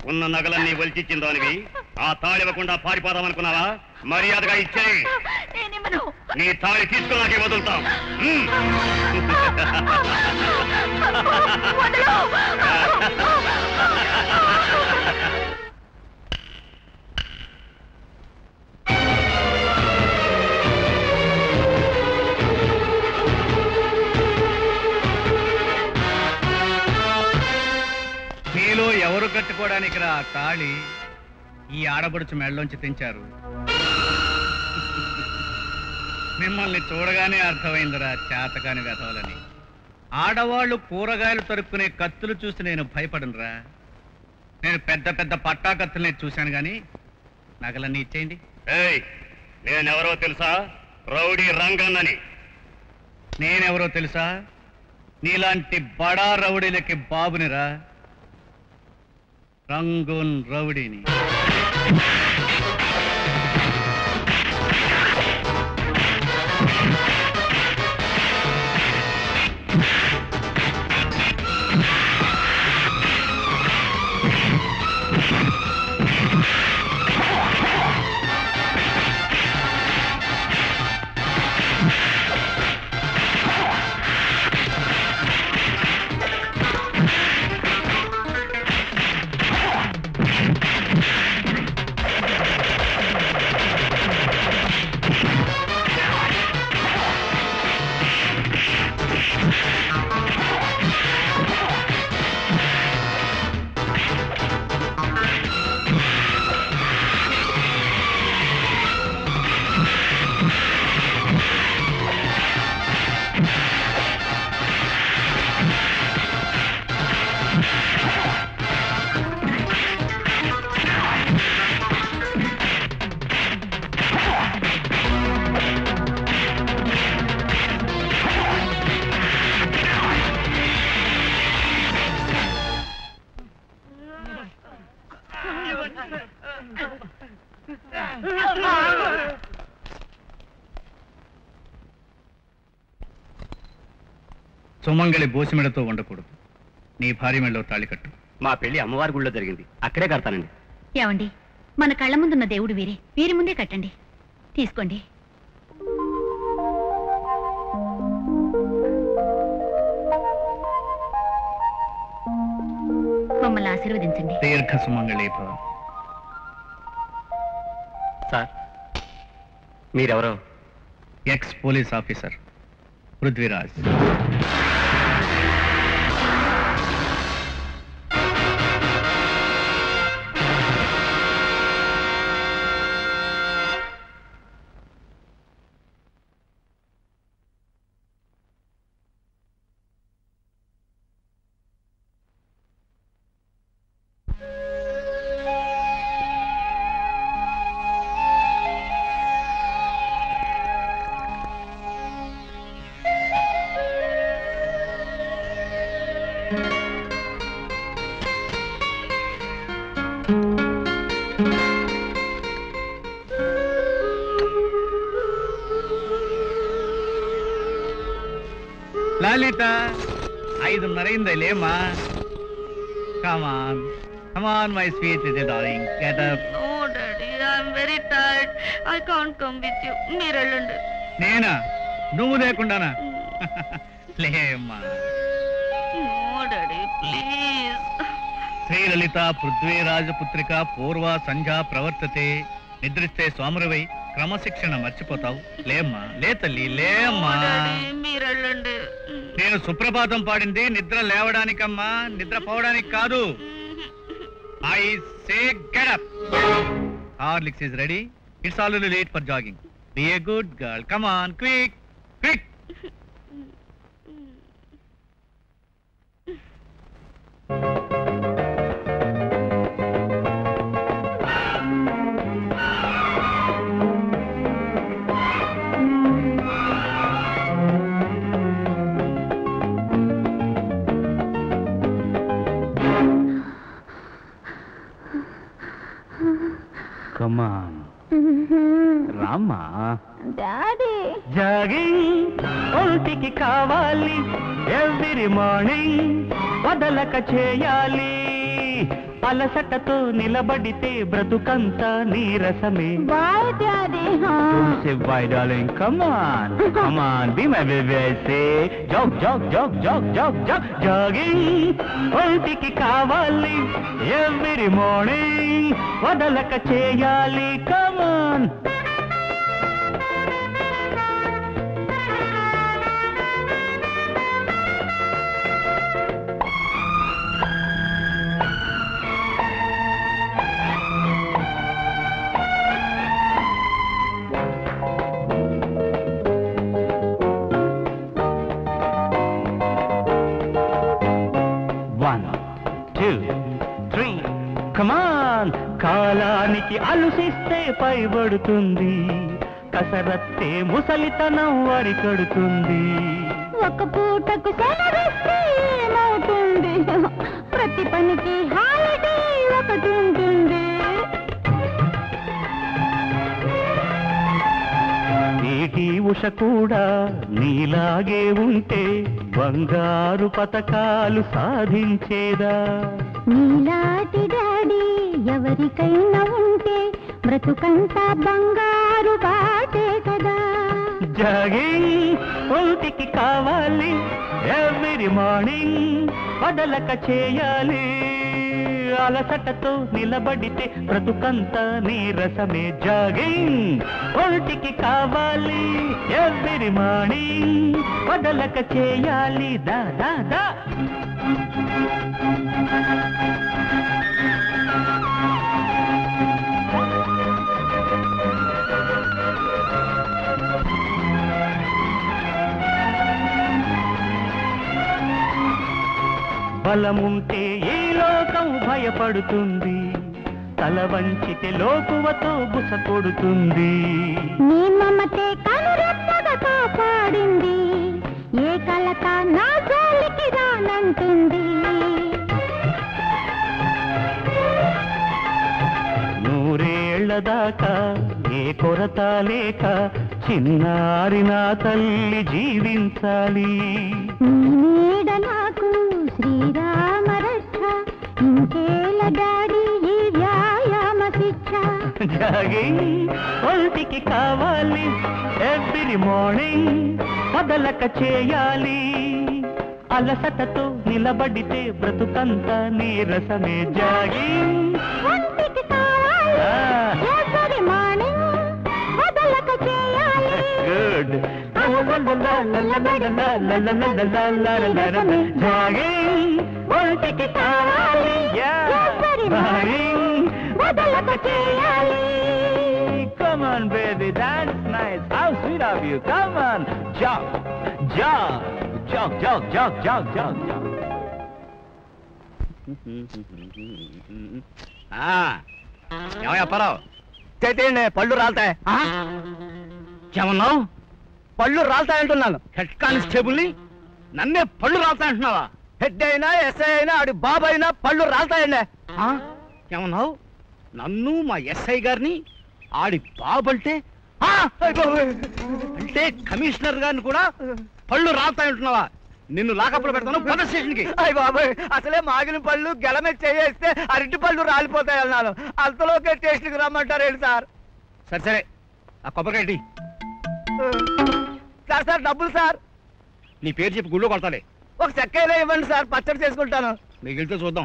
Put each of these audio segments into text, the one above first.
ఉన్న నగలన్నీ ఒలిచిచ్చిందోనివి ఆ తాళి ఇవ్వకుండా పారిపోదామనుకున్నావా మర్యాదగా ఇచ్చేయి నేనిమ్మను నీ తాళి తీసుకున్నాకే వదులుతాం హ్మ్. మీలో ఎవరు కట్టుకోవడానికి రా ఆ తాళి ఈ ఆడపడుచు మెడలోంచి తెంచారు మిమ్మల్ని చూడగానే అర్థమైందిరా చేతకాని వెధవలని ఆడవాళ్ళు కూరగాయలు తరుక్కునే కత్తులు చూసి నేను భయపడనురా నేను పెద్ద పెద్ద పట్టా కత్తుల్ని చూశాను గాని నగలన్నీ ఇచ్చేయండి ఏయ్ నేనెవరో తెలుసా రౌడీ రంగన్నని నేనెవరో తెలుసా నీలాంటి బడా రౌడీలకి బాబునిరా రంగూన్ రౌడీని సుమంగళి బోసిమెడతో ఉండకూడదు నీ భార్య మెడలో తాళి కట్టు మా పెళ్లి అమ్మవారి గుళ్ళో జరిగింది అక్కడే కడతానండి ఏమండి మన కళ్ళ ముందున్న దేవుడు వీరే వీరి ముందే కట్టండి తీసుకోండి మమ్మల్ని ఆశీర్వదించండి దీర్ఘ సుమంగళి భవ సార్ మీరెవరో ex police officer Prithviraj Lalitha ఐదున్నరైంది లేమా come on come on my sweet darling get up no daddy I'm very tired I can't come with you మీరు వెళ్ళండి నేనా నువ్వు లేకుండానా లేమ్మా no daddy please Srilalitha Prithviraja పుత్రిక పూర్వ సంధ్యా ప్రవర్తతే నిద్రిస్తే సోమరవై క్రమశిక్షణ మర్చిపోతావు లేమ్మా లే తల్లి లేమ్మా మీరు వెళ్ళండి నేను సుప్రభాతం పాడింది నిద్ర లేవడానికమ్మా నిద్ర పోవడానికి కాదు I say get up Horlicks is ready it's already late for jogging be a good girl come on quick quick come on రామ్మా డాడీ జాగింగ్ ఒంటికి కావాలి ఎవ్రీ మార్నింగ్ వదలక చేయాలి అలసటతో నిలబడితే బ్రతుకంతా నీరసమే bye daddy Don't say bye, darling. Come on. Come on. Be my baby. I say jog, jog, jog, jog, jog, jog. Jogging. ఒంటికి కావాలి ఎవ్రీ మార్నింగ్ వదలక చేయాలి come on one two three come on కాలానికి అలుసిస్తే పైబడుతుంది కసరత్తే ముసలితనం వరి కడుతుంది ఒక పూటకు సెలవిస్తే ఏమవుతుంది ప్రతి పనికి హాలిడే ఒకటి ఉంటుంది నీటి ఉష కూడా నీలాగే ఉంటే బంగారు పతకాలు సాధించేదా నీలాంటి డాడీ ఎవరికైనా ఉంటే బ్రతుకంతా బంగారు బాటే కదా జాగింగ్ ఒంటికి కావాలి ఎవ్రీ మార్నింగ్ వదలక చేయాలి అలసటతో నిలబడితే బ్రతుకంతా నీరసమే జాగింగ్ ఒంటికి కావాలి ఎవ్రీ మార్నింగ్ వదలక చేయాలి దా దా దా బలముంటే ఈ లోకం భయపడుతుంది తల వంచితే లోకువతో బుస కొడుతుంది నీ మమతే కనురెప్పగా కాపాడింది ఏ కలత నా జోలికి రానంటుంది నూరేళ్ల దాకా ఏ కొరత లేక చిన్నారి నా తల్లి జీవించాలి నీ నీడ నాకు శ్రీరామ రక్ష ఇంకేల డాడీ ఈ వ్యాయామ శిక్ష జాగింగ్ ఒంటికి కావాలి ఎవ్రీ మార్నింగ్ వదలక చేయాలి అలసటతో నిలబడితే బ్రతుకంతా నీరసమే జాగింగ్ ఒంటికి కావాలి Ah. every morning వదలక చేయాలి గుడ్ జాగింగ్ ఒంటికి కావాలి Every morning వదలక చేయాలి Come on, baby, that's nice. How sweet of you. Come on, jog, jog, jog, jog, jog, jog, jog, jog. ఏమయ్యా పరావు చేతేయండి పళ్ళు రాలుతాయి ఏమన్నావు పళ్ళు రాలుతాయంటున్నాను హెడ్ కానిస్టేబుల్ ని నన్నే పళ్ళు రాలుతాయంటున్నావా హెడ్ అయినా ఎస్ఐ అయినా ఆడి బాబు అయినా పళ్ళు రాలుతాయండి ఏమన్నావు నన్ను మా ఎస్ఐ గారిని ఆడి బాబు అంటే ఆ, అయ్ బాబోయ్. అంటే కమిషనర్ గారిని కూడా పళ్ళు రాలుతాయంటున్నావా నిన్ను లాకప్లో పెడతాను పోలీస్ స్టేషన్ కి అయ్య బాబాయ్ అసలే మాగిన పళ్ళు గెలమే చేయేస్తే అరటి పళ్ళు రాలిపోతాయి అన్నాను అంతలోకే స్టేషన్కి రమ్మంటారు ఏంటి సార్ సరే సరే ఆ కొబ్బరికాయ ఇటీ. సార్ సార్ డబ్బులు సార్ నీ పేరు చెప్పి గుళ్ళో కొడతాలే ఒక చెక్కైనా ఇవ్వండి సార్ పచ్చడి చేసుకుంటాను మిగిలితే చూద్దాం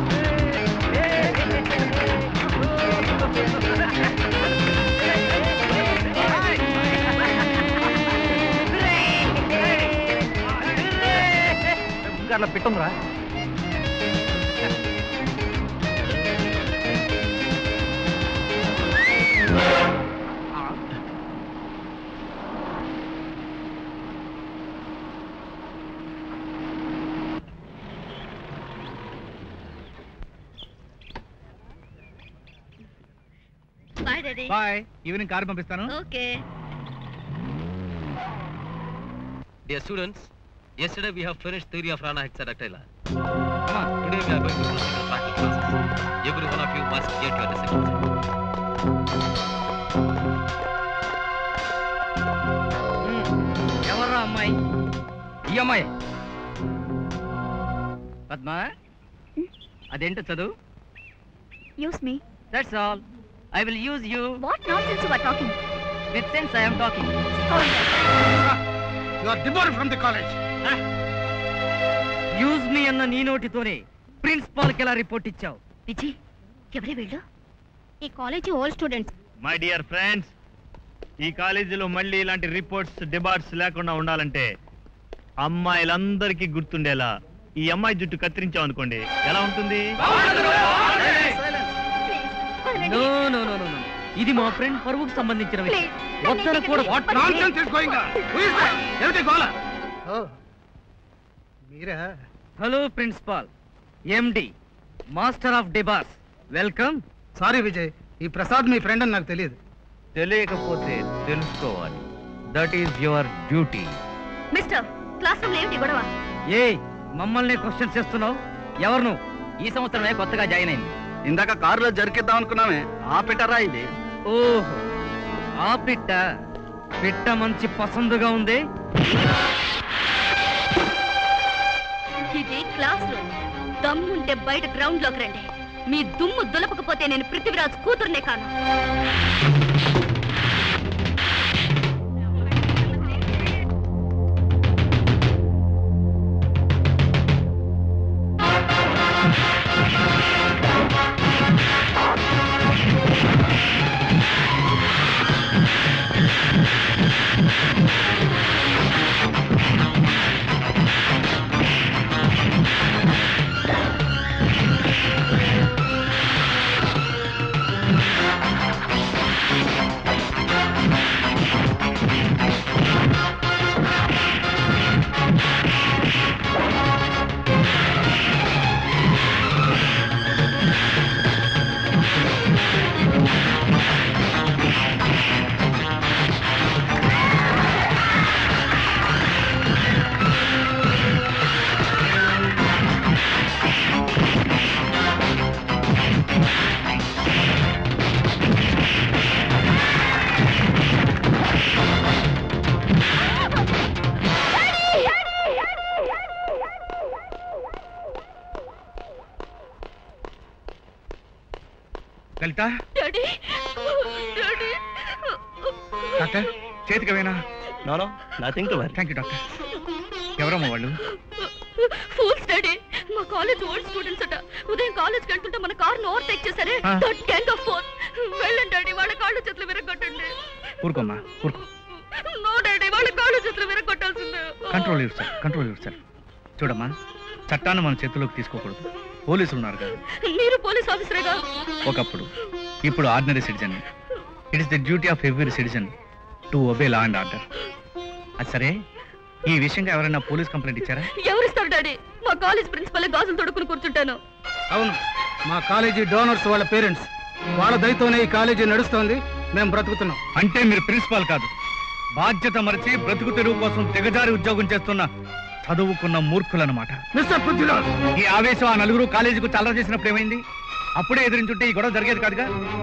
అట్లా పెట్టంరా bye daddy bye evening car పంపిస్తాను okay Dear students, yesterday we have finished theory of Rana hexadactyla. Come on. Today we are going to proceed with practical classes. Every one of you must get your disciplines. ఎవర్రా అమ్మాయి ఈ అమ్మాయి పద్మ అదేంటో చదువు use me That's all. I will use you. What not sense you are talking With sense I am talking. You are debarred from the college use me అన్న నీ నోటితోనే principal కి ఎలా రిపోర్ట్ ఇచ్చావు విజయ్ ఎవరే వీళ్ళు ఈ college old students my dear friends ఈ కాలేజీలో మళ్ళీ ఇలాంటి రిపోర్ట్స్ డిబాట్స్ లేకుండా ఉండాలంటే అమ్మాయిలందరికీ గుర్తుండేలా ఈ అమ్మాయి జుట్టు కత్తిరించాం అనుకోండి ఎలా ఉంటుంది నో నో నో నో ఇది మా ఫ్రెండ్ పరువుకు సంబంధించిన విషయం Please. వద్దన కూడా what nonsense is going on who is that ఏమిటి గోల oh Meera hello principal MD master of debars welcome sorry Vijay ఈ ప్రసాద్ మీ ఫ్రెండ్ అని నాకు తెలియదు తెలియకపోతే తెలుసుకోవాలి that is your duty mister class room ఏమిటి గొడవ ఏ మమ్మల్ని క్వశ్చన్స్ చేస్తున్నావు ఎవరు నువ్వు ఈ సంవత్సరమే కొత్తగా జాయిన్ అయింది ఇందాక కారులో జరికిద్దాం అనుకున్నామే ఆ పెట్టరా ఇది ఓహో ఆ పిట్ట పిట్ట మంచి పసందుగా ఉంది ఇది క్లాస్ రూమ్ దమ్ముంటే బయట గ్రౌండ్ లోకి రండి మీ దుమ్ము దులపకపోతే నేను పృథ్వీరాజ్ కూతుర్నే కాను లలిత డాడీ డాడీ డాక్టర్ చేతికి వేనా no no nothing to worry thank you doctor ఎవరమ్మా వాళ్ళు ఫూల్స్ డాడీ మా కాలేజ్ ఓల్డ్ స్టూడెంట్స్ అట ఉదయం కాలేజ్కి వెళ్తుంటే మన కార్ ఓవర్టేక్ చేశారే ఆ. దట్ గ్యాంగ్ ఆఫ్ ఫోర్ వెళ్ళండి డాడీ వాళ్ళ కాళ్ళు చేతులు విరగొట్టండి ఊరుకోమ్మా ఊరుకో నో డాడీ వాళ్ళ కాళ్ళు చేతులు విరగొట్టాల్సిందే control yourself control yourself చూడమ్మా చట్టాన్ని మన చేతుల్లోకి తీసుకోకూడదు పోలీసులు ఉన్నారు కదా మీరు పోలీస్ ఆఫీసరేగా ఒకప్పుడు ఇప్పుడు ordinary citizen it is the duty of every citizen to obey law and order అది సరే ఈ విషయంగా ఎవరైనా పోలీస్ కంప్లైంట్ ఇచ్చారా ఎవరిస్తారు డాడీ మా కాలేజ్ ప్రిన్సిపల్ గాజులు తొడుక్కుని కూర్చుంటాను అవును మా కాలేజీ డోనర్స్ వాళ్ళ పేరెంట్స్ వాళ్ళ దయతోనే ఈ కాలేజీ నడుస్తోంది మేము బ్రతుకుతున్నాం అంటే మీరు ప్రిన్సిపాల్ కాదు బాధ్యత మరిచి బ్రతుకు తెరువు కోసం దిగజారి ఉద్యోగం చేస్తున్న చదువుకున్న మూర్ఖులన్నమాట మిస్టర్ పృథ్వీరాజ్ ఈ ఆవేశం ఆ నలుగురు కాలేజీకు చల్లర చేసినప్పుడు ఏమైంది అప్పుడే ఎదిరించుంటే ఈ గొడవ జరిగేది కాదుగా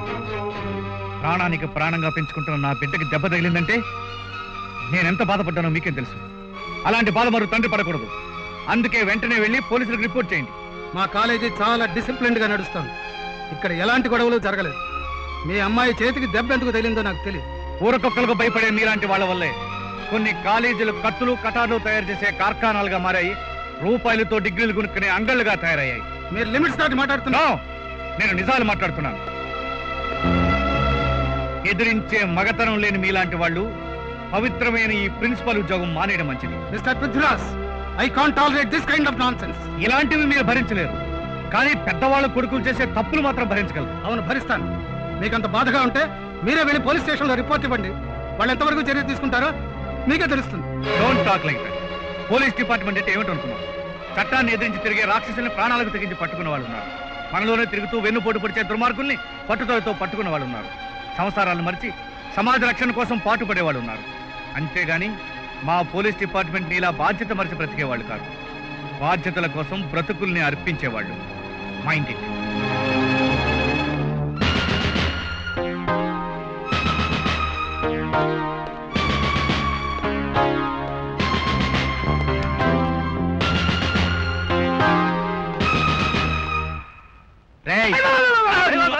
ప్రాణానికి ప్రాణంగా పెంచుకుంటున్న నా బిడ్డకి దెబ్బ తగిలిందంటే నేనెంత బాధపడ్డానో మీకేం తెలుసు అలాంటి బాధ మరో తండ్రి పడకూడదు అందుకే వెంటనే వెళ్ళి పోలీసులకు రిపోర్ట్ చేయండి మా కాలేజీ చాలా డిసిప్లిన్డ్ గా నడుస్తోంది ఇక్కడ ఎలాంటి గొడవలు జరగలేదు మీ అమ్మాయి చేతికి దెబ్బ ఎందుకు తగిలిందో నాకు తెలియదు ఊరకొక్కలకు భయపడే మీలాంటి వాళ్ళ వల్లే కొన్ని కాలేజీలు కత్తులు కటార్లు తయారు చేసే కార్ఖానాలుగా మారాయి రూపాయలతో డిగ్రీలు కొనుక్కునే అంగళ్ళుగా తయారయ్యాయి మీరు లిమిట్స్ దాటి మాట్లాడుతున్నారు నో నేను నిజాలు మాట్లాడుతున్నాను ఎదిరించే మగతనం లేని మీలాంటి వాళ్ళు పవిత్రమైన ఈ ప్రిన్సిపల్ ఉద్యోగం మానేయడం మంచిది mister Prithviraj I can't tolerate this kind of nonsense ఇలాంటివి మీరు భరించలేరు కానీ పెద్దవాళ్ళ కొడుకులు చేసే తప్పులు మాత్రం భరించగలరు అవును భరిస్తాను మీకు అంత బాధగా ఉంటే మీరే వెళ్ళి పోలీస్ స్టేషన్ లో రిపోర్ట్ ఇవ్వండి వాళ్ళు ఎంతవరకు చర్య తీసుకుంటారో మీకే తెలుస్తుంది don't talk like that police department అంటే ఏమిటి అనుకున్నాం చట్టాన్ని ఎదిరించి తిరిగే రాక్షసుల్ని ప్రాణాలకు తెగించి పట్టుకున్న వాళ్ళు ఉన్నారు మనలోనే తిరుగుతూ వెన్నుపోటు పొడిచే దుర్మార్గుల్ని పట్టుదలతో పట్టుకున్న వాళ్ళు ఉన్నారు సంసారాలను మరిచి సమాజ రక్షణ కోసం పాటుపడే వాళ్ళు ఉన్నారు అంతేగాని మా పోలీస్ డిపార్ట్మెంట్ ఇలా బాధ్యత మరిచి బ్రతికేవాళ్ళు కాదు బాధ్యతల కోసం బ్రతుకుల్ని అర్పించేవాళ్ళు మైండ్ ఇట్ రేయ్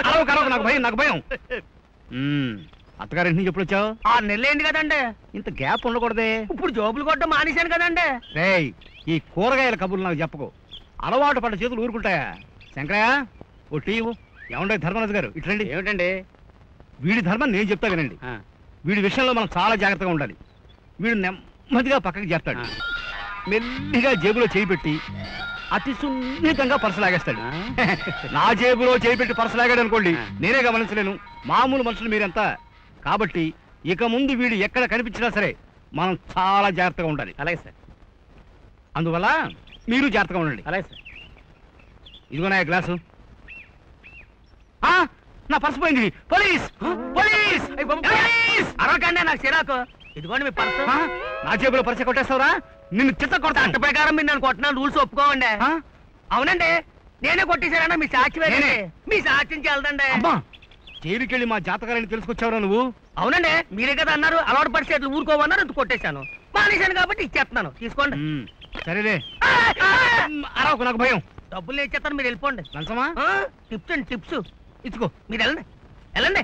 నాకు భయం నాకు భయం మ్మ్. అత్తగారింటి నుంచి ఎప్పుడు వచ్చావు ఆరు నెలలు అయింది కదండి ఇంత గ్యాప్ ఉండకూడదే ఇప్పుడు జోబులు కొట్టడం మానేశాను కదండి రేయ్ ఈ కూరగాయల కబుర్లు నాకు చెప్పకు అలవాటు పడ్డ చేతులు ఊరుకుంటాయా శంకరయ్య ఓ టీ ఇవ్వు. ఏమండే ధర్మరాజు గారు ఇట్లండి ఏమిటండి వీడి ధర్మం నేను చెప్తా వినండి వీడి విషయంలో మనం చాలా జాగ్రత్తగా ఉండాలి వీడు నెమ్మదిగా పక్కకి చేస్తాడు మెల్లిగా జేబులో చేయి పెట్టి అతి సున్నితంగా పర్సు లాగేస్తాడు నా జేబులో చేయి పెట్టి పర్సు లాగాడు అనుకోండి నేనే గమనించలేను మామూలు మనుషులు మీరంతా కాబట్టి ఇక ముందు వీడు ఎక్కడ కనిపించినా సరే మనం చాలా జాగ్రత్తగా ఉండాలి అలాగే సార్ అందువల్ల మీరు జాగ్రత్తగా ఉండండి అలాగే సార్ ఇదిగో నా గ్లాసు ఆ, నా పర్సు పోయింది పోలీస్ పోలీస్ పోలీస్! అరవకండి నాకు చిరాకు ఇదిగోండి మీ పర్సు ఆ, నా జేబులో పర్సు కొట్టేస్తావురా నిన్ను చిత్త చట్ట కొడతాను ప్రకారం మీరు నన్ను కొట్టిన రూల్స్ ఒప్పుకోవండి ఆ? అవునండి నేనే కొట్టేశానన్నా మీ సాక్షి వేయండి. నేనే. మీ సాక్ష్యం చెల్దండి అమ్మా జైలుకెళ్ళి మా జాతకాలని తెలుసుకొచ్చావురా నువ్వు అవునండి మీరే కదా అన్నారు అలవాటు పరిస్థితులు ఊరుకోమన్నారు అది కొట్టేశాను మానేశాను కాబట్టి ఇచ్చేస్తున్నాను తీసుకోండి మ్మ్. సరేలే ఆ, ఆ, అరవకు నాకు భయం డబ్బులు నేను ఇచ్చేస్తాను మీరు వెళ్ళిపోండి లంచమా ఆ, టిప్స్ అండి టిప్స్ ఇచ్చుకో మీరు వెళ్ళండి వెళ్ళండి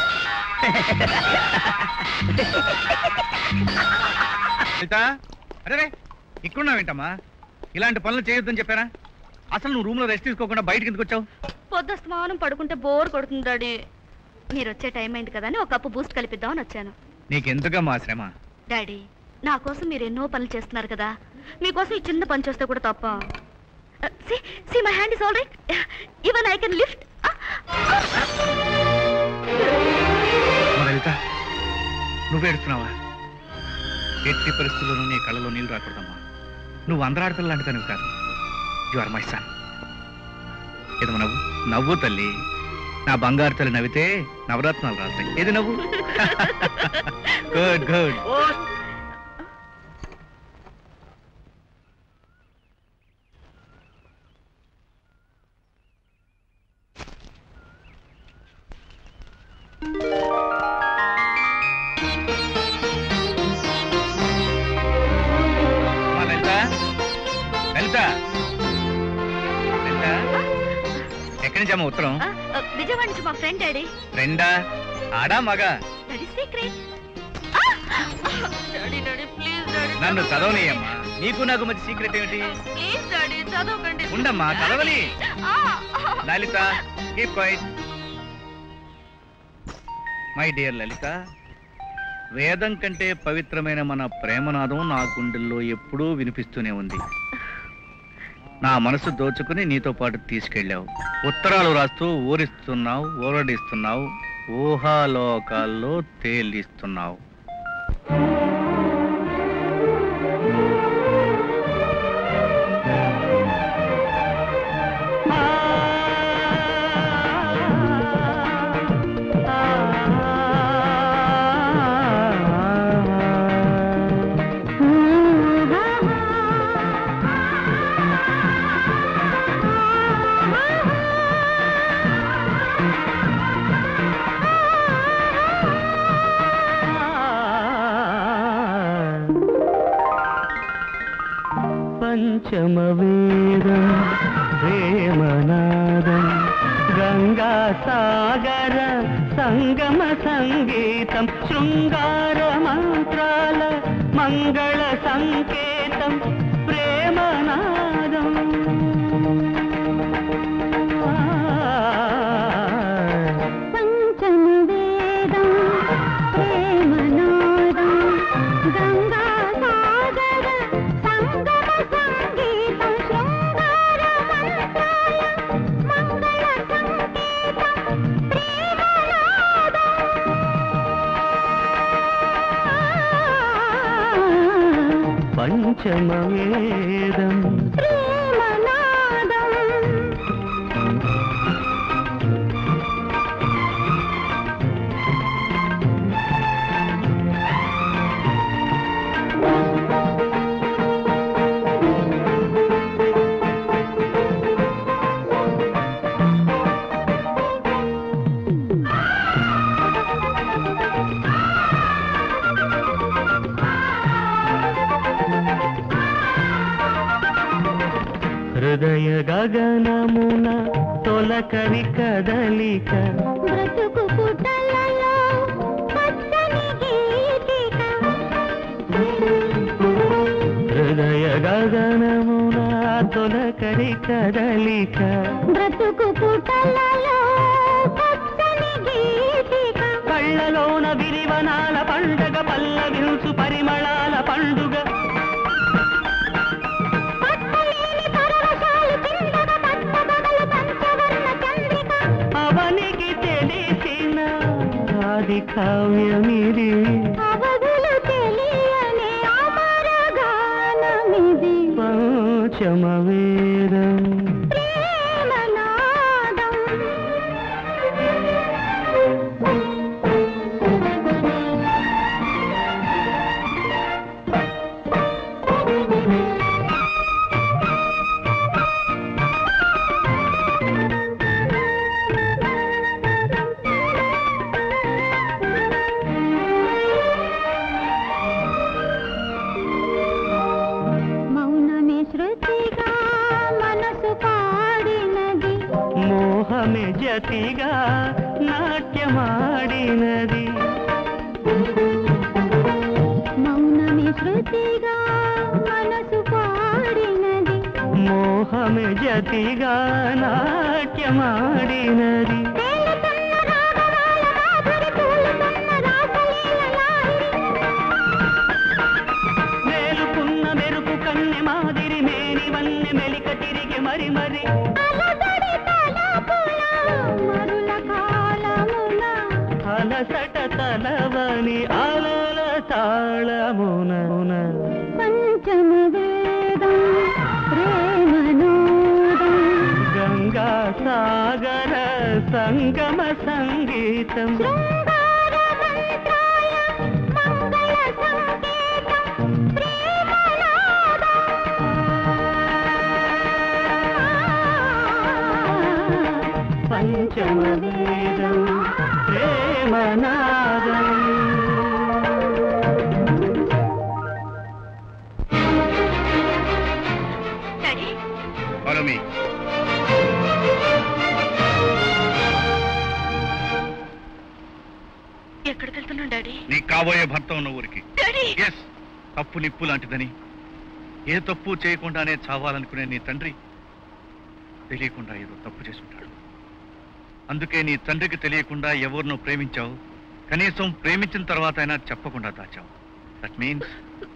సీత అరే రే ఇక్కడున్నావేంటమ్మా ఇలాంటి పనులు చేయొద్దని చెప్పారా అసలు నువ్వు రూమ్ లో రెస్ట్ తీసుకోకుండా బయటకి ఎందుకు వచ్చావు పొద్దుస్తమానం పడుకుంటే బోర్ కొడుతుంది డాడీ మీరు వచ్చే టైం అయింది కదా అని ఒక కప్పు బూస్ట్ కలిపిద్దామని వచ్చాను నీకెందుకమ్మా శ్రమ డాడీ నా కోసం మీరు ఎన్నో పనులు చేస్తున్నారు కదా మీకోసం ఈ చిన్న పని చేస్తే కూడా తప్ప see my hand is all right even I can lift Lalitha నువ్వు ఏడుస్తున్నావా ఎట్టి పరిస్థితుల్లోనూ నీ కళ్ళలో నీళ్ళు రాకూడదమ్మా నువ్వు అందరాడపిల్ల లాంటి తనవి కాదు యు ఆర్ మై సన్ ఏదమ్మా నవ్వు నవ్వు తల్లి నా బంగారు తల్లి నవ్వితే నవరత్నాలు రాస్తాయి ఏది నవ్వు గుడ్ గుడ్ లలిత లలిత లలిత ఎక్కడి నుంచి అమ్మ ఉత్తరం విజయవాడ నుంచి మా ఫ్రెండ్ డాడీ రెండా ఆడా మగా daddy secret daddy daddy please daddy నన్ను చదవనీయమ్మా నీకు నాకు మధ్య సీక్రెట్ ఏమిటి ప్లీజ్ డాడీ చదవకండి ఉండమ్మా చదవని ఆ, Lalitha keep quiet my dear Lalitha వేదం కంటే పవిత్రమైన మన ప్రేమనాదం నా గుండెల్లో ఎప్పుడూ వినిపిస్తూనే ఉంది నా మనసు దోచుకుని నీతో పాటు తీసుకెళ్ళావు ఉత్తరాలు రాస్తూ ఊరిస్తున్నావు ఊరడిస్తున్నావు ఊహాలోకాల్లో తేలిస్తున్నావు పంచమవేదం ప్రేమనాదం గంగా సాగర సంగమ సంగీతం శృంగార మంత్రాల మంగళ సంకేతం ప్రేమనాదం పంచమవేదం ప్రేమనాదం గంగా సాగర సంగమ సంగీతం శృంగార మంత్రాయ మంగళ సంకేతం ప్రేమనాదం పంచమవేదం ప్రేమనాదం ఆ హృదయ గగనమున తొలకరి కదలిక బ్రతుకు పుటలలో పచ్చని గీతిక హృదయ గగనమున తొలకరి కదలిక బ్రతుకు పుటలలో పచ్చని గీతిక కళ్ళలోన విరివనాల పండగ పల్లవిల్సు పరిమళాల పండుగ పట్టలేని పరవశాలు కిందగ పట్టబగలు పంచవర్ణ చంద్రిక అవనికి తెలిసిన ఆది కావ్యమిది అవధులు తెలియని అమర గానమిది పంచమ వేదం ప్రేమనాదం మౌనమే శృతిగా మనసు పాడినది మోహమే జతిగా నాట్యమాడినది మౌనమే శృతిగా మనసు పాడినది మోహమే జతిగా నాట్యమాడినది తేలుతున్న రాగమాల మాధురి తూలుతున్న రాసలీలలాయి మేలుకున్న మెరుపు కన్నె మాదిరి మేని వన్నె మెలిక తిరిగి మరి మరి అలజడి తలపుల మరుల కాలమున అలసట తలవని అలల తాళమున పంచమ వేదం ప్రేమనాదం గంగా సాగర సంగమ సంగీతం శృంగార మంత్రాయ మంగళ సంకేతం ప్రేమనాదం పంచమ వేదం ప్రేమనాదం డాడీ ఫాలో మీ ఎక్కడికి వెళ్తున్నావు డాడీ నీ కాబోయే భర్త ఉన్న ఊరికి డాడీ ఎస్ తప్పు నిప్పు లాంటిదని ఏ తప్పు చేయకుండానే చావాలనుకునే నీ తండ్రి తెలియకుండా ఏదో తప్పు చేసుంటాడు అందుకే నీ తండ్రికి తెలియకుండా ఎవరినో ప్రేమించావు కనీసం ప్రేమించిన తర్వాత అయినా చెప్పకుండా దాచావు దట్ మీన్స్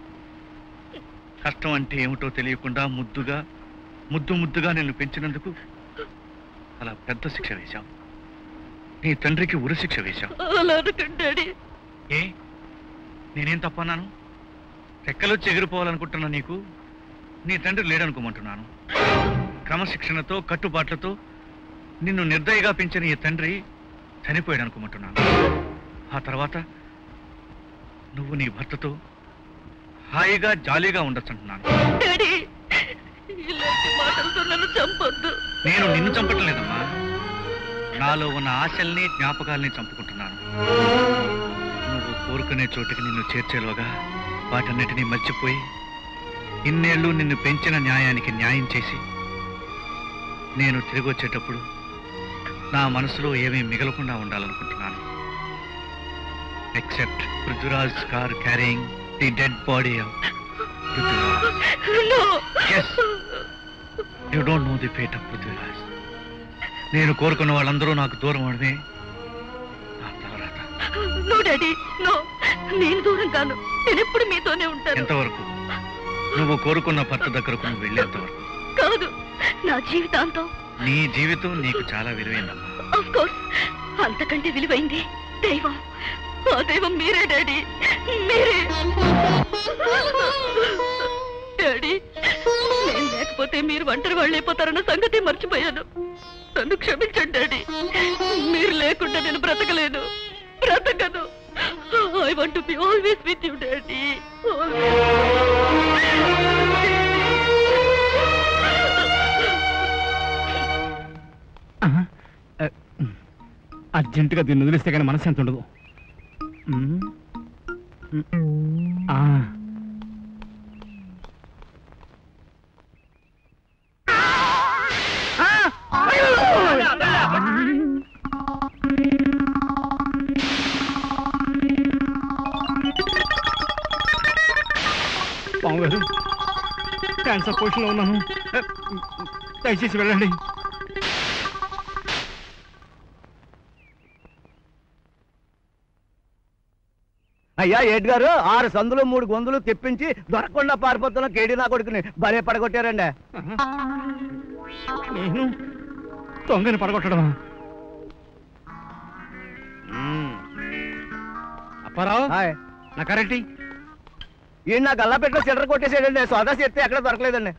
కష్టం అంటే ఏమిటో తెలియకుండా ముద్దుగా ముద్దు ముద్దుగా నిన్ను పెంచినందుకు అలా పెద్ద శిక్ష వేశావు నీ తండ్రికి ఉరి శిక్ష వేశావు అలా అనకండి డాడీ ఏ నేనేం తప్పన్నాను రెక్కలొచ్చి ఎగిరిపోవాలనుకుంటున్నా నీకు నీ తండ్రి లేడనుకోమంటున్నాను క్రమశిక్షణతో కట్టుబాట్లతో నిన్ను నిర్దయగా పెంచిన ఈ తండ్రి చనిపోయాడు అనుకోమంటున్నాను ఆ తర్వాత నువ్వు నీ భర్తతో హాయిగా జాలీగా ఉండొచ్చంటున్నాను డాడీ ఇలాంటి మాటలతో నన్ను చంపొద్దు నేను నిన్ను చంపటం లేదమ్మా నాలో ఉన్న ఆశల్ని జ్ఞాపకాల్ని చంపుకుంటున్నాను నువ్వు కోరుకునే చోటికి నిన్ను చేర్చేలోగా వాటన్నిటినీ మర్చిపోయి ఇన్నేళ్లు నిన్ను పెంచిన న్యాయానికి న్యాయం చేసి నేను తిరిగి వచ్చేటప్పుడు నా మనసులో ఏమీ మిగలకుండా ఉండాలనుకుంటున్నాను except Prithviraj car carrying the dead body of Prithviraj No. Yes. You don't know the fate of Prithviraj నేను కోరుకున్న వాళ్ళందరూ నాకు దూరం అవడమే నా తలరాత నో డాడీ నో నేను దూరం కాను నేను ఎప్పుడు మీతోనే ఉంటాను ఎంతవరకు నువ్వు కోరుకున్న భర్త దగ్గరకు నువ్వు వెళ్ళేంత వరకు కాదు నా జీవితాంతం నీ జీవితం నీకు చాలా విలువైందమ్మా ఆఫ్ కోర్స్ అంతకంటే విలువైంది దైవం ఆ దైవం మీరే డాడీ మీరే డాడీ నేను లేకపోతే మీరు ఒంటరి వాళ్ళు అయిపోతారన్న సంగతి మర్చిపోయాను నన్ను క్షమించండి డాడీ మీరు లేకుండా నేను బ్రతకలేను బ్రతకను I want to be always with you daddy అర్జెంటుగా దీన్ని వదిలిస్తే కానీ మనసు ఎంత ఉండదు మ్మ్. మ్మ్. ఆ. మామగారు క్యాన్సర్ పొజిషన్లో ఉన్నాను దయచేసి వెళ్ళండి అయ్యా ఏట్ గారు ఆరు సందులు మూడు గొంతులు తెప్పించి దొరకకుండా పారిపోతున్న కేడి నా కొడుకుని భలే పడగొట్టారండి నేను దొంగని పడగొట్టడమా అప్పారావు హాయ్ నా కరెక్ట్ ఈయన నా గల్లాపెట్లో చిల్లర కొట్టేసాడండి సోదా చేస్తే ఎక్కడ దొరకలేదండి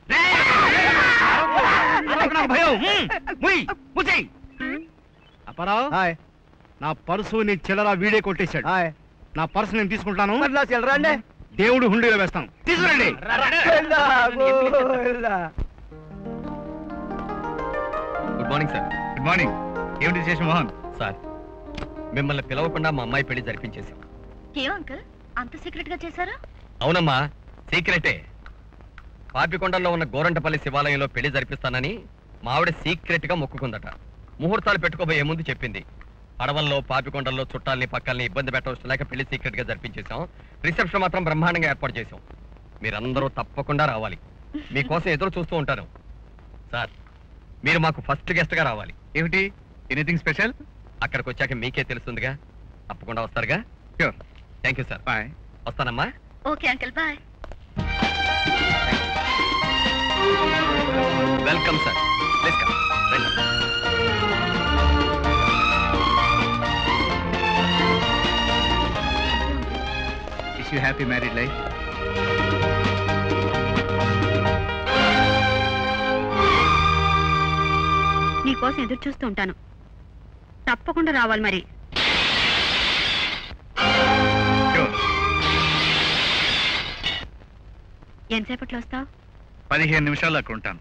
నాకు భయం మ్మ్. ముయ్, మూసేయ్. అప్పారావు హాయ్ నా పర్సు నీ చిల్లర వీడే కొట్టేశాడు హాయ్ నా పర్సు నేను తీసుకుంటాను మరి నా చిల్లర అండి దేవుడు హుండీలో వేస్తాను తీసుకురండి Govinda, Govinda. Good morning sir good morning ఏమిటి విశేషం మోహన్ సార్ మిమ్మల్ని పిలవకుండా మా అమ్మాయి పెళ్లి జరిపించేశాం ఏం అంకుల్ అంత సీక్రెట్ గా చేశారా అవునమ్మా సీక్రెటే పాపికొండల్లో ఉన్న గోరంటపల్లి శివాలయంలో పెళ్లి జరిపిస్తానని మా ఆవిడ సీక్రెట్ గా మొక్కుకుందట ముహూర్తాలు పెట్టుకోబోయే ముందు చెప్పింది పడవల్లో పాపికొండల్లో చుట్టాలని పక్కల్ని ఇబ్బంది పెట్టవచ్చు లేక పెళ్లి సీక్రెట్ గా జరిపించేశాం రిసెప్షన్ మాత్రం బ్రహ్మాండంగా ఏర్పాటు చేశాం మీరందరూ తప్పకుండా రావాలి మీకోసం ఎదురు చూస్తూ ఉంటాను సార్ మీరు మాకు ఫస్ట్ గెస్ట్ గా రావాలి ఏమిటి ఎనీథింగ్ స్పెషల్ అక్కడికి వచ్చాక మీకే తెలుస్తుందిగా తప్పకుండా వస్తారుగా sure thank you sir bye వస్తానమ్మా okay uncle bye welcome sir please come రండి wish you happy married life నీకోసం ఎదురు చూస్తూ ఉంటాను తప్పకుండా రావాలి మరి ష్యూర్ ఎంతసేపట్లో వస్తావు పదిహేను నిమిషాలు అక్కడ ఉంటాను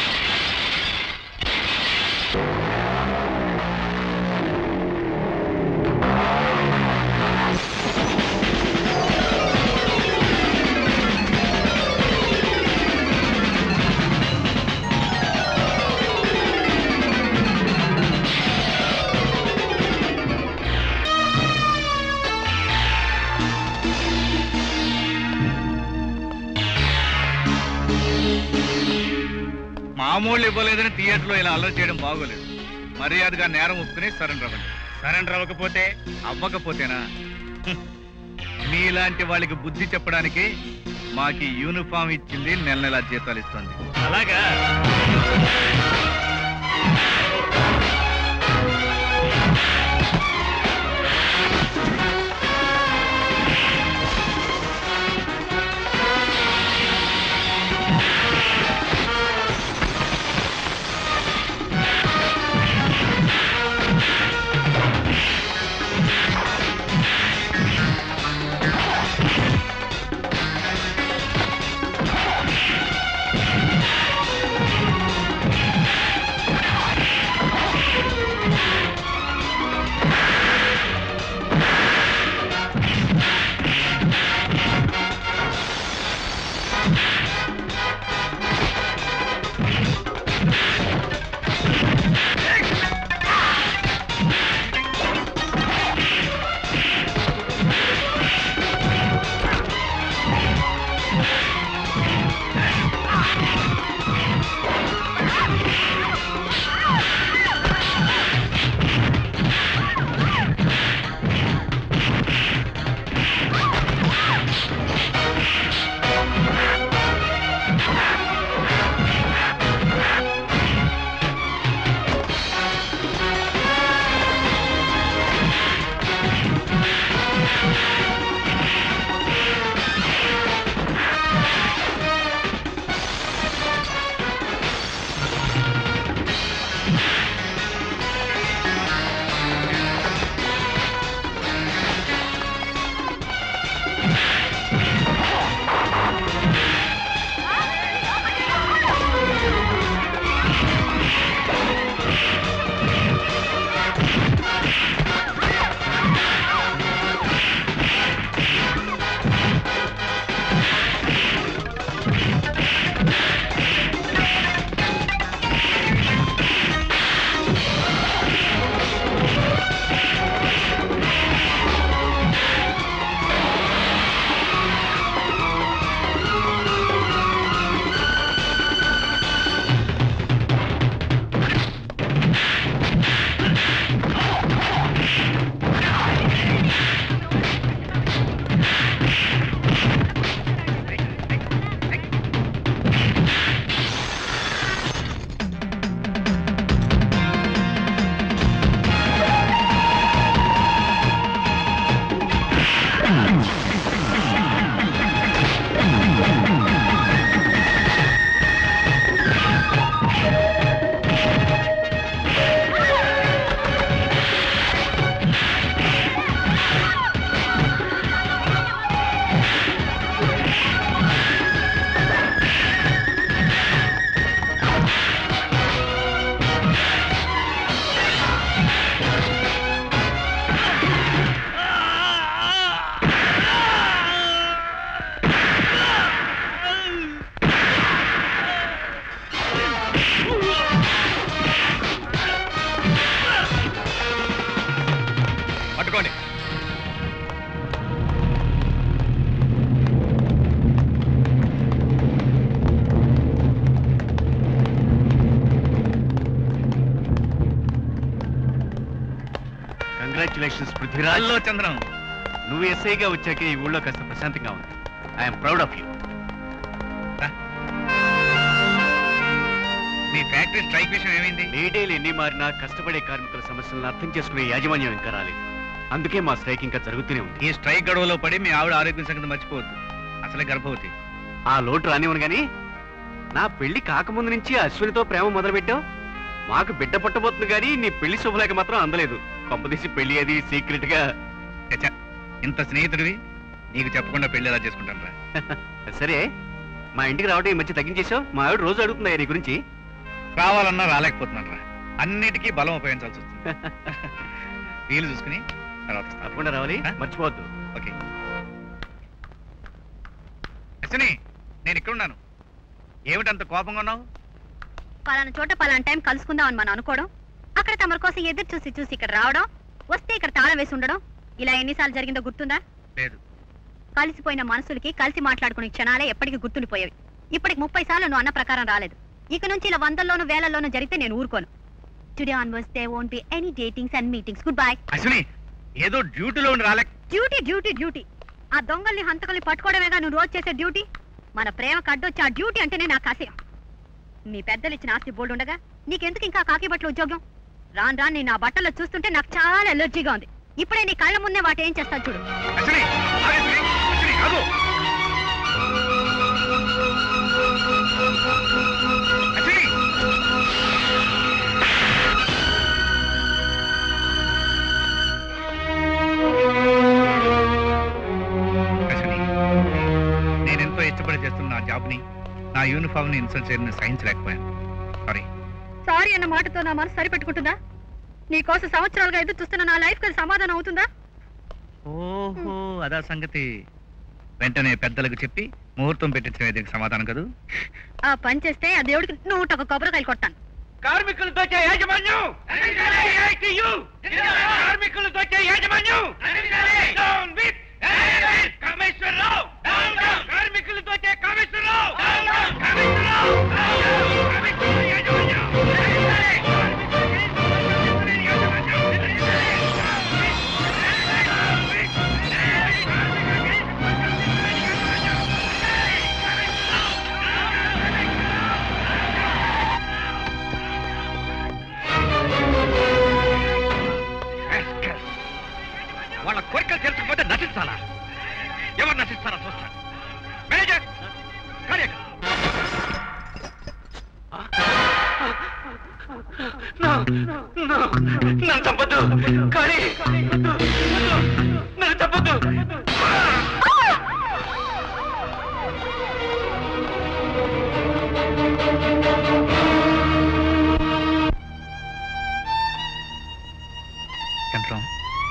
మామూలు ఇవ్వలేదని థియేటర్లో ఇలా అల్లరి చేయడం బాగోలేదు మర్యాదగా నేరం ఒప్పుకుని సరెండర్ అవ్వండి సరెండర్ అవ్వకపోతే అవ్వకపోతేనా హ్మ్. మీలాంటి వాళ్ళకి బుద్ధి చెప్పడానికి మాకి యూనిఫామ్ ఇచ్చింది నెల నెల జీతాలు ఇస్తుంది అలాగా ఆ కంగ్రాచులేషన్స్ పృథ్వీరాజ్ హలో చంద్రం నువ్వు ఎస్ఐగా వచ్చాక ఈ ఊళ్ళో కాస్త ప్రశాంతంగా ఉంది ఐఎమ్ ప్రౌడ్ ఆఫ్ యూ మీ ఫ్యాక్టరీ స్ట్రైక్ విషయం ఏమైంది డీటెయిల్ ఎన్ని మారినా కష్టపడే కార్మికుల సమస్యలను అర్థం చేసుకునే యాజమాన్యం ఇంకా రాలేదు అందుకే మా స్ట్రైక్ ఇంకా జరుగుతూనే ఉంది ఈ స్ట్రైక్ గడువులో పడి మీ ఆవిడ ఆరోగ్యం సంగతి మర్చిపోవద్దు అసలే గర్భవతి ఆ లోటు రానివ్వను గాని నా పెళ్లి కాకముందు నుంచి అశ్వినితో ప్రేమ మొదలుపెట్టావు మాకు బిడ్డ పుట్టబోతుంది కానీ నీ పెళ్లి శుభలేఖ మాత్రం అందలేదు కొంపదీసి పెళ్లి అది సీక్రెట్ గా చచ్చ, ఇంత స్నేహితుడివి నీకు చెప్పకుండా పెళ్లి ఎలా చేసుకుంటాను రా సరే మా ఇంటికి రావడం ఈ మధ్య తగ్గించేశావు మా ఆవిడ రోజు అడుగుతుందా నీ గురించి రావాలన్నా రాలేకపోతున్నాను రా అన్నిటికీ బలం ఉపయోగించాల్సి వస్తుంది వీలు చూసుకుని తర్వాత వస్తాను. తప్పకుండా రావాలి ఆ? మర్చిపోవద్దు ఓకే అశ్విని నేను ఇక్కడ ఉన్నాను ఏమిటంత కోపంగా ఉన్నావు పలానా చోట పలానా టైం కలుసుకుందామని మనం అనుకోవడం అక్కడ తమరి కోసం ఎదురు చూసి చూసి ఇక్కడ రావడం వస్తే ఇక్కడ తాళం వేసి ఉండడం ఇలా ఎన్నిసార్లు జరిగిందో గుర్తుందా లేదు కలిసిపోయిన మనసులకి కలిసి మాట్లాడుకునే క్షణాలే ఎప్పటికీ గుర్తుండిపోయేవి ఇప్పటికి ముప్పై సార్లు నువ్వు అన్న ప్రకారం రాలేదు ఇక నుంచి ఇలా వందల్లోనూ వేలల్లోనూ జరిగితే నేను ఊరుకోను today answers they won't be any datings and meetings good bye Ashwini ఏదో డ్యూటీలో ఉండి రాలే డ్యూటీ డ్యూటీ డ్యూటీ ఆ దొంగల్ని హంతకుల్ని పట్టుకోవడమేగా నువ్వు రోజు చేసే డ్యూటీ మన ప్రేమ కడ్డొచ్చి ఆ డ్యూటీ అంటేనే నాకు ఆశయం మీ పెద్దలు ఇచ్చిన ఆస్తి బోల్డ్ ఉండగా నీకెందుకు ఇంకా కాకి బట్టల ఉద్యోగం రాను రాను నేను ఆ బట్టల్లో చూస్తుంటే నాకు చాలా ఎలర్జీగా ఉంది ఇప్పుడే నీ కళ్ళ ముందే వాటి ఏం చేస్తాను చూడు అశ్విని ఆగు అశ్విని అశ్విని ఆగు అశ్విని అశ్విని నేనెంతో ఇష్టపడి చేస్తున్న నా జాబ్ని నా యూనిఫామ్ ని ఇన్సల్ట్ చేయని సహించలేకపోయాను సారీ సారీ అన్న మాటతో నా మనసు సరిపెట్టుకుంటుందా నీ కోసం సంవత్సరాలుగా ఎదురు చూస్తున్న నా లైఫ్ కి సమాధానం అవుతుందా ఓహో అదా సంగతి వెంటనే పెద్దలకు చెప్పి ముహూర్తం పెట్టించడం దీనికి సమాధానం కదూ ఆ పని చేస్తే ఆ దేవుడికి నూట ఒక కొబ్బరికాయలు కొట్టాను కార్మికులతో యాజమాన్యం కార్మికులతో యాజమాన్యం Down with కామేశ్వరరావు కార్మికులతో కామేశ్వరరావు కామేశ్వరరావు కార్మికుల యాజమాన్యం వాళ్ళ కోరికలు తీర్చకపోతే నశించాలా ఎవరు నశిస్తారా చూస్తాను మేనేజర్ కార్యక్ నన్ను తప్పదు కానీ నన్ను తప్పదు యంత్రం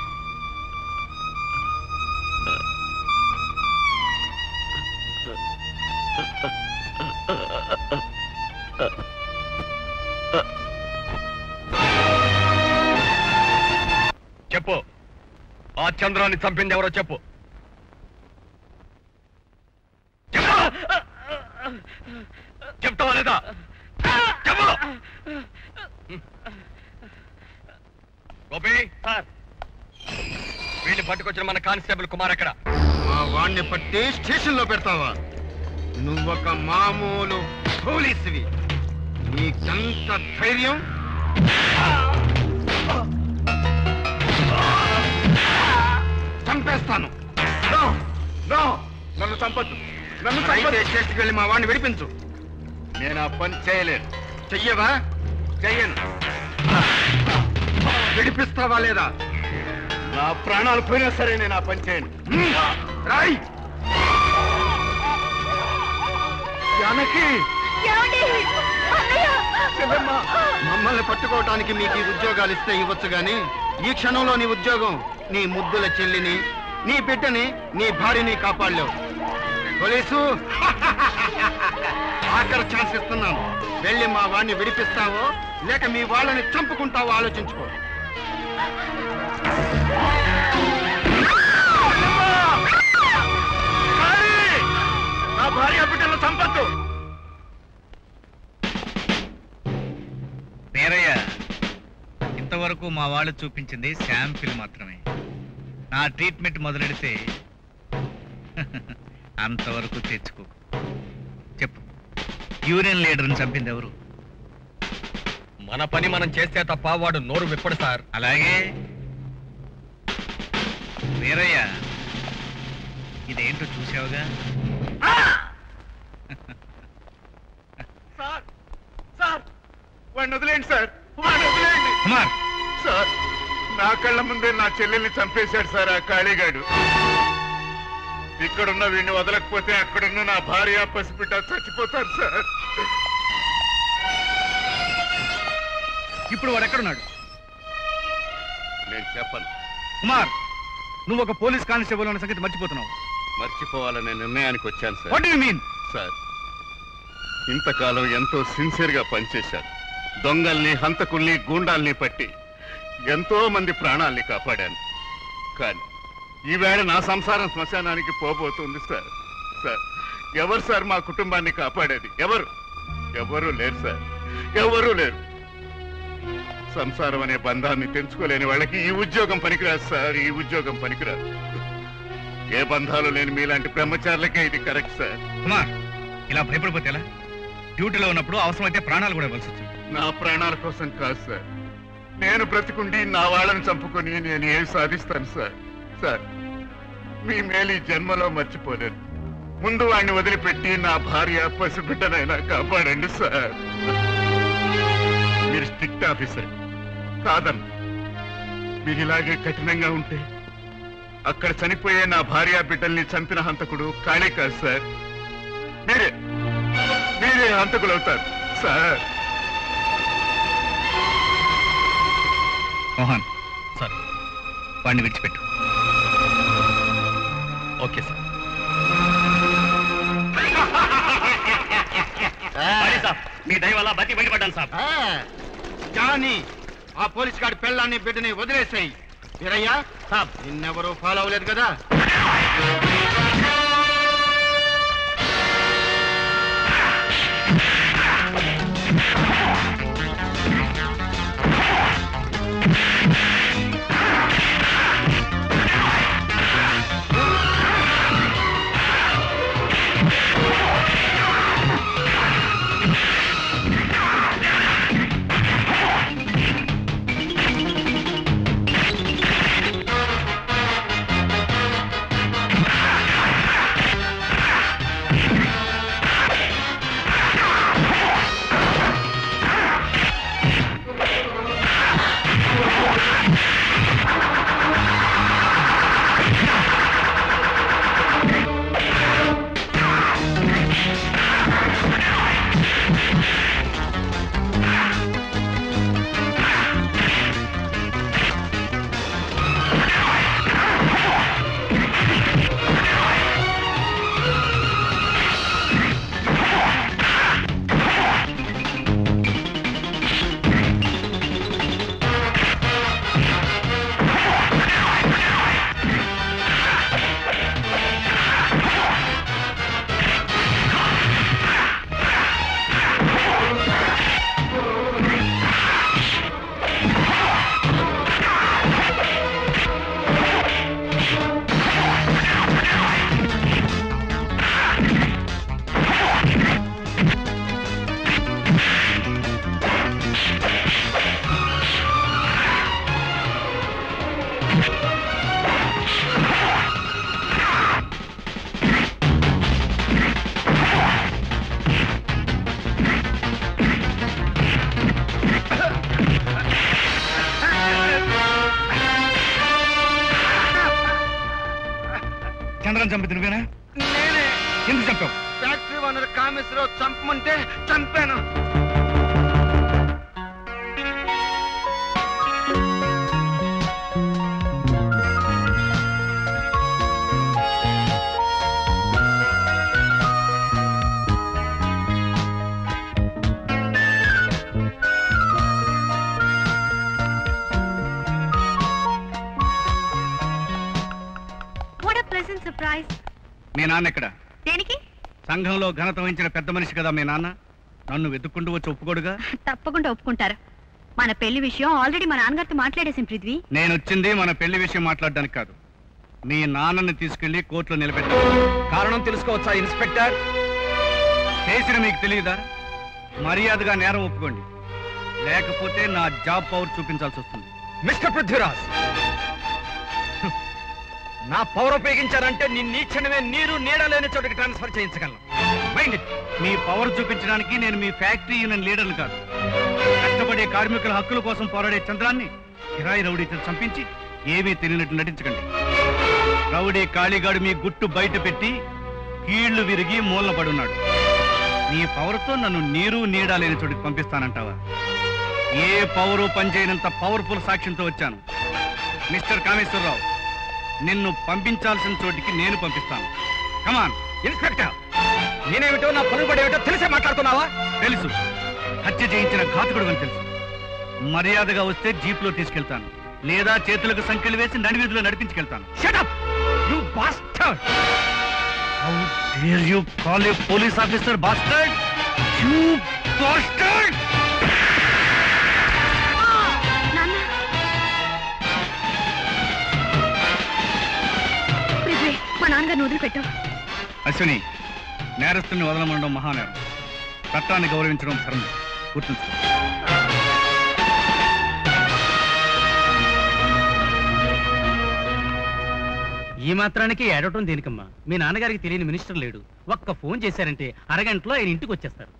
చెప్పు ఆ చంద్రాన్ని చంపింది ఎవరో చెప్పు చెప్పు చెప్తావా లేదా చెప్పు గోపి సార్ వీళ్ళు పట్టుకొచ్చిన మన కానిస్టేబుల్ కుమార్ ఎక్కడ మా వాణ్ణి పట్టి స్టేషన్ లో పెడతావా నువ్వొక మామూలు పోలీసువి నీకంత ధైర్యం చంపేస్తాను నో, నో, నన్ను చంపద్దు నన్ను అయితే స్టేషన్కి వెళ్ళి మా వాడిని విడిపించు నేను ఆ పని చేయలేను చెయ్యవా చెయ్యను విడిపిస్తావా లేదా నా ప్రాణాలు పోయినా సరే నేను ఆ పని చేయను హ్మ్. రాయ్ జానకి శివమ్మ, మమ్మల్ని పట్టుకోవటానికి మీకు ఈ ఉద్యోగాలు ఇస్తే ఇవ్వచ్చు గాని ఈ క్షణంలో నీ ఉద్యోగం నీ ముద్దుల చెల్లిని నీ బిడ్డని నీ భార్యని కాపాడలేవు పోలీసు ఆఖరి ఛాన్స్ ఇస్తున్నాను వెళ్ళి మా వాడిని విడిపిస్తావో లేక మీ వాళ్ళని చంపుకుంటావో ఆలోచించుకో నా భార్య బిడ్డలు చంపద్దు పేరయ్య ఇంతవరకు మా వాళ్ళు చూపించింది శాంపిల్ మాత్రమే నా ట్రీట్మెంట్ మొదలెడితే అంతవరకు తెచ్చుకో చెప్పు యూనియన్ లీడర్ని చంపింది ఎవరు మన పని మనం చేస్తే తప్ప వాడు నోరు విప్పడు సార్ అలాగే వీరయ్య ఇదేంటో చూసావుగా సార్ సార్ వాడిని వదిలేండి సార్ వాడిని వదిలేండి కుమార్ సార్ నా కళ్ళ ముందే నా చెల్లెల్ని చంపేశాడు సార్ ఆ కాళీగాడు ఇక్కడున్న వీడిని వదలకపోతే అక్కడున్న నా భార్య పసిబిడ్డ చచ్చిపోతారు సార్ ఇప్పుడు వాడు ఎక్కడున్నాడు నేను చెప్పను కుమార్ నువ్వు ఒక పోలీస్ కానిస్టేబుల్ అన్న సంగతి మర్చిపోతున్నావు మర్చిపోవాలనే నిర్ణయానికి వచ్చాను sir what you mean sir ఇంతకాలం ఎంతో సిన్సియర్ గా పనిచేశాను దొంగల్ని హంతకుల్ని గూండాల్ని పట్టి ఎంతో మంది ప్రాణాల్ని కాపాడాను కానీ ఈవేళ నా సంసారం శ్మశానానికి పోబోతుంది సార్ సార్ ఎవరు సార్ మా కుటుంబాన్ని కాపాడేది ఎవరు ఎవరు లేరు సార్ ఎవరు లేరు సంసారం అనే బంధాన్ని తెంచుకోలేని వాళ్ళకి ఈ ఉద్యోగం పనికిరాదు సార్ ఈ ఉద్యోగం పనికిరాదు ఏ బంధాలు లేని మీలాంటి బ్రహ్మచారులకే ఇది కరెక్ట్ సార్ కుమార్ ఇలా భయపడిపోతే ఎలా డ్యూటీలో ఉన్నప్పుడు అవసరమైతే ప్రాణాలు కూడా ఇవ్వాల్సి వస్తుంది నా ప్రాణాల కోసం కాదు సార్ నేను బ్రతికుండి నా వాళ్ళని చంపుకొని నేను ఏం సాధిస్తాను సార్ సార్ మీ మేలు ఈ జన్మలో మర్చిపోలేను ముందు వాడిని వదిలిపెట్టి నా భార్య పసిబిడ్డనైనా కాపాడండి సార్ మీరు స్ట్రిక్ట్ ఆఫీసర్ కాదన్న మీరు ఇలాగే కఠినంగా ఉంటే అక్కడ చనిపోయే నా భార్య బిడ్డల్ని చంపిన హంతకుడు ఖాళీ కాదు సార్ మీరే మీరే హంతకులు అవుతారు సార్ మోహన్ సార్ వాడిని విడిచిపెట్టు ఓకే సార్ మీ దయ వల్ల బతి బయటపడ్డాను సార్ ఆ, జానీ ఆ పోలీస్ గాడి పెళ్ళాన్ని బిడ్డని వదిలేసాయి వీరయ్యా సాబ్ నిన్నెవరూ ఫాలో అవ్వలేదు కదా చంద్రన్ చంపితే నువ్వేనా నేనే ఎందుకు చంపావు ఫ్యాక్టరీ ఓనర్ కామేశ్వరరావు చంపమంటే చంపాను వాట్ అ ప్లెజెంట్ సర్ప్రైజ్ మీ నాన్న ఎక్కడ దేనికి సంఘంలో ఘనత వహించిన పెద్ద మనిషి కదా మీ నాన్న నన్ను వెతుక్కుంటూ వచ్చి ఒప్పుకోడుగా తప్పకుండా ఒప్పుకుంటారు మన పెళ్లి విషయం ఆల్రెడీ మా నాన్నగారితో మాట్లాడేసాం పృథ్వీ నేను వచ్చింది మన పెళ్లి విషయం మాట్లాడడానికి కాదు మీ నాన్నని తీసుకెళ్లి కోర్టులో నిలబెట్టాను కారణం తెలుసుకోవచ్చా ఇన్స్పెక్టర్ చేసిన మీకు తెలియదా మర్యాదగా నేరం ఒప్పుకోండి లేకపోతే నా జాబ్ పవర్ చూపించాల్సి వస్తుంది మిస్టర్ పృథ్వీరాజ్ నా పవర్ ఉపయోగించారంటే నీ నీక్షణమే నీరు నీడ లేని చోటికి ట్రాన్స్ఫర్ చేయించగలను మైండ్ ఇట్ మీ పవర్ చూపించడానికి నేను మీ ఫ్యాక్టరీ యూనియన్ లీడర్ని కాదు కష్టపడే కార్మికుల హక్కుల కోసం పోరాడే చంద్రాన్ని కిరాయి రౌడీతో చంపించి ఏమీ తెలియనట్టు నటించకండి రౌడీ కాళీగాడు మీ గుట్టు బయట పెట్టి కీళ్లు విరిగి మూలన పడున్నాడు నీ పవర్తో నన్ను నీరు నీడ లేని చోటికి పంపిస్తానంటావా ఏ పవరు పనిచేయనంత పవర్ఫుల్ సాక్ష్యంతో వచ్చాను మిస్టర్ కామేశ్వరరావు నిన్ను పంపించాల్సిన చోటికి నేను పంపిస్తాను కమాన్ ఇన్స్పెక్టర్ నేనేమిటో నా పలుబడి ఏమిటో తెలిసే మాట్లాడుతున్నావా తెలుసు హత్య చేయించిన ఘాతకుడు అని తెలుసు మర్యాదగా వస్తే జీప్లో తీసుకెళ్తాను లేదా చేతులకు సంఖ్యలు వేసి నడివీధిలో నడిపించుకెళ్తాను shut up you bastard how dare you call you police officer bastard you bastard నాన్న పృథ్వీ మా నాన్నగారిని వదిలిపెట్టావు అశ్విని నేరస్తుని వదలమండడం మహానేరం చట్టాన్ని గౌరవించడం ధర్మం గుర్తుంచుకో ఈ మాత్రానికి ఏడవటం దేనికమ్మా మీ నాన్నగారికి తెలియని మినిస్టర్ లేడు ఒక్క ఫోన్ చేశారంటే అరగంటలో ఆయన ఇంటికి వచ్చేస్తారు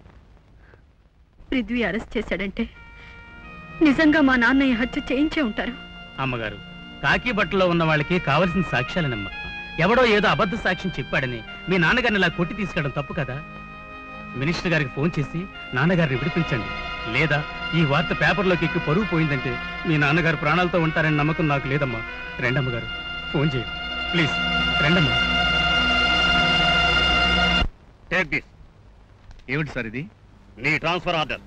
పృథ్వీ అరెస్ట్ చేశాడంటే నిజంగా మా నాన్న ఈ హత్య చేయించే ఉంటారు అమ్మగారు కాకి బట్టలో ఉన్న వాళ్ళకి కావలసిన సాక్ష్యాలనమ్మా ఎవడో ఏదో అబద్ధ సాక్ష్యం చెప్పాడని మీ నాన్నగారిని ఇలా కొట్టి తీసుకెళ్ళడం తప్పు కదా మినిస్టర్ గారికి ఫోన్ చేసి నాన్నగారిని విడిపించండి లేదా ఈ వార్త పేపర్లోకి ఎక్కి పరుగు పోయిందంటే మీ నాన్నగారు ప్రాణాలతో ఉంటారని నమ్మకం నాకు లేదమ్మా రెండమ్మగారు ఫోన్ చేయండి ప్లీజ్ రెండమ్మా టేక్ దిస్ ఏమిటి సార్ ఇది నీ ట్రాన్స్ఫర్ ఆర్డర్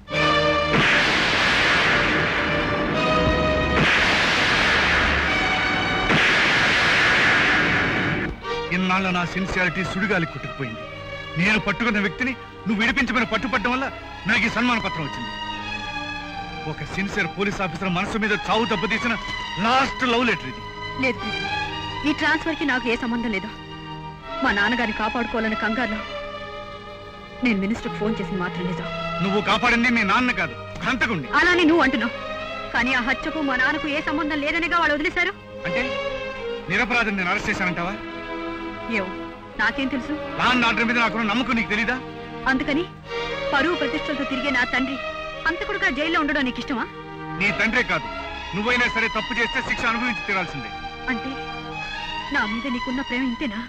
ఇన్నాళ్ళ నా సిన్సియారిటీ సుడిగాలి కొట్టుకుపోయింది నేను పట్టుకున్న వ్యక్తిని నువ్వు విడిపించమని పట్టుపట్టడం వల్ల నాకు ఈ సన్మాన పత్రం వచ్చింది ఒక సిన్సియర్ పోలీస్ ఆఫీసర్ మనసు మీద చావు దెబ్బతీసిన లాస్ట్ లవ్ లెటర్ ఇది లేదు పృథ్వీ. ఈ ట్రాన్స్ఫర్ కి నాకు ఏ సంబంధం లేదు మా నాన్నగారిని కాపాడుకోవాలని కంగారులో నేను మినిస్టర్ ఫోన్ చేసి మాత్రం నిజం నువ్వు కాపాడింది మీ నాన్న కాదు హంతకుండి అలానే నువ్వు అంటున్నావు కానీ ఆ హత్యకు మా నాన్నకు ఏ సంబంధం లేదనేగా వాళ్ళు వదిలేశారు అంటే నిరపరాధిని నేను అరెస్ట్ చేశానంటావా ఏవో నాకేం తెలుసు లాండ్ ఆర్డర్ మీద నాకున్న నమ్మకం నీకు తెలీదా అందుకని పరువు ప్రతిష్టలతో తిరిగే నా తండ్రి అంతకుడుగా జైల్లో ఉండడం నీకు ఇష్టమా నీ తండ్రే కాదు నువ్వైనా సరే తప్పు చేస్తే శిక్ష అనుభవించి తీరాల్సిందే అంటే నా మీద నీకున్న ప్రేమ ఇంతేనా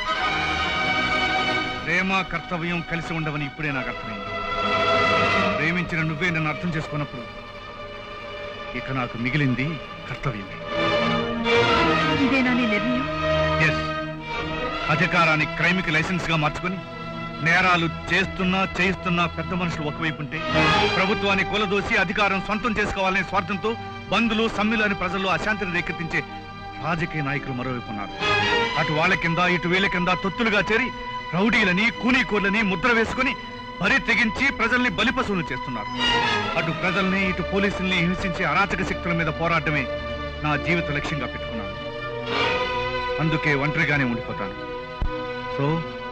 ప్రేమ కర్తవ్యం కలిసి ఉండవని ఇప్పుడే నాకు అర్థమైంది ప్రేమించిన నువ్వే నన్ను అర్థం చేసుకున్నప్పుడు ఇక నాకు మిగిలింది కర్తవ్యమే ఇదేనా నీ నిర్ణయం ఎస్ అధికారాన్ని క్రైమ్కి లైసెన్స్ గా మార్చుకొని నేరాలు చేస్తున్నా చేయిస్తున్నా పెద్ద మనుషులు ఒకవైపు ఉంటే ప్రభుత్వాన్ని కూలదోసి అధికారం సొంతం చేసుకోవాలనే స్వార్థంతో బంధులు సమ్మెలు అని ప్రజల్లో అశాంతిని రేకెత్తించే రాజకీయ నాయకులు మరోవైపు ఉన్నారు అటు వాళ్ళ కింద ఇటు వీళ్ళ కింద తొత్తులుగా చేరి రౌడీలని కూనీకోర్లని ముద్ర వేసుకుని బరి తెగించి ప్రజల్ని బలిపశువులు చేస్తున్నారు అటు ప్రజల్ని ఇటు పోలీసుల్ని హింసించే అరాచక శక్తుల మీద పోరాటమే నా జీవిత లక్ష్యంగా పెట్టుకున్నాను అందుకే ఒంటరిగానే ఉండిపోతాను so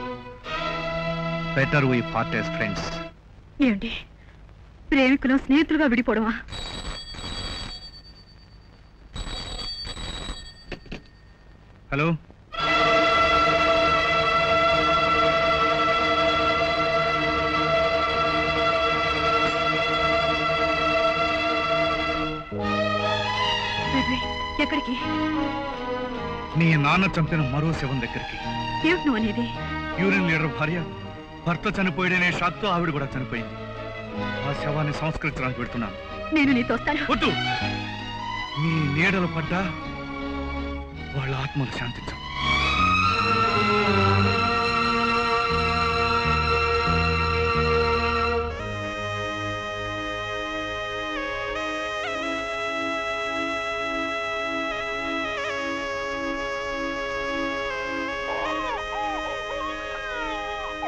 better we part as friends ఏమిటి ప్రేమికులు స్నేహితులుగా విడిపోవడమా హలో పృథ్వీ, ఎక్కడికి నీ నాన్న చంపిన మరో శవం దగ్గరికి ఏమిటి నువ్వు అనేది యూనియన్ లీడర్ భార్య భర్త చనిపోయాడనే షాక్తో ఆవిడ కూడా చనిపోయింది ఆ శవాన్ని సంస్కరించడానికి పెడుతున్నాను నేను నీతో వస్తాను వద్దు నీ నీడలు పడ్డా వాళ్ళ ఆత్మలు శాంతించవు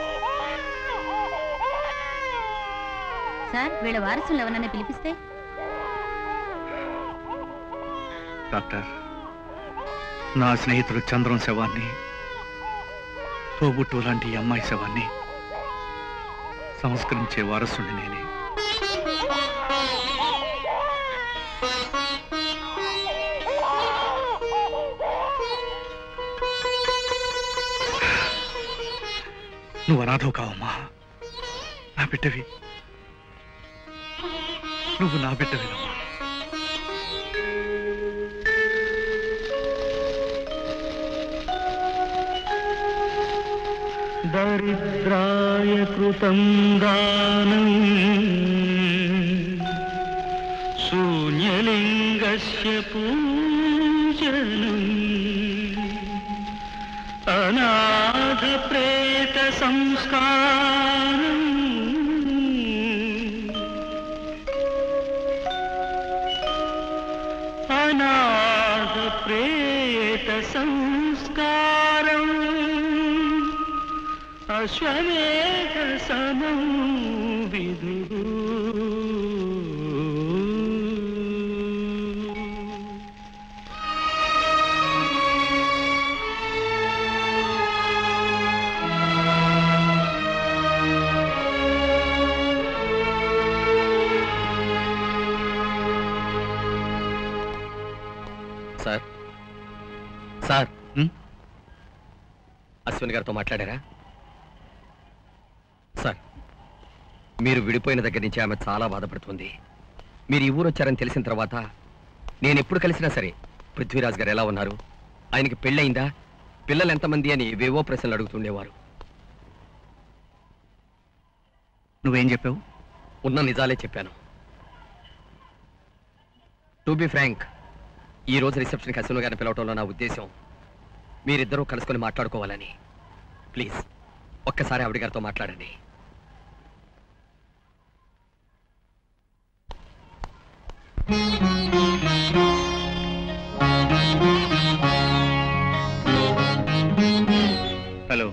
సార్ వీళ్ళ వారసులు ఎవరన్నా పిలిపిస్తే డాక్టర్ నా స్నేహితుడు చంద్రం శవాన్ని తోబుట్టు లాంటి ఈ అమ్మాయి శవాన్ని సంస్కరించే వారసుని నేనే నువ్వు అనాథవు కావమ్మా నా బిడ్డవి నువ్వు నా బిడ్డవినమ్మా దరిద్రాయ కృతం దానం శూన్యలింగస్య పూజనం అనాథ ప్రేత సంస్కారం అనాథ ప్రేత సంస్కారం అశ్వమేధ సమం విదు సార్ సార్ హ్మ్? అశ్విని గారితో మాట్లాడారా సార్ మీరు విడిపోయిన దగ్గర నుంచి ఆమె చాలా బాధపడుతుంది మీరు ఈ ఊరు వచ్చారని తెలిసిన తర్వాత నేను ఎప్పుడు కలిసినా సరే పృథ్వీరాజ్ గారు ఎలా ఉన్నారు ఆయనకి పెళ్ళయిందా పిల్లలు ఎంతమంది అని ఏవేవో ప్రశ్నలు అడుగుతుండేవారు నువ్వేం చెప్పావు ఉన్న నిజాలే చెప్పాను టు బి ఫ్రాంక్ ఈ రోజు రిసెప్షన్కి అశ్విని గారిని పిలవటంలో నా ఉద్దేశం మీరిద్దరూ కలుసుకొని మాట్లాడుకోవాలని ప్లీజ్ ఒక్కసారి ఆవిడ గారితో మాట్లాడండి హలో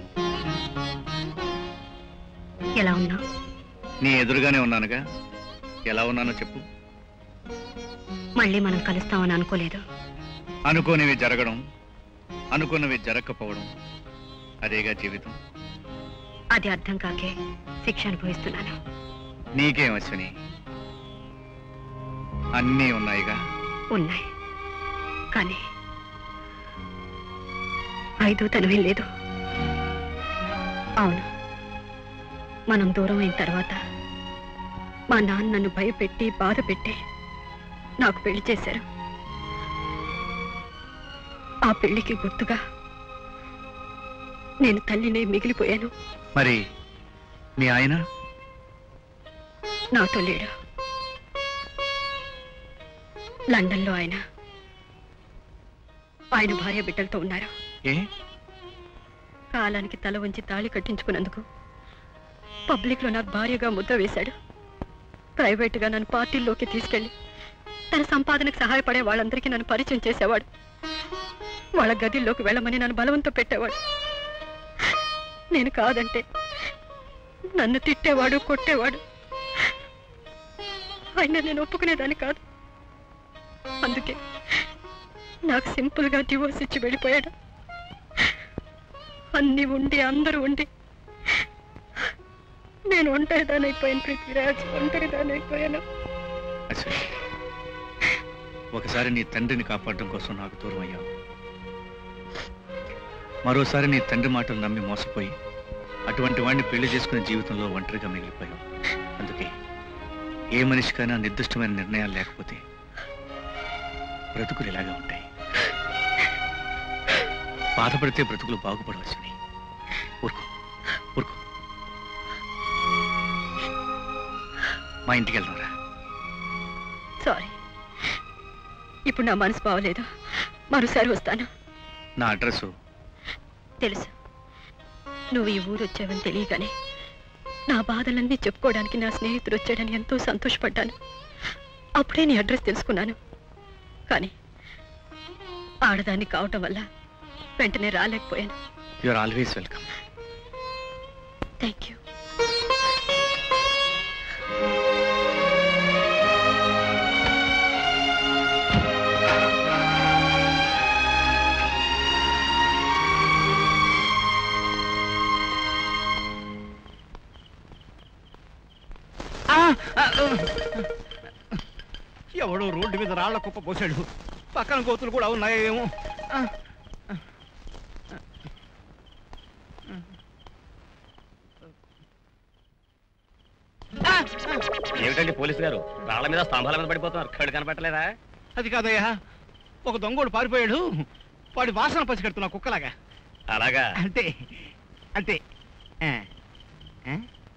ఎలా ఉన్నావు నీ ఎదురుగానే ఉన్నానుగా ఎలా ఉన్నానో చెప్పు మళ్ళీ మనం కలుస్తామని అనుకోలేదు అనుకోనివి జరగడం అనుకున్నవి జరగకపోవడం అదేగా జీవితం అది అర్థం కాకే శిక్ష అనుభవిస్తున్నాను నీకేం అశ్విని అన్నీ ఉన్నాయిగా ఉన్నాయి కానీ ఐదో తనమే లేదు అవును మనం దూరం అయిన తర్వాత మా నాన్న నన్ను భయపెట్టి బాధ పెట్టి నాకు పెళ్లి చేశారు ఆ పెళ్లికి గుర్తుగా నేను తల్లినే మిగిలిపోయాను మరి మీ ఆయన నాతో లేడు లండన్లో ఆయన ఆయన భార్య బిడ్డలతో ఉన్నారు ఏ కాలానికి తల వంచి తాళి కట్టించుకున్నందుకు పబ్లిక్ లో నాకు భార్యగా ముద్ర వేశాడు ప్రైవేట్ గా నన్ను పార్టీల్లోకి తీసుకెళ్లి తన సంపాదనకు సహాయపడే వాళ్ళందరికీ నన్ను పరిచయం చేసేవాడు వాళ్ళ గదిల్లోకి వెళ్ళమని నన్ను బలవంతం పెట్టేవాడు నేను కాదంటే నన్ను తిట్టేవాడు కొట్టేవాడు అయినా నేను ఒప్పుకునేదాన్ని కాదు అందుకే నాకు సింపుల్ గా డివోర్స్ ఇచ్చి వెళ్ళిపోయాడు అన్ని ఉండి అందరూ ఉండి నేను ఒంటరిదానైపోయాను పృథ్వీరాజ్ ఒంటరిదానైపోయాను అశ్విని ఒకసారి నీ తండ్రిని కాపాడడం కోసం నాకు దూరం అయ్యావు మరోసారి నీ తండ్రి మాటలు నమ్మి మోసపోయి అటువంటి వాడిని పెళ్లి చేసుకునే జీవితంలో ఒంటరిగా మిగిలిపోయావు అందుకే ఏ మనిషికైనా నిర్దిష్టమైన నిర్ణయాలు లేకపోతే బ్రతుకులు ఇలాగే ఉంటాయి బాధపడితే బ్రతుకులు బాగుపడవచ్చని ఊరుకో ఊరుకో మా ఇంటికి వెళ్దాంరా సారీ ఇప్పుడు నా మనసు బాగలేదు మరోసారి వస్తాను నా అడ్రస్ తెలుసు నువ్వు ఈ ఊరు వచ్చావని తెలియగానే నా బాధలన్నీ చెప్పుకోవడానికి నా స్నేహితుడు వచ్చాడని ఎంతో సంతోషపడ్డాను అప్పుడే నీ అడ్రస్ తెలుసుకున్నాను కానీ ఆడదాన్ని కావటం వల్ల వెంటనే రాలేకపోయాను you are always welcome thank you ఎవడో రోడ్డు మీద రాళ్ల కుప్ప పోసాడు పక్కన కోతులు కూడా ఉన్నాయేమో ఆ. ఏమిటండి పోలీసు గారు రాళ్ల మీద స్తంభాల మీద పడిపోతున్నారు కళ్ళు కనపట్టలేదా అది కాదయ్యా ఒక దొంగోడు పారిపోయాడు వాడి వాసన పసిగడుతున్నా కుక్కలాగా అలాగా అంతే అంతే ఆ. ఆ?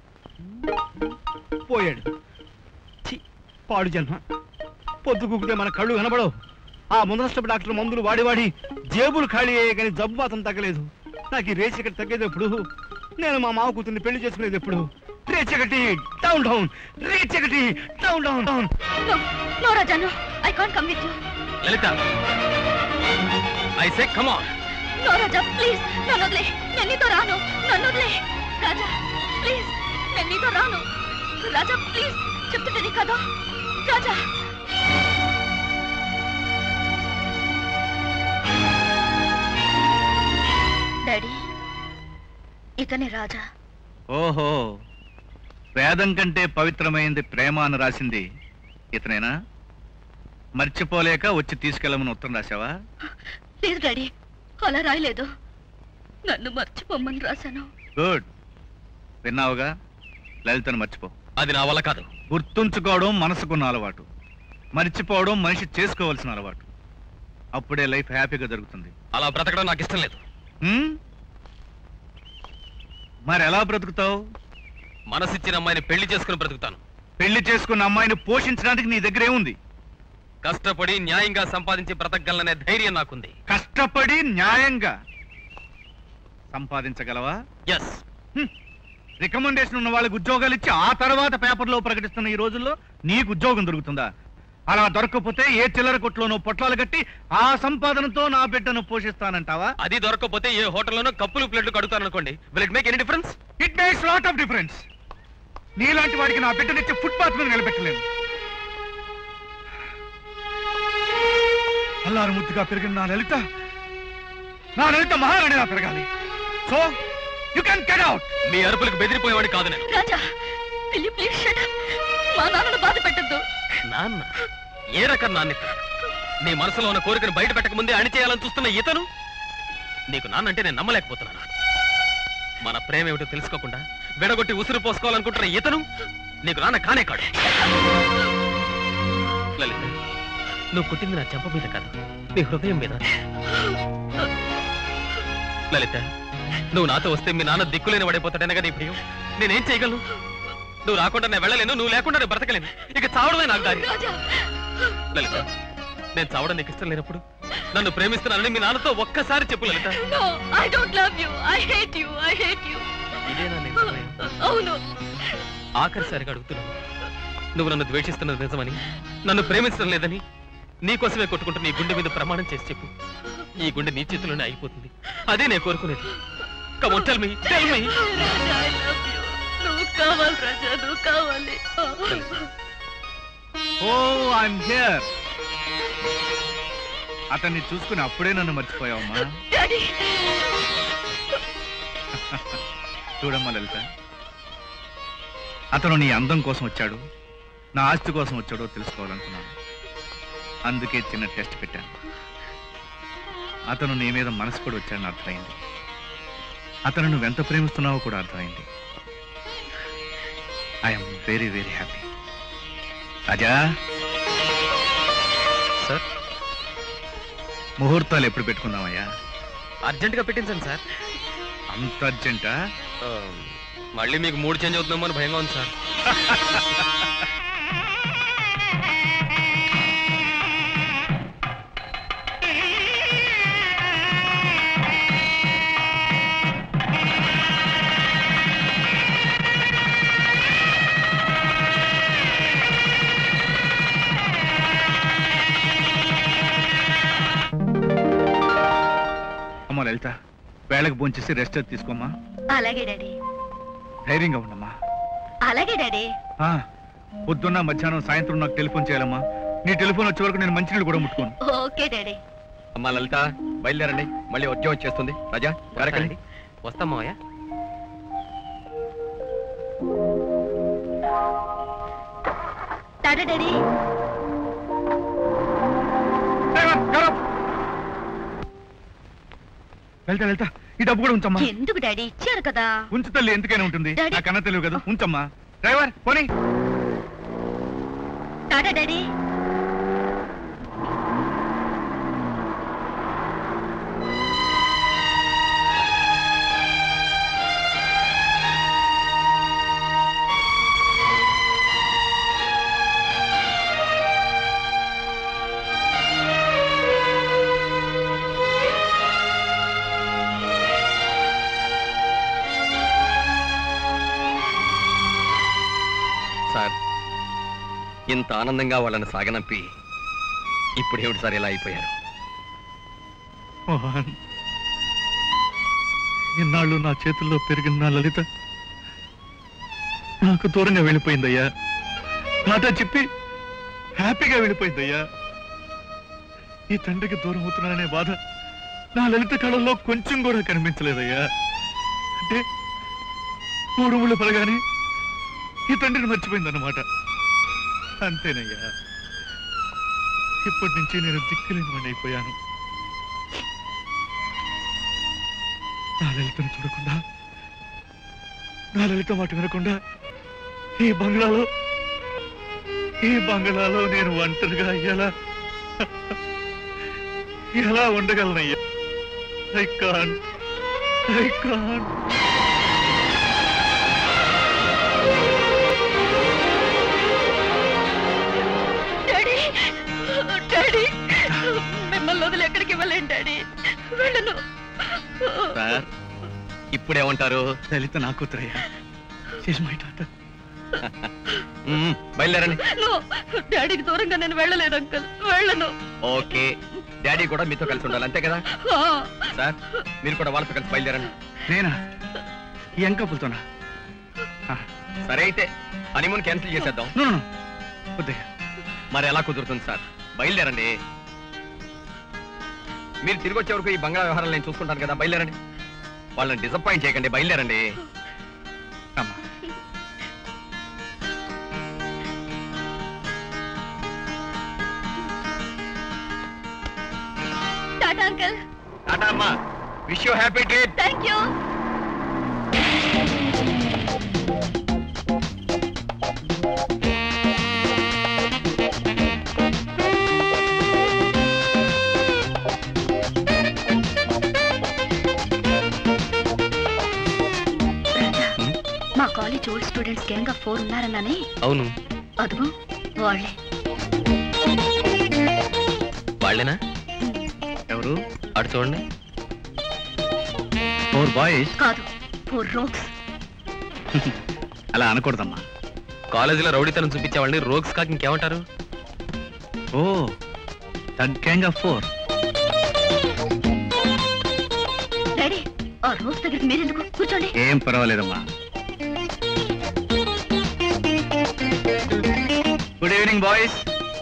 పోయాడు ఛీ, పాడు జన్మ పొద్దు కుక్కితే మన కళ్ళు కనబడవు ఆ ముందరష్టపు డాక్టర్ మందులు వాడి వాడి జేబులు ఖాళీ అయ్యాయి కానీ జబ్బు మాత్రం తగ్గలేదు నాకు ఈ రేచి ఇక్కడ తగ్గేది ఎప్పుడు నేను మా మామ కూతుర్ని పెళ్లి చేసుకునేది ఎప్పుడు రేచకటి డౌన్ డౌన్ రేచకటి down down down No, no, Raja, no. I can't come with you. Lalitha I say come on No, Raja, please. నన్ను వదిలే నేను నీతో రాను నన్ను వదిలే రాజా ప్లీజ్ నేను నీతో రాను రాజా ప్లీజ్ చెప్తుంటే నీ కదా రాజా డాడీ ఇతనే రాజా ఓహో వేదం కంటే పవిత్రమైంది ప్రేమ అని రాసింది ఇతనేనా మర్చిపోలేక వచ్చి తీసుకెళ్ళమని ఉత్తరం రాశావా లేదు డాడీ అలా రాయలేదు నన్ను మర్చిపోమ్మని రాశాను గుడ్ విన్నావుగా లలితను మర్చిపో అది నా వల్ల కాదు గుర్తుంచుకోవడం మనసుకున్న అలవాటు మర్చిపోవడం మనిషి చేసుకోవాల్సిన అలవాటు అప్పుడే లైఫ్ హ్యాపీగా జరుగుతుంది అలా బ్రతకడం నాకు ఇష్టం లేదు హ్మ్? మరి ఎలా బ్రతుకుతావు మనసిచ్చిన అమ్మాయిని పెళ్లి చేసుకుని బ్రతుకుతాను పెళ్లి చేసుకున్న అమ్మాయిని పోషించడానికి నీ దగ్గర ఏముంది కష్టపడి న్యాయంగా సంపాదించి బ్రతకగలననే ధైర్యం నాకుంది కష్టపడి న్యాయంగా సంపాదించగలవా ఎస్ రికమెండేషన్ ఉన్న వాళ్ళకి ఉద్యోగాలు ఇచ్చి ఆ తర్వాత పేపర్లో ప్రకటిస్తున్న ఈ రోజుల్లో నీకు ఉద్యోగం దొరుకుతుందా అలా దొరకకపోతే ఏ చిల్లర కొట్లోనో పొట్లాలు కట్టి ఆ సంపాదనతో నా బిడ్డను పోషిస్తానంటావా అది దొరకకపోతే ఏ హోటల్లోనో కప్పులు ప్లేట్లు కడుగుతాను అనుకోండి will it make any difference it makes lot of difference నీలాంటి వాడికి నా బిడ్డనిచ్చి ఫుట్పాత్ మీద నిలబెట్టలేను అల్లారు ముద్దుగా పెరిగిన నా లలిత నా లలిత మహారాణిలా పెరగాలి so you can get out మీ అరుపులకు బెదిరిపోయేవాడిని కాదు నేను రాజా పిల్లి ప్లీజ్ షట్ మా నాన్నను బాధ పెట్టద్దు నాన్న ఏ రకం నాన్న ఇతను? నీ మనసులో ఉన్న కోరికను బయట పెట్టక ముందే అణిచేయాలని చూస్తున్న ఇతను నీకు నాన్న అంటే నేను నమ్మలేకపోతున్నాను మన ప్రేమ ఏమిటో తెలుసుకోకుండా విడగొట్టి ఉసురు పోసుకోవాలనుకుంటున్న ఇతను నీకు నాన్న కానే కాడు లలిత నువ్వు పుట్టింది నా చెంప మీద కాదు నీ హృదయం మీద లలిత నువ్వు నాతో వస్తే మీ నాన్న దిక్కులేని పడిపోతాడనే కదా ఇప్పుడు నేనేం చేయగలను నువ్వు రాకుండా నేను వెళ్ళలేను నువ్వు లేకుండా నేను బ్రతకలేను ఇక చావడమే నాకు దారి రాజా లలిత నేను చావడం నీకు ఇష్టం లేనప్పుడు నన్ను ప్రేమిస్తున్నానని మీ నాన్నతో ఒక్కసారి చెప్పు Lalitha no I don't love you I hate you I hate you ఇదేనా నిజమే అవును ఆఖరిసారిగా అడుగుతున్నాను నువ్వు నన్ను ద్వేషిస్తున్నది నిజమని నన్ను ప్రేమించడం లేదని నీకోసమే కొట్టుకుంటూ నీ గుండె మీద ప్రమాణం చేసి చెప్పు ఈ గుండె నీ చేతిలోనే అయిపోతుంది అదే నేను కోరుకునేది come on tell me tell me Raja I love you నువ్వు కావాలి రాజా నువ్వు కావాలి ఓ ఐఎమ్ హియర్ అతన్ని చూసుకుని అప్పుడే నన్ను మర్చిపోయావమ్మా డాడీ చూడమ్మా లలిత అతను నీ అందం కోసం వచ్చాడు నా ఆస్తి కోసం వచ్చాడో తెలుసుకోవాలనుకున్నాను అందుకే చిన్న టెస్ట్ పెట్టాను అతను నీ మీద మనసు కూడా వచ్చాడని అర్థమైంది అతను నువ్వెంత ప్రేమిస్తున్నావో కూడా అర్థమైంది I'm very very happy Raja sir ముహూర్తాలు ఎప్పుడు పెట్టుకుందామయ్యా అర్జెంటుగా పెట్టించండి సార్ అంత అర్జెంటా ఆ, మళ్ళీ మీకు మూడు చేంజ్ అవుతుందేమో అని భయంగా ఉంది సార్ అమ్మా లలిత వేళకు భోంచేసి రెస్ట్ అది తీసుకోమ్మా అలాగే డాడీ ధైర్యంగా ఉండమ్మా అలాగే డాడీ ఆ, పొద్దున్న మధ్యాహ్నం సాయంత్రం నాకు టెలిఫోన్ చేయాలమ్మా నీ టెలిఫోన్ వచ్చే వరకు నేను మంచినీళ్ళు కూడా ముట్టుకోను ఓకే డాడీ అమ్మా లలిత బయలుదేరండి మళ్ళీ ఉద్యోగం చేస్తుంది రాజా వెనకండి వస్తాం మావయ్య టాటా డాడీ వెళ్తా వెళ్తా ఈ డబ్బు కూడా ఉంచమ్మా ఎందుకు డాడీ ఇచ్చారు కదా ఉంచు తల్లి ఎందుకైనా ఉంటుంది డాడీ. నాకన్నా తెలియదు కదా ఉంచమ్మా డ్రైవర్ పోనీ టాటా డాడీ సార్ ఇంత ఆనందంగా వాళ్ళని సాగనంపి ఇప్పుడు ఏమిటి సార్ ఇలా అయిపోయారు మోహన్ ఇన్నాళ్ళు నా చేతుల్లో పెరిగిన నా లలిత నాకు దూరంగా వెళ్ళిపోయిందయ్యా మాట చెప్పి హ్యాపీగా వెళ్ళిపోయిందయ్యా ఈ తండ్రికి దూరం అవుతున్నాననే బాధ నా లలిత కళల్లో కొంచెం కూడా కనిపించలేదయ్యా అంటే మూడు ముళ్ళు పడగానే ఈ తండ్రిని మర్చిపోయిందన్నమాట అంతేనయ్యా ఇప్పటి నుంచి నేను దిక్కులేని వాడిని అయిపోయాను నా లలితను చూడకుండా నా లలిత మాట వినకుండా ఈ బంగ్లాలో ఈ బంగ్లాలో నేను ఒంటరిగా ఎలా ఎలా ఉండగలనయ్యా I can I can daddy daddy మిమ్మల్ని వదిలి ఎక్కడికి వెళ్ళండి డాడీ వెళ్ళను సార్ ఇప్పుడేమంటారు లలిత నా కూతురయ్యా She's my daughter. మ్మ్, బయలుదేరండి నో డాడీకి దూరంగా నేను వెళ్ళలేదు అంకుల్ వెళ్ళను ఓకే డాడీ కూడా మీతో కలిసి ఉండాలి అంతే కదా ఆ, సార్ మీరు కూడా వాళ్ళతో కలిసి బయలుదేరండి నేనా ఈ అంకపులతోనా సరే అయితే హనీమూన్ క్యాన్సిల్ చేసేద్దాం నో నో వద్దయ్యా మరి ఎలా కుదురుతుంది సార్ బయలుదేరండి మీరు తిరిగి వచ్చే వరకు ఈ బంగ్లా వ్యవహారాలు నేను చూసుకుంటాను కదా బయలుదేరండి వాళ్ళని డిసప్పాయింట్ చేయకండి బయలుదేరండి అమ్మా టాటా అంకుల్ టాటా అమ్మా wish you happy trip thank you మా college old students gang of four ఉన్నారన్నానే అవును అదుగో వాళ్ళే వాళ్ళేనా ఎవరు అటు చూడండి ఫోర్ బాయ్స్ కాదు ఫోర్ రోక్స్ అలా అనకూడదమ్మా కాలేజీలో రౌడీతనం చూపించే వాళ్ళని రోగ్స్ కాక ఇంకేమంటారు oh that gang of four daddy ఆ రోక్స్ దగ్గరికి మీరెందుకు కూర్చోండి ఏం పర్వాలేదమ్మా గుడ్ ఈవినింగ్ బాయ్స్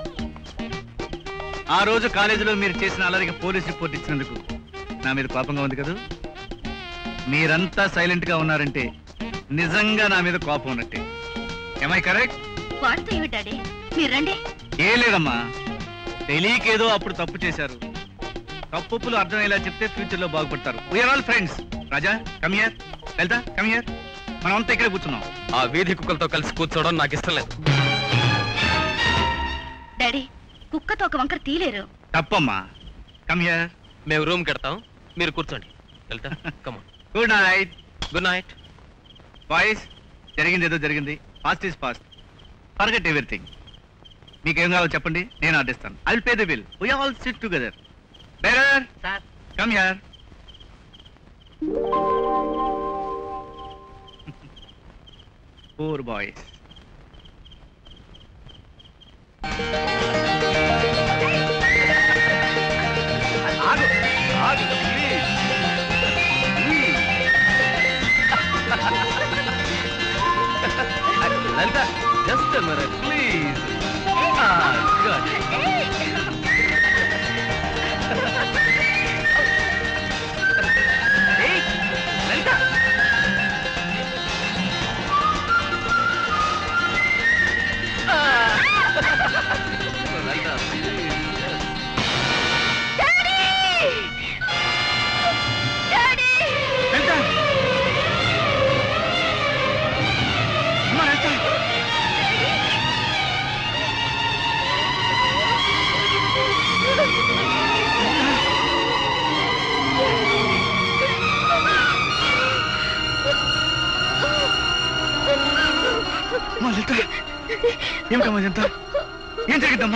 ఆ రోజు కాలేజీలో మీరు చేసిన అలరికి పోలీస్ రిపోర్ట్ ఇచ్చినందుకు నా మీద కోపంగా ఉంది కదా మీరంతా సైలెంట్ గా ఉన్నారంటే నిజంగా నా మీద కోపం ఉన్నట్టే ఏమై కరెక్ట్ వాడితో ఏమి డాడీ మీరు రండి ఏం లేదమ్మా తెలియకేదో అప్పుడు తప్పు చేశారు తప్పులు అర్థమయ్యేలా చెప్తే ఫ్యూచర్ లో బాగుపడతారు we are all friends Raja come here వెళ్తా కమియర్ మనం అంతా ఇక్కడే కూర్చున్నాం ఆ వీధి కుక్కలతో కలిసి కూర్చోవడం నాకు ఇష్టం లేదు డాడీ కుక్కతో ఒక వంకర తీలేరు తప్పమ్మా కమియర్ మేము రూమ్ కెడతాం మీరు కూర్చోండి వెళ్తా కమా good night good night boys జరిగింది ఏదో జరిగింది past is past forget everything మీకేం కావాలో చెప్పండి నేను ఆర్డిస్తాను I will pay the bill we all sit together bearer sir come here poor boys Lalitha just minute please good Lalitha ఏమిటమ్మా ఇదంతా ఏం జరిగిందమ్మా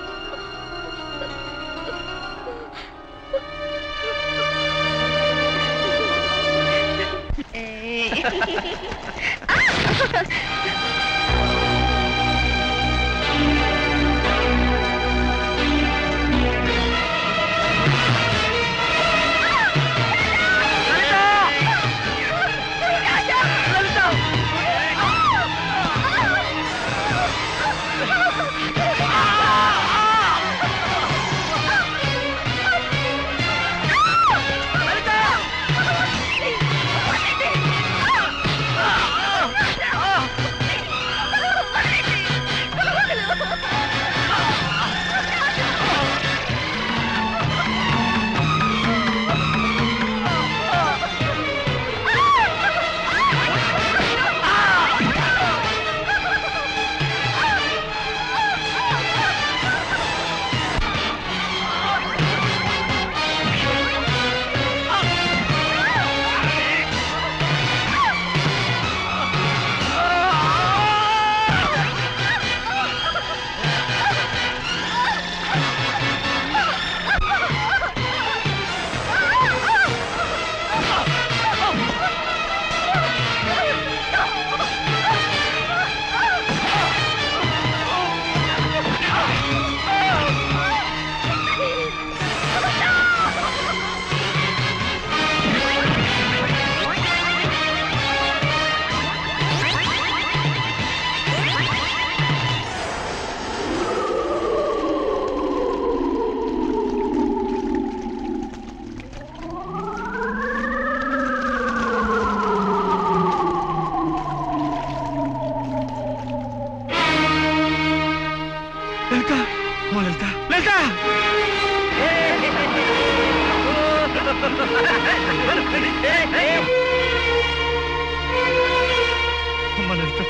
లలిత అమ్మా లలిత లలిత అమ్మా లలిత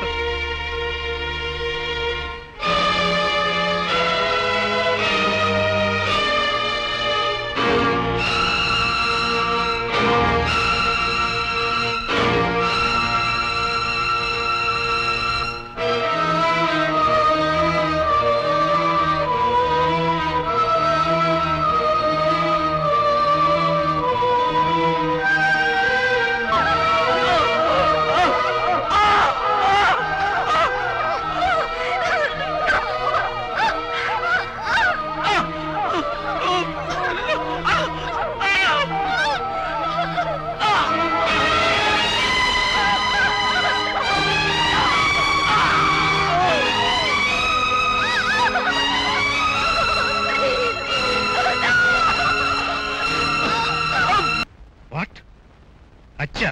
వాట్ హత్య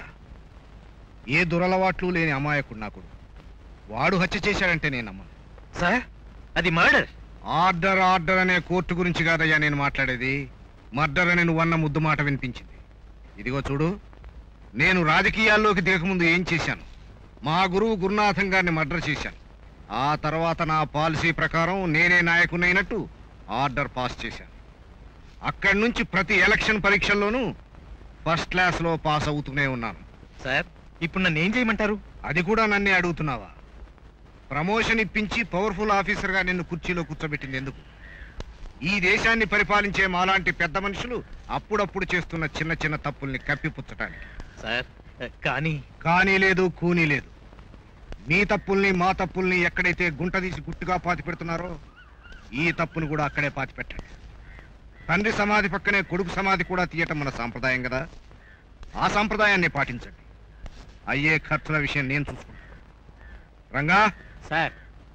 ఏ దురలవాట్లు లేని అమాయకుడు నాకు వాడు హత్య చేశాడంటే నేను నమ్మను సార్ అది మర్డర్ ఆర్డర్ ఆర్డర్ అనే కోర్టు గురించి కాదయ్యా నేను మాట్లాడేది మర్డర్ అని నువ్వు అన్న ముద్దు మాట వినిపించింది ఇదిగో చూడు నేను రాజకీయాల్లోకి దిగకముందు ఏం చేశాను మా గురువు గురునాథం గారిని మర్డర్ చేశాను ఆ తర్వాత నా పాలసీ ప్రకారం నేనే నాయకునైనట్టు ఆర్డర్ పాస్ చేశాను అక్కడి నుంచి ప్రతి ఎలక్షన్ పరీక్షల్లోనూ ఫస్ట్ క్లాస్లో పాస్ అవుతూనే ఉన్నాను సార్ ఇప్పుడు నన్ను ఏం చేయమంటారు అది కూడా నన్నే అడుగుతున్నావా ప్రమోషన్ ఇప్పించి పవర్ఫుల్ ఆఫీసర్గా నిన్ను కుర్చీలో కూర్చోబెట్టింది ఎందుకు ఈ దేశాన్ని పరిపాలించే మాలాంటి పెద్ద మనుషులు అప్పుడప్పుడు చేస్తున్న చిన్న చిన్న తప్పుల్ని కప్పిపుచ్చటానికి సార్ కానీ కానీ లేదు కూనీ లేదు మీ తప్పుల్ని మా తప్పుల్ని ఎక్కడైతే గుంట తీసి గుట్టుగా పాతి పెడుతున్నారో ఈ తప్పును కూడా అక్కడే పాతి పెట్టండి తండ్రి సమాధి పక్కనే కొడుకు సమాధి కూడా తీయటం మన సాంప్రదాయం కదా ఆ సాంప్రదాయాన్ని పాటించండి అయ్యే ఖర్చుల విషయం నేను చూసుకుంటాను Ranga sir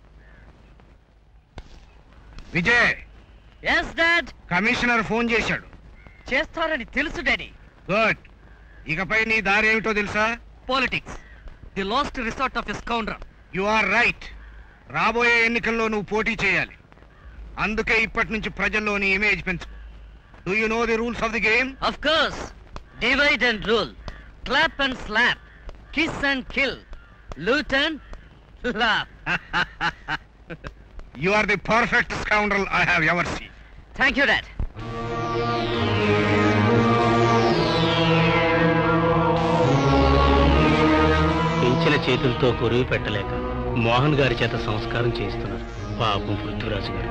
Vijay yes dad commissioner phone చేశాడు చేస్తారని తెలుసు డాడీ గుడ్ ఇకపై నీ దారి ఏమిటో తెలుసా politics the last resort of a scoundrel you are right రాబోయే ఎన్నికల్లో నువ్వు పోటీ చేయాలి అందుకే ఇప్పటి నుంచి ప్రజల్లో నీ ఇమేజ్ పెంచుకో do you know the rules of the game of course divide and rule clap and slap kiss and kill loot and laugh you are the perfect scoundrel I have ever see thank you dad పెంచిన చేతులతో కొరివి పెట్టలేక మోహన్ గారి చేత సంస్కారం చేయిస్తున్నారు పాపం పృథ్వీరాజు గారు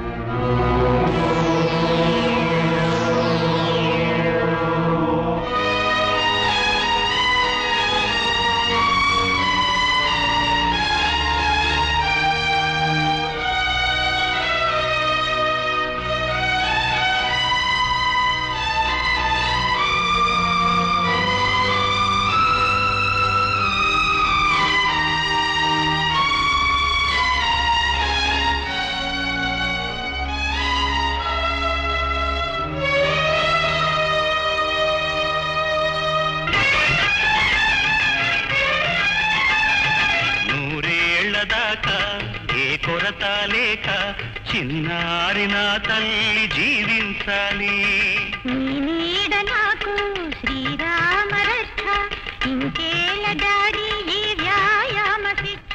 నూరేళ్ల దాకా ఏ కొరత లేక చిన్నారి నా తల్లి జీవించాలి నీ నీడ నాకు శ్రీరామ రక్ష ఇంకేల డాడీ ఈ వ్యాయామ శిక్ష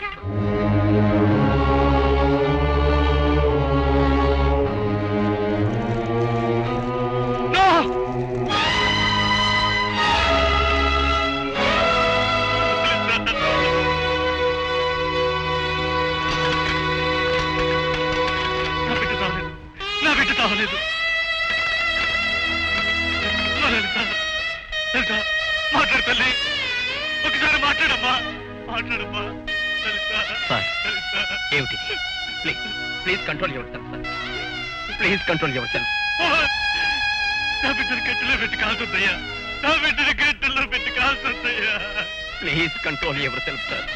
నా బిడ్డ తాగలేదు నా బిడ్డ తాగలేదు నా లలిత లలిత మాట్లాడు తల్లి ఒకసారి మాట్లాడమ్మా మాట్లాడమ్మా లలిత సార్ ఏమిటి please please control yourself sir please control yourself Mohan, నా బిడ్డను కట్టెలో పెట్టి కాల్చొద్దయ్యా నా బిడ్డను కట్టెల్లో పెట్టి కాల్చొద్దయ్యా please control yourself sir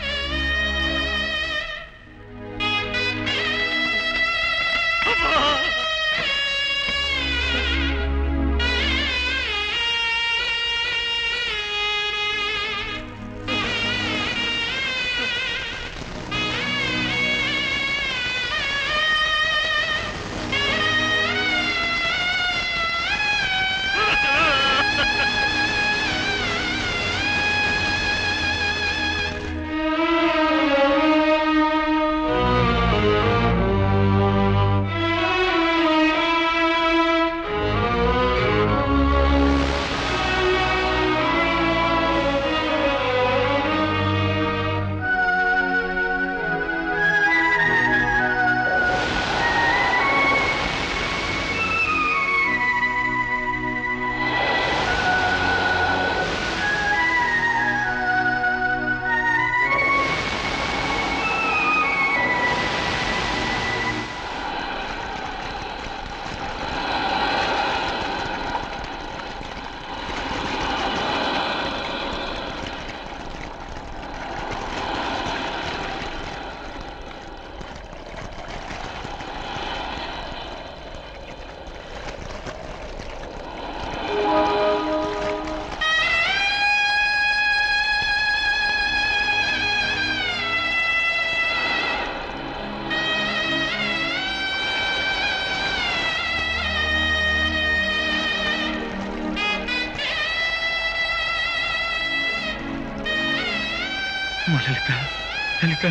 మా లలిత లలిత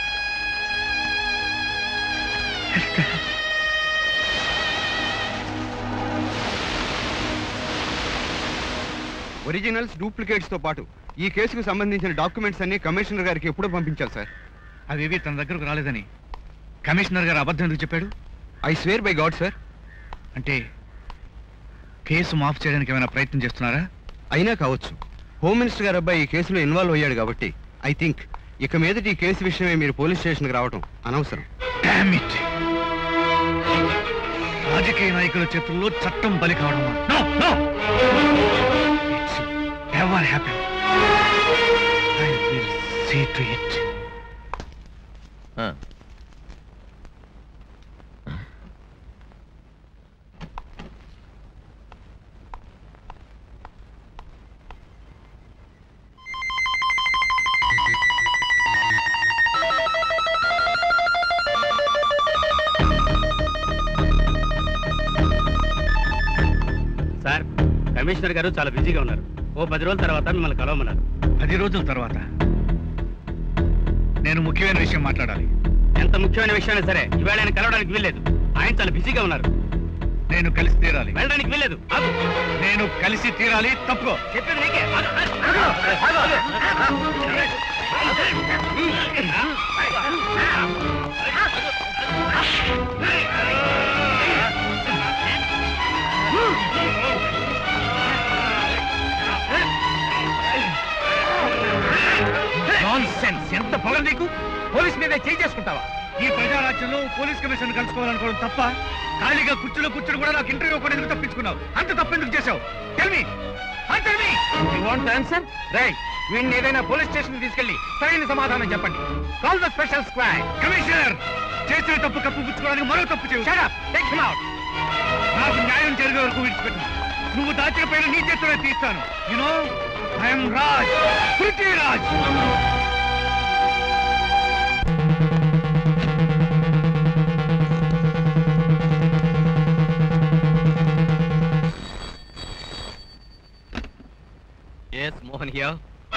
లలిత ఒరిజినల్స్ డూప్లికేట్స్ తో పాటు ఈ కేసుకు సంబంధించిన డాక్యుమెంట్స్ అన్ని కమిషనర్ గారికి ఎప్పుడు పంపించాలి సార్ అవేవి తన దగ్గరకు రాలేదని కమిషనర్ గారు అబద్ధం ఎందుకు చెప్పాడు I swear by God sir అంటే కేసు మాఫ్ చేయడానికి ఏమైనా ప్రయత్నం చేస్తున్నారా అయినా కావచ్చు హోమ్ మినిస్టర్ గారు అబ్బాయి ఈ కేసులో ఇన్వాల్వ్ అయ్యాడు కాబట్టి ఐ థింక్ ఇక మీదటి ఈ కేసు విషయమే మీరు పోలీస్ స్టేషన్కి రావడం అనవసరం Damn it! రాజకీయ నాయకుల చేతుల్లో చట్టం బలి కావడం no no it's ever happy I will see to it sir commissioner గారు చాలా బిజీగా ఉన్నారు ఓ పది రోజుల తర్వాత మిమ్మల్ని కలవమన్నారు పది రోజుల తర్వాత నేను ముఖ్యమైన విషయం మాట్లాడాలి ఎంత ముఖ్యమైన విషయాన్ని సరే ఈవేళ ఆయన కలవడానికి వీల్లేదు ఆయన చాలా బిజీగా ఉన్నారు నేను కలిసి తీరాలి వెళ్ళడానికి వీల్లేదు ఆగు. నేను కలిసి తీరాలి తప్పుకో చెప్పేది నీకే ఆగు, ఆగు, ఆగు, ఆగు, ఆగు. నాన్సెన్స్ ఎంత పొగ నీకు పోలీస్ మీద చేయి చేసుకుంటావా ఈ ప్రజారాజ్యంలో పోలీస్ కమిషన్ కలుసుకోవాలనుకోవడం తప్ప ఖాళీగా కుర్చీలో కూర్చుని కూడా నాకు ఇంటర్వ్యూ కూడా ఎందుకు తప్పించుకున్నావు అంత తప్పు ఎందుకు చేశావు tell me tell me you want answer right వీడిని ఏదైనా పోలీస్ స్టేషన్ తీసుకెళ్లి సరైన సమాధానం చెప్పండి call the special squad commissioner చేసిన తప్పు కప్పు పుచ్చుకోవడానికి మరో తప్పు చేయు shut up take him out నాకు న్యాయం జరిగే వరకు విడిచిపెట్టు నువ్వు దాచకపోయిన నీ చేతిలో తీస్తాను you know I'm Raj Prithviraj yes Mohan here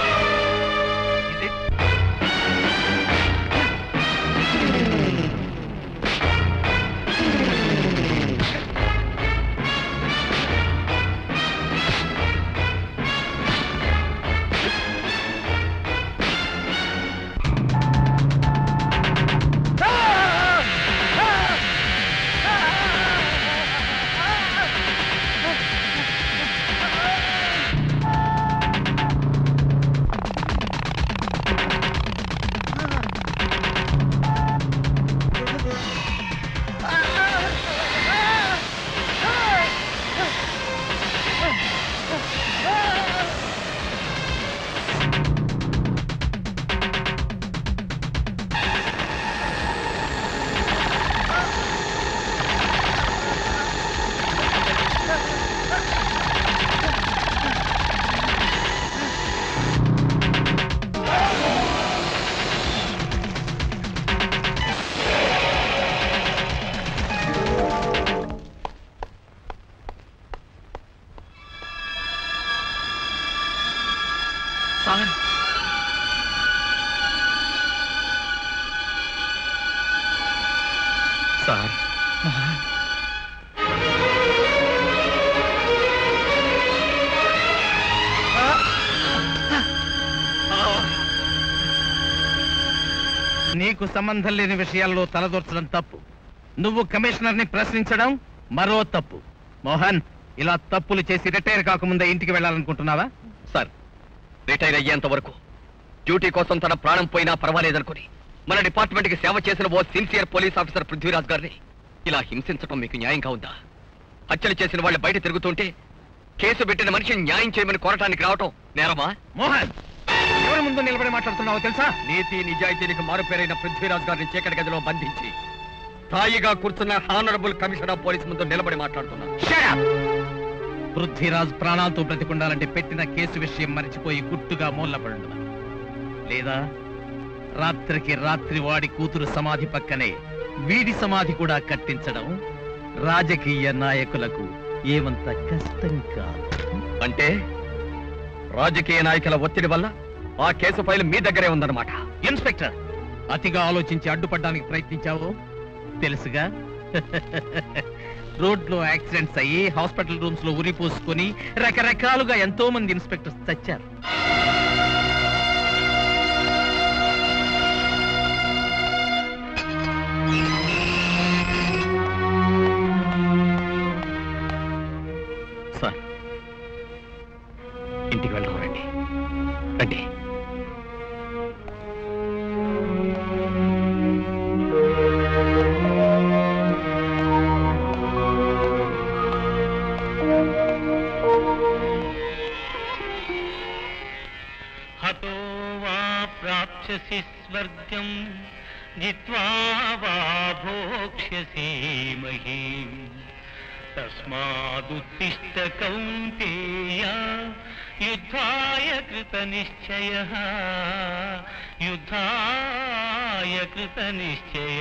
sir sir నీకు సంబంధం లేని విషయాల్లో తలదూర్చడం తప్పు నువ్వు కమిషనర్ ని ప్రశ్నించడం మరో తప్పు మోహన్ ఇలా తప్పులు చేసి రిటైర్ కాకముందే ఇంటికి వెళ్ళాలనుకుంటున్నావా సార్ రిటైర్ అయ్యేంత వరకు డ్యూటీ కోసం తన ప్రాణం పోయినా పర్వాలేదనుకుని మన డిపార్ట్మెంట్ కి సేవ చేసిన oh sincere police officer Prithviraj గారిని ఇలా హింసించడం మీకు న్యాయంగా ఉందా హత్యలు చేసిన వాళ్ళు బయట తిరుగుతుంటే కేసు పెట్టిన మనిషిని న్యాయం చేయమని కోరటానికి రావటం నేరమా మోహన్ ఎవరి ముందు నిలబడి మాట్లాడుతున్నావో తెలుసా నీతి నిజాయితీనికి మారుపేరైన పృథ్వీరాజ్ గారిని చీకటి గదిలో బంధించి తాయిగా కూర్చున్న హానరబుల్ కమిషనర్ ఆఫ్ పోలీస్ ముందు నిలబడి మాట్లాడుతున్నా పృథ్వీరాజ్ ప్రాణాలతో బ్రతికుండాలంటే పెట్టిన కేసు విషయం మరిచిపోయి గుట్టుగా మూలపడు లేదా రాత్రికి రాత్రి వాడి కూతురు సమాధి పక్కనే వీడి సమాధి కూడా కట్టించడం రాజకీయ నాయకులకు ఏమంత కష్టం కాదు అంటే రాజకీయ నాయకుల ఒత్తిడి వల్ల ఆ కేసు ఫైల్ మీ దగ్గరే ఉందన్నమాట ఇన్స్పెక్టర్ అతిగా ఆలోచించి అడ్డుపడడానికి ప్రయత్నించావు తెలుసుగా రోడ్లో యాక్సిడెంట్స్ అయ్యి హాస్పిటల్ రూమ్స్ లో ఉరి పోసుకొని రకరకాలుగా ఎంతో మంది ఇన్స్పెక్టర్స్ చచ్చారు సార్ ఇంటికి వెళ్దాం రండి రండి హతో వా ప్రాప్స్యసి స్వర్గం జిత్వా వా భోక్ష్యసి మహీం తస్మాదుత్తిష్ట కౌంతేయ యుద్ధాయ కృత నిశ్చయ యుద్ధాయ కృత నిశ్చయ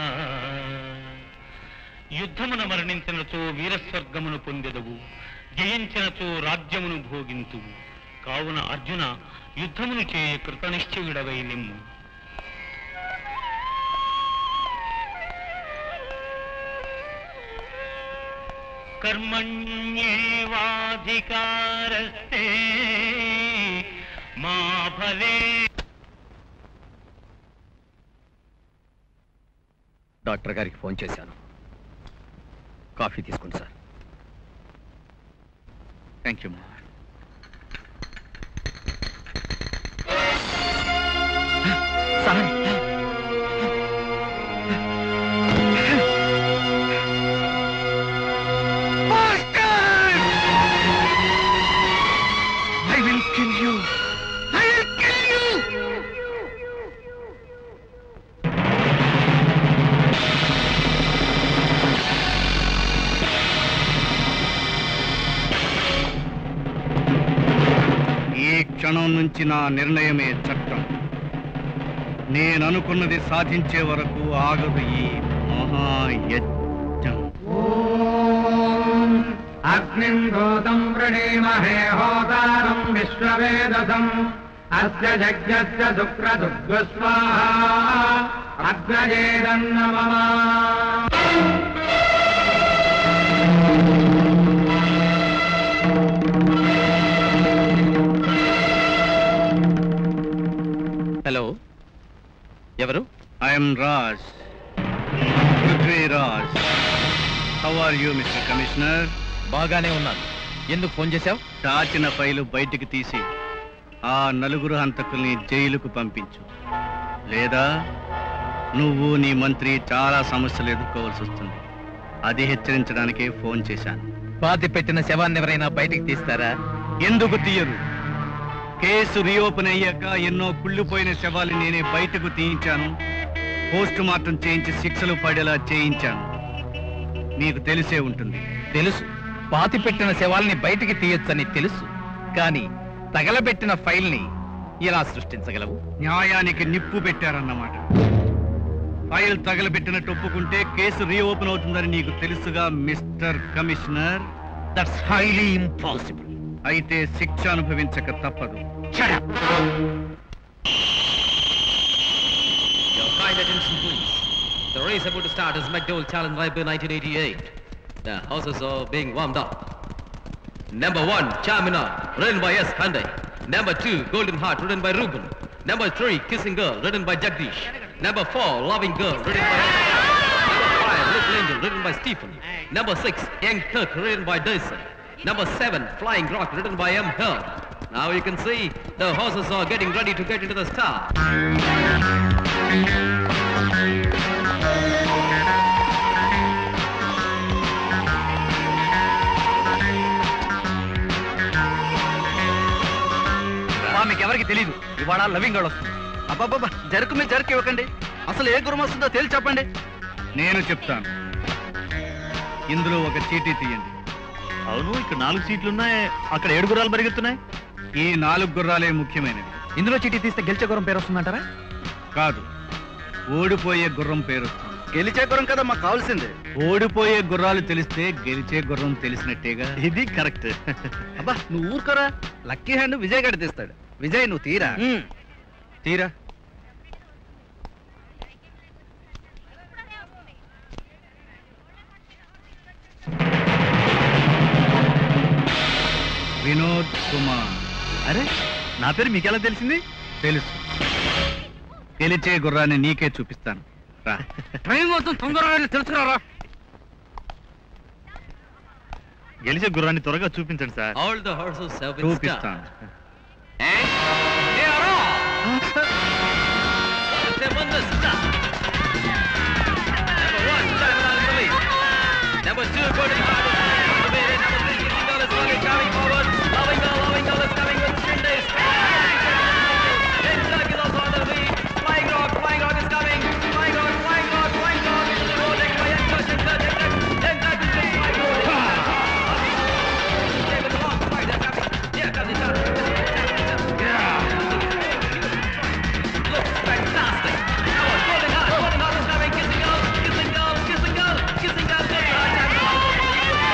యుద్ధమున మరణించినచో వీరస్వర్గమును పొందెదవు జయించినచో రాజ్యమును భోగింతువు కావున అర్జున యుద్ధమును చేయ కృతనిశ్చయుడవై నిమ్ము కర్మణ్యేవాధికారస్తే మా ఫలే డాక్టర్ గారికి ఫోన్ చేశాను కాఫీ తీసుకోండి sir thank you I will kill you. I will kill you. ఈ క్షణం నుంచి నా నిర్ణయమే చట్టం నేను అనుకున్నది సాధించే వరకు ఆగదు ఈ మహాయజ్ఞం అగ్నిం దూతం వృణీమహే హోతారం విశ్వవేదసం అస్య యజ్ఞస్య శుక్రదుగ్స్వాహా అగ్రజేదన్న మమ హలో ఎవరు I'm Raj Prithviraj how are you mister commissioner బాగానే ఉన్నాను ఎందుకు ఫోన్ చేశావు దాచిన ఫైలు బయటికి తీసి ఆ నలుగురు హంతకుల్ని జైలుకు పంపించు లేదా నువ్వు నీ మంత్రి చాలా సమస్యలు ఎదుర్కోవాల్సి వస్తుంది అది హెచ్చరించడానికే ఫోన్ చేశాను పాతి పెట్టిన శవాన్ని ఎవరైనా బయటికి తీస్తారా ఎందుకు తీయరు కేసు రీఓపెన్ అయ్యాక ఎన్నో కుళ్ళిపోయిన శవాలు నేనే బయటకు తీయించాను పోస్ట్ మార్టం చేయించి శిక్షలు పడేలా చేయించాను మీకు తెలిసే ఉంటుంది తెలుసు పాతి పెట్టిన శవాల్ని బయటికి తీయొచ్చని తెలుసు కానీ తగలబెట్టిన ఫైల్ని ఎలా సృష్టించగలవు న్యాయానికి నిప్పు పెట్టారన్నమాట ఫైల్ తగలబెట్టినట్టు ఒప్పుకుంటే కేసు రీఓపెన్ అవుతుందని నీకు తెలుసుగా mister commissioner that's highly impossible అయితే శిక్ష అనుభవించక తప్పదు Your kind attention, please. The race about to start is McDowell Challenge Viper 1988. The houses are being warmed up. Number one, Charminar, written by S. Hyundai. Number two, Golden Heart, written by Ruben. Number three, Kissing Girl, written by Jagdish. Number four, Loving Girl, written by Number five, Little Angel, written by Stephen. Number six, Young Turk, written by Dyson. Number seven, Flying Rock, written by M. Held. Now you can see the horses are getting ready to get into the start. మీకు ఎవరికి తెలియదు ఇవాళ loving గడ్ వస్తుంది అబ్బాబ్బా జరుకు మీద జరుకు ఇవ్వకండి అసలు ఏ గురం వస్తుందో తేల్చి చెప్పండి నేను చెప్తాను ఇందులో ఒక చీటీ తీయండి అవును ఇక్కడ నాలుగు సీట్లున్నాయి అక్కడ ఏడు గుర్రాలు పరిగెత్తున్నాయి ఈ నాలుగు గుర్రాలే ముఖ్యమైనవి ఇందులో చీటీ తీస్తే గెలిచే గుర్రం పేరు వస్తుందంటారా కాదు ఓడిపోయే గుర్రం పేరు వస్తుంది గెలిచే గుర్రం కదా మాకు కావాల్సింది ఓడిపోయే గుర్రాలు తెలిస్తే గెలిచే గుర్రం తెలిసినట్టేగా ఇది కరెక్ట్ అబ్బా నువ్వు ఊరుకోరా లక్కీ హ్యాండ్ విజయ్ గడి తీస్తాడు విజయ్ నువ్వు తీరా తీరా వినోద్ కుమార్ అరే నా పేరు మీకెలా తెలిసింది తెలుసు గెలిచే గుర్రాన్ని నీకే చూపిస్తాను రా ట్రైన్ కోసం తొందరగా తెలుసుకురారా గెలిచే గుర్రాన్ని త్వరగా చూపించండి sir All the horses have been stopped. చూపిస్తాను And they are off. They won the start. Number one, Charminar in the lead. Number two, Golden Heart is on the way. Number three, Kissing Girl is slowly coming forward. Loving Girl, Loving Girl is coming with Shindays. Then Chuck is also on the lead. Flying Rock, Flying Rock is coming. Flying Rock, Flying Rock, Flying Rock. Rolling by Young Chuck, Young Chuck, Young Chuck. Young Chuck is leading Flying Rock. They with a long fight, they're coming. Here comes the shot. Looks fantastic. Come on, Golden Heart, Golden Heart is coming. Kissing Girl, Kissing Girl, Kissing Girl, Kissing Girl, Golden Heart.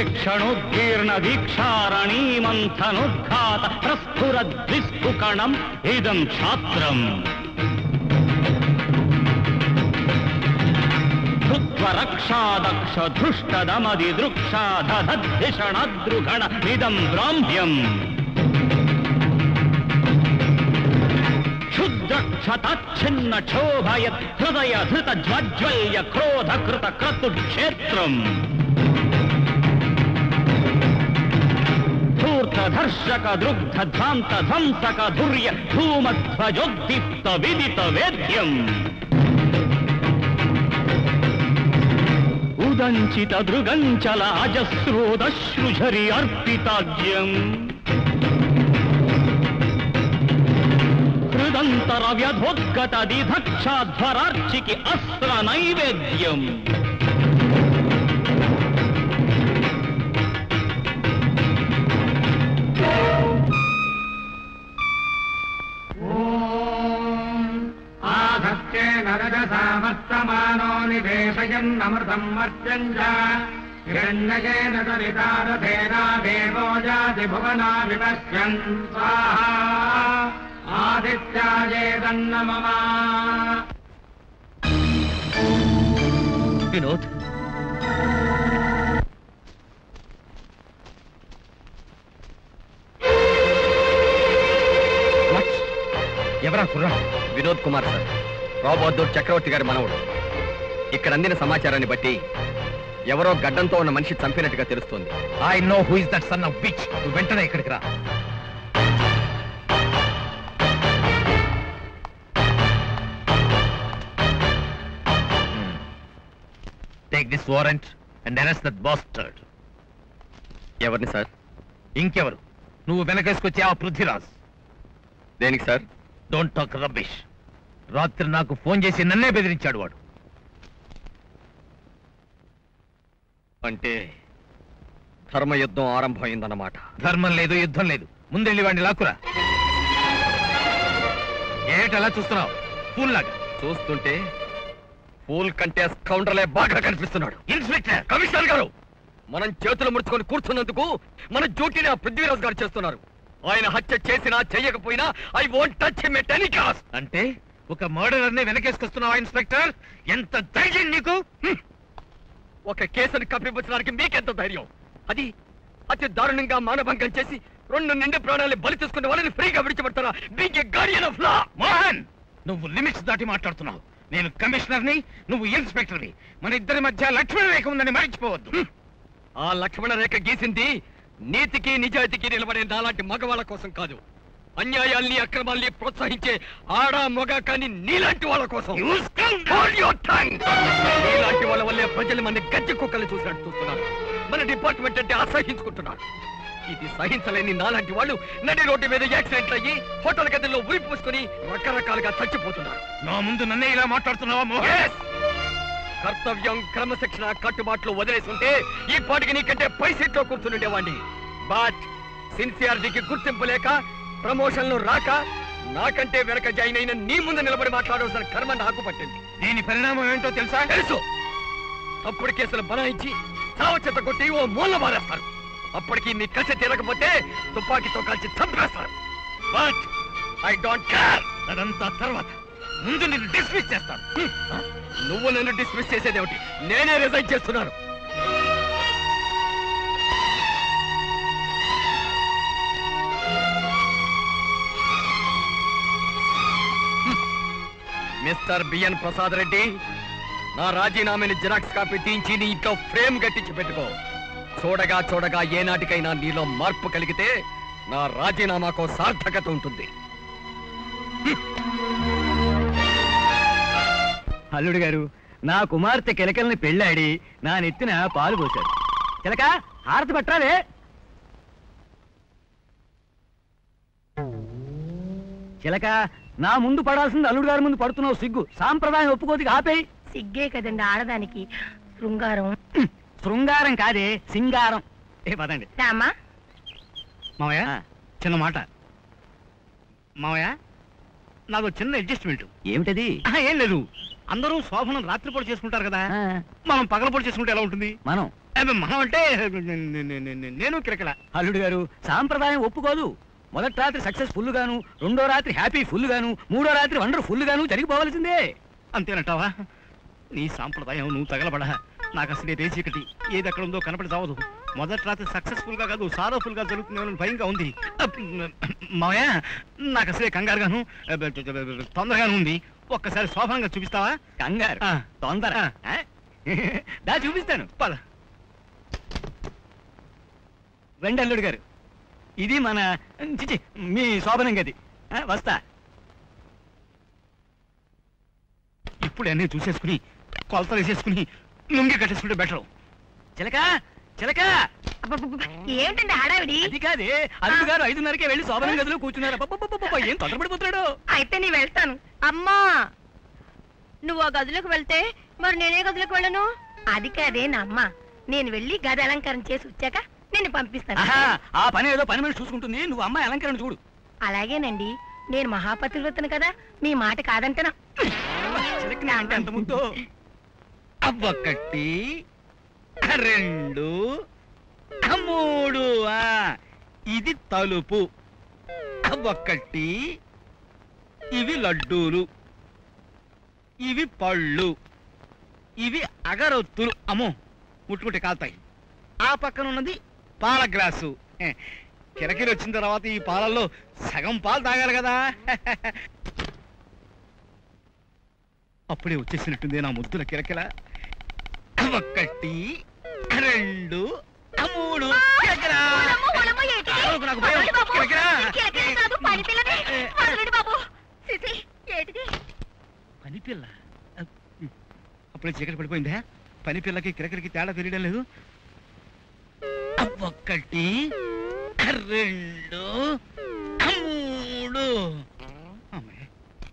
క్షణోద్గీర్ణ దీక్షారణీ మంథనుద్ఘాత ప్రస్ఫుర ద్విస్ఫుకణం ఇదం క్షాత్రం రక్షాదక్ష ధృష్టదమది దృక్షాధధిషణద్రుగణ ఇదం బ్రాహ్మ్యం క్షుద్రక్షతచ్ఛిన్న క్షోభయత్ హృదయ ధృత జ్వజ్వల్య క్రోధ కృత క్రతుక్షేత్రం ధూర్తధర్షక దృగ్ధ ధ్వాంత ధ్వంసక ధుర్య ధూమధ్వజోద్దీప్త విదిత వేద్యం ఉదంచిత దృగంచల అజస్రోదశ్రుఝరి అర్పితాజ్యం హృదంతర వ్యధోద్గత దిధక్షాధ్వరార్చికి అస్త్ర నైవేద్యం आधस्येन रजसामस्तमानो निवेशयन्नमृतम् मर्त्यम् च हिरण्यकेन सरितारथेना देवो जाति भुवना विपश्यन् स्वाहा आदित्यायेदन्न मम వినోద్ ఎవరా కుర్రా వినోద్ కుమార్ సార్ రాబోద్దూర్ చక్రవర్తి గారి మనవడు ఇక్కడ అందిన సమాచారాన్ని బట్టి ఎవరో గడ్డంతో ఉన్న మనిషి చంపినట్టుగా తెలుస్తోంది I know who is that son of bitch నువ్వు వెంటనే ఇక్కడికి రా take this warrant and arrest that bastard ఎవరిని సార్ ఇంకెవరు నువ్వు వెనకేసుకొచ్చే ఆ పృథ్వీరాజ్ దేనికి సార్ డోంట్ టాక్ రబ్బిష్ రాత్రి నాకు ఫోన్ చేసి నన్నే బెదిరించాడు వాడు అంటే ధర్మయుద్ధం ఆరంభమైందన్నమాట ధర్మం లేదు యుద్ధం లేదు ముందెళ్ళి వాడిని లాక్కురా ఏటలా చూస్తున్నావు ఫూల్లాగా చూస్తుంటే ఫూల్ కంటే కౌంటర్లే బాగా కనిపిస్తున్నాడు ఇన్స్పెక్టర్ కమిషనర్ గారు మనం చేతులు ముడుచుకొని కూర్చున్నందుకు మన డ్యూటీని ఆ పృథ్వీరాజ్ గారు చేస్తున్నారు ఆయన హత్య చేసినా చెయ్యకపోయినా I won't touch him at any cost అంటే ఒక మర్డరర్ ని వెనకేసుకొస్తున్నావా ఇన్స్పెక్టర్ ఎంత ధైర్యం నీకు హ్మ్. ఒక కేసును కప్పిపుచ్చడానికి మీకెంత ధైర్యం అది అతి దారుణంగా మానభంగం చేసి రెండు నిండు ప్రాణాలు బలి తీసుకున్న వాళ్ళని ఫ్రీగా విడిచిపెడతారా being a guardian of law Mohan నువ్వు లిమిట్స్ దాటి మాట్లాడుతున్నావు నేను కమిషనర్ ని నువ్వు ఇన్స్పెక్టర్ ని మన ఇద్దరి మధ్య లక్ష్మణ రేఖ ఉందని మర్చిపోవద్దు ఆ లక్ష్మణ రేఖ గీసింది నీతికి నిజాయితీకి నిలబడే నాలాంటి మగవాళ్ళ కోసం కాదు అన్యాయాల్ని అక్రమాల్ని ప్రోత్సహించే ఆడ మొగ కాని నీలాంటి వాళ్ళ కోసం Hold your tongue! నీలాంటి వాళ్ళ వల్లే ప్రజలు మన గజ్జి కుక్కలు చూసినట్టు చూస్తున్నారు మన డిపార్ట్మెంట్ అంటే అసహించుకుంటున్నారు ఇది సహించలేని నాలాంటి వాళ్ళు నడి రోడ్డు మీద యాక్సిడెంట్ అయ్యి హోటల్ గదుల్లో ఉరి పూసుకుని రకరకాలుగా చచ్చిపోతున్నారు నా ముందు నన్నే ఇలా మాట్లాడుతున్నావా మోహన్ Yes! కర్తవ్యం క్రమశిక్షణ కట్టుబాట్లు వదిలేసుంటే ఈ పాటికి నీకంటే పై సీట్లో కూర్చుని ఉండేవాడిని బట్ సిన్సియారిటీకి గుర్తింపు లేక ప్రమోషన్లు రాక నాకంటే వెనక జాయిన్ అయిన నీ ముందు నిలబడి మాట్లాడవలసిన కర్మ నాకు పట్టింది దీని పరిణామం ఏంటో తెలుసా తెలుసు తప్పుడు కేసులు బనాయించి చావచెత్త కొట్టి ఓ మూల మారేస్తారు అప్పటికి నీ కసి తీరకపోతే తుపాకీతో కాల్చి చంపేస్తారు బట్ ఐ డోంట్ కేర్ అదంతా తర్వాత ముందు నిన్ను డిస్మిస్ చేస్తాను నువ్వు నన్ను డిస్మిస్ చేసేదేమిటి నేనే రిజైన్ చేస్తున్నాను మిస్టర్ బిఎన్ ప్రసాద్ రెడ్డి నా రాజీనామాని జిరాక్స్ కాపీ తీయించి నీ ఇంట్లో ఫ్రేమ్ కట్టించి పెట్టుకో చూడగా చూడగా ఏనాటికైనా నీలో మార్పు కలిగితే నా రాజీనామాకో సార్థకత ఉంటుంది అల్లుడు గారు నా కుమార్తె కిలకల్ని పెళ్ళాడి నా నెత్తిన పాలు పోశాడు చిలక హారతి పట్టాలే చిలక నా ముందు పడాల్సింది అల్లుడు గారి ముందు పడుతున్నావు సిగ్గు సాంప్రదాయం ఒప్పుకోదికి ఆపేయి సిగ్గే కదండి ఆడదానికి శృంగారం శృంగారం కాదే సింగారం ఏ పదండి రామా మావయ్య చిన్న మాట మావయ్య నాకు చిన్న అడ్జస్ట్మెంట్ ఏమిటది ఏం లేదు అందరూ శోభనం రాత్రిపూట చేసుకుంటారు కదా మనం పగలపూట చేసుకుంటే ఎలా ఉంటుంది మనం అబ్బే, మనం అంటే నే- నే- నే- నే- నేను కిరకల అల్లుడు గారు సాంప్రదాయం ఒప్పుకోదు మొదటి రాత్రి సక్సెస్ ఫుల్ గాను రెండో రాత్రి హ్యాపీ ఫుల్ గాను మూడో రాత్రి వండర్ ఫుల్ గాను జరిగిపోవలసిందే అంతేనంటావా నీ సాంప్రదాయం నువ్వు తగలబడ నాకు అసలు ఇదే చీకటి ఏది ఎక్కడ ఉందో కనపడి చావదు మొదటి రాత్రి సక్సెస్ఫుల్ గా కాదు సారోఫుల్ గా జరుగుతుందేమో భయంగా ఉంది అప్, మావయ్య నాకు అసలే కంగారుగాను అబ్బ, అబ్బ, తొందరగాను ఉంది ఒక్కసారి శోభనంగా చూపిస్తావా కంగారు తొందర ఆ? దా చూపిస్తాను పద రండి అల్లుడు గారు ఇది మన చిచి మీ శోభనం గది ఆ, వస్తా ఇప్పుడు అన్నీ చూసేసుకుని కొలతలు వేసేసుకుని లుంగి కట్టేసుకుంటే బెటర్ చిలక చిలక ఏమిటండి హడావిడి అది కాదే అల్లుడు గారు ఐదున్నరకే వెళ్ళి శోభనం గదిలో కూర్చున్నారు అబ్బబ్బబ్బబ్బబ్బ, ఏం తొందరపడిపోతున్నాడు అయితే నీ వెళ్తాను అమ్మా నువ్వు ఆ గదిలోకి వెళ్తే మరి నేనే గదిలోకి వెళ్ళను అది కాదే నా అమ్మ నేను వెళ్ళి గది అలంకారం చేసి వచ్చాక నేను పంపిస్తాను ఆహా, ఆ పని ఏదో పని మనిషి చూసుకుంటుంది నువ్వు అమ్మాయి అలంకరణ చూడు అలాగేనండి నేను మహాపతివ్రతను కదా మీ మాట కాదంటనా చిలకన అంటే అంత ముందు అవ్వొకటి రెండు మూడు ఆ, ఇది తలుపు అవ్వొకటి ఇవి లడ్డూలు ఇవి పళ్ళు ఇవి అగరొత్తులు అమ్మో ముట్టుకుంటే కాలుతాయి ఆ పక్కన ఉన్నది పాల గ్లాసు హె, కిరకిరి వచ్చిన తర్వాత ఈ పాలల్లో సగం పాలు తాగాలి కదా అప్పుడే వచ్చేసినట్టుంది నా ముద్దుల కిరకిల ఒకటి రెండు మూడు కిరకిర. అవ్వకు నాకు భయం. కిరకిర. పని పిల్ల అప్పుడే చీకటి పడిపోయిందా పని పిల్లకి కిరకిరకి తేడా తెలియడం లేదు ఒకటి రెండు మూడు అమ్మాయి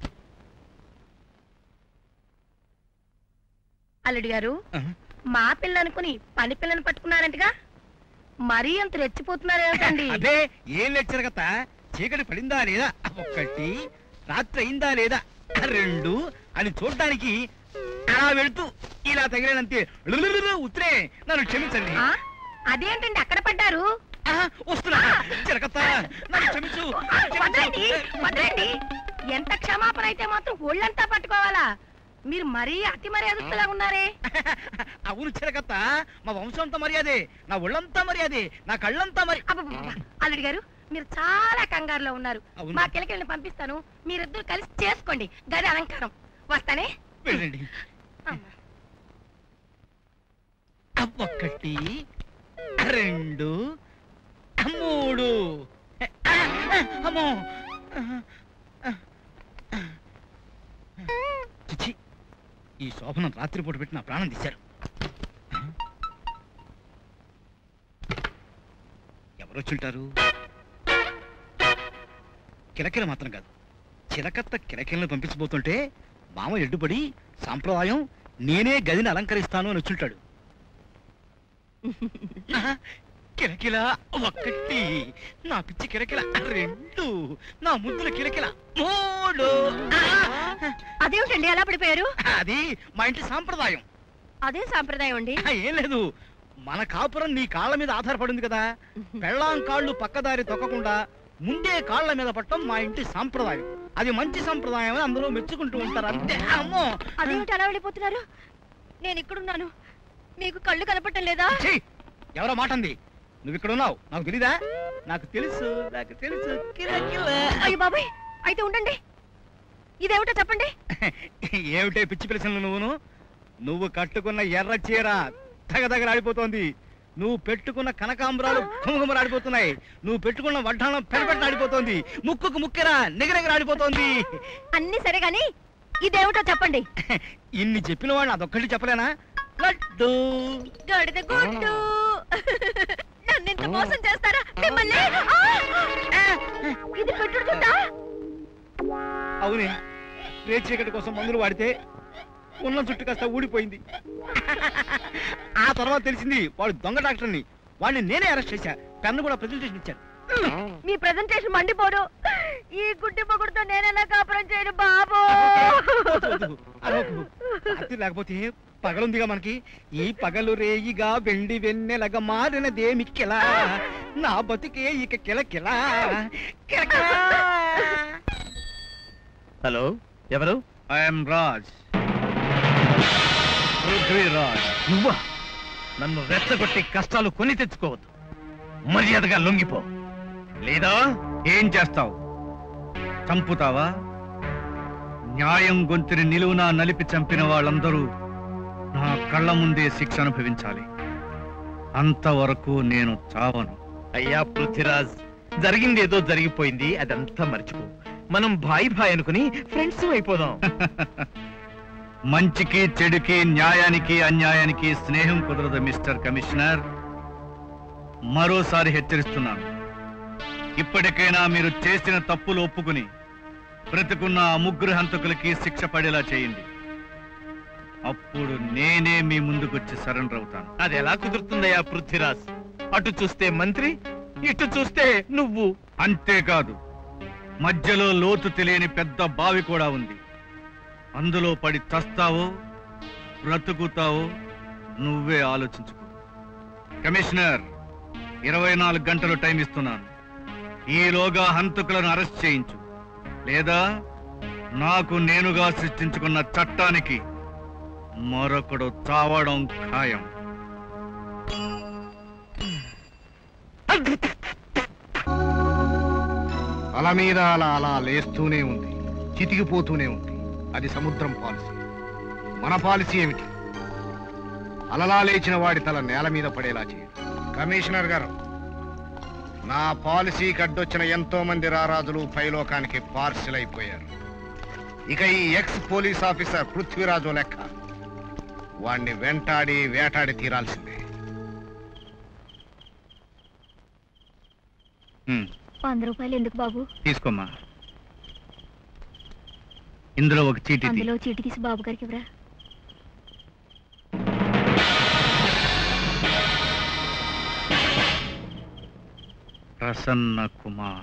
అల్లుడు గారు మా పిల్ల అనుకుని పని పిల్లని పట్టుకున్నారంటగా మరీ అంత రెచ్చిపోతున్నారు ఏమిటండి అదే ఏం లెక్చర్ కథ చీకటి పడిందా లేదా ఒకటి రాత్రి అయిందా లేదా రెండు అని చూడడానికి అలా వెళ్తూ ఇలా తగిలేనంతే లులులులు ఉత్తరే నన్ను క్షమించండి ఆ? అదేంటండి అక్కడ పడ్డారు వస్తున్నా చిరకత్త నన్ను క్షమించు వదలండి వదలండి ఎంత క్షమాపణ అయితే మాత్రం ఒళ్ళంతా పట్టుకోవాలా మీరు మరీ అతి మర్యాదస్తులా ఉన్నారే అవును చిరకత్త మా వంశం అంతా మర్యాదే నా ఒళ్ళంతా మర్యాదే నా కళ్ళంతా మరి అబ్బబ్బబ్బ. అల్లుడు గారు మీరు చాలా కంగారులో ఉన్నారు అవును. మా కిలకిలని పంపిస్తాను మీరిద్దరు కలిసి చేసుకోండి గది అలంకారం వస్తానే వెళ్ళండి ఒకటి రెండు మూడు అమ్మో చిచి ఈ శోభనం రాత్రిపూట పెట్టి నా ప్రాణం తీశారు ఎవరు వచ్చుంటారు కిలకిల మాత్రం కాదు చిలకత్త కిలకిలను పంపించబోతుంటే మామ ఎడ్డుపడి సాంప్రదాయం నేనే గదిని అలంకరిస్తాను అని వచ్చుంటాడు ఆహా, కిలకిల ఒక్కటి నా పిచ్చి కిలకిల రెండు నా ముద్దుల కిలకిల మూడు అదేమిటండి ఎలా పడిపోయారు అది మా ఇంటి సాంప్రదాయం అదే సాంప్రదాయం అండి ఆ, ఏం లేదు మన కాపురం నీ కాళ్ళ మీద ఆధారపడింది కదా పెళ్ళాం కాళ్ళు పక్కదారి తొక్కకుండా ముందే కాళ్ళ మీద పట్టడం మా ఇంటి సాంప్రదాయం అది మంచి సంప్రదాయం అని అందరూ మెచ్చుకుంటూ ఉంటారు అంతే అమ్మో అదేమిటి అలా వెళ్ళిపోతున్నారు నేను ఇక్కడున్నాను మీకు కళ్ళు కనపడటం లేదా ఛీ! ఎవరో మాట అంది నువ్వు ఇక్కడ ఉన్నావు నాకు తెలీదా నాకు తెలుసు నాకు తెలుసు కిలకిల. అయ్యో బాబాయ్ అయితే ఉండండి ఇదేమిటో చెప్పండి ఏమిటే పిచ్చి పిలిచిన నువ్వును నువ్వు కట్టుకున్న ఎర్ర చీర తగదగలాడిపోతోంది నువ్వు పెట్టుకున్న కనకాంబరాలు ఘుమఘుమలాడిపోతున్నాయి నువ్వు పెట్టుకున్న వడ్డాణం పెడపెట్టలాడిపోతోంది ముక్కుకు ముక్కెర నిగరగలాడిపోతోంది అన్ని సరే గాని ఇదేమిటో చెప్పండి ఇన్ని చెప్పిన వాడిని అదొక్కటి చెప్పలేనా లడ్డు గడిద గుడ్డు నన్ను ఇంత మోసం చేస్తారా మిమ్మల్ని ఆ! ఇది పెట్టుడు గుడ్డా అవునే రే చీకటి కోసం మందులు వాడితే ఉన్న చుట్టు కాస్త ఊడిపోయింది ఆ తర్వాత తెలిసింది వాడు దొంగ డాక్టర్ని వాడిని నేనే అరెస్ట్ చేశా పెన్ను కూడా ప్రెజెంటేషన్ ఇచ్చాను మీ ప్రెజెంటేషన్ మండిపోడు ఈ గుడ్డి పొగుడుతో నేనెలా కాపురం చేయను బాబు అరవకు. రాత్రి లేకపోతే పగలుందిగా మనకి ఈ పగలు రేయిగా వెండి వెన్నెలగా మారినదేమి కిలా నా బతికే ఇక కిల కిలా కిలకిలా. హలో ఎవరు ఐఎమ్ రాజ్ రాజ్ నువ్వా నన్ను రెచ్చగొట్టి కష్టాలు కొని తెచ్చుకోవద్దు మర్యాదగా లొంగిపో లేదా ఏం చేస్తావు చంపుతావా న్యాయం గొంతుని నిలువునా నలిపి చంపిన వాళ్ళందరూ నా కళ్ళ ముందే శిక్ష అనుభవించాలి అంతవరకు నేను చావను అయ్యా పృథ్వీరాజ్ జరిగింది ఏదో జరిగిపోయింది అదంతా మర్చిపో మనం భాయ్ భాయ్ అనుకుని ఫ్రెండ్స్ అయిపోదాం మంచికి చెడుకి న్యాయానికి అన్యాయానికి స్నేహం కుదరదు మిస్టర్ కమిషనర్ మరోసారి హెచ్చరిస్తున్నాను ఇప్పటికైనా మీరు చేసిన తప్పులు ఒప్పుకుని బ్రతుకున్న ఆ ముగ్గురు హంతకులకి శిక్ష పడేలా చేయండి అప్పుడు నేనే మీ ముందుకొచ్చి సరెండర్ అవుతాను అది ఎలా కుదురుతుందయ్యా పృథ్వీరాజ్ అటు చూస్తే మంత్రి ఇటు చూస్తే నువ్వు అంతేకాదు మధ్యలో లోతు తెలియని పెద్ద బావి కూడా ఉంది అందులో పడి చస్తావో బ్రతుకుతావో నువ్వే ఆలోచించుకో కమిషనర్ ఇరవై నాలుగు గంటలు టైం ఇస్తున్నాను ఈలోగా హంతకులను అరెస్ట్ చేయించు లేదా నాకు నేనుగా సృష్టించుకున్న చట్టానికి మరొకడు చావడం ఖాయం అల మీద అలా అలా లేస్తూనే ఉంది చితికిపోతూనే ఉంది అది సముద్రం పాలసీ మన పాలసీ ఏమిటి అలలా లేచిన వాడి తల నేల మీద పడేలా చేయడం కమిషనర్ గారు నా పాలసీకి అడ్డొచ్చిన ఎంతో మంది రారాజులు పైలోకానికి పార్సిల్ అయిపోయారు ఇక ఈ ఎక్స్ పోలీస్ ఆఫీసర్ పృథ్వీరాజు లెక్క వాణ్ణి వెంటాడి వేటాడి తీరాల్సిందే హ్మ్, వంద రూపాయలు ఎందుకు బాబు తీసుకోమ్మా ఇందులో ఒక చీటీ తీ. అందులో చీటి తీసి బాబు గారికి ఇవ్వరా ప్రసన్న కుమార్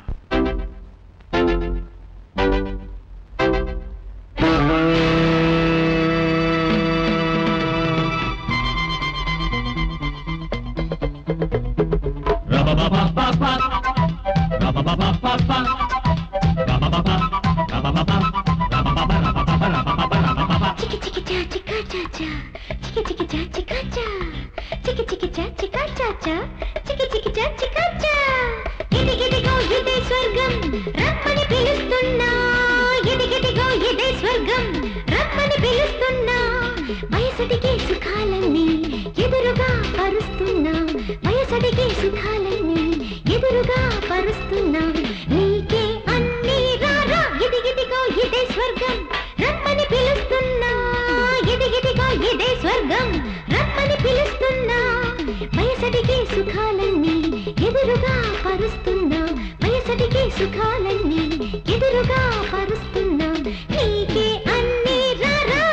చికి చికి చా చికా చా చా చికి చికి చా చికా చా చికి చికి చా చికా చా చా చికి చికి చా చికా చా ఇదిగిదిగో ఇదే స్వర్గం రమ్మని పిలుస్తున్నా ఇదిగిదిగో ఇదే స్వర్గం రమ్మని పిలుస్తున్నా వయసడికి సుఖాలన్నీ ఎదురుగా పరుస్తున్నా వయసడికి సుఖాలన్నీ ఎదురుగా పరుస్తున్నా నీకే అన్నీ రారా ఇదిగిదిగో ఇదే స్వర్గం రమ్మని పిలుస్తున్నా ఇదిగిదిగో ఇదే స్వర్గం రమ్మని పిలుస్తున్నా వయసడికి సుఖాలన్నీ ఎదురుగా పరుస్తున్నా వయసడికి సుఖాలన్నీ ఎదురుగా పరుస్తున్నా నీకే అన్నీ రారా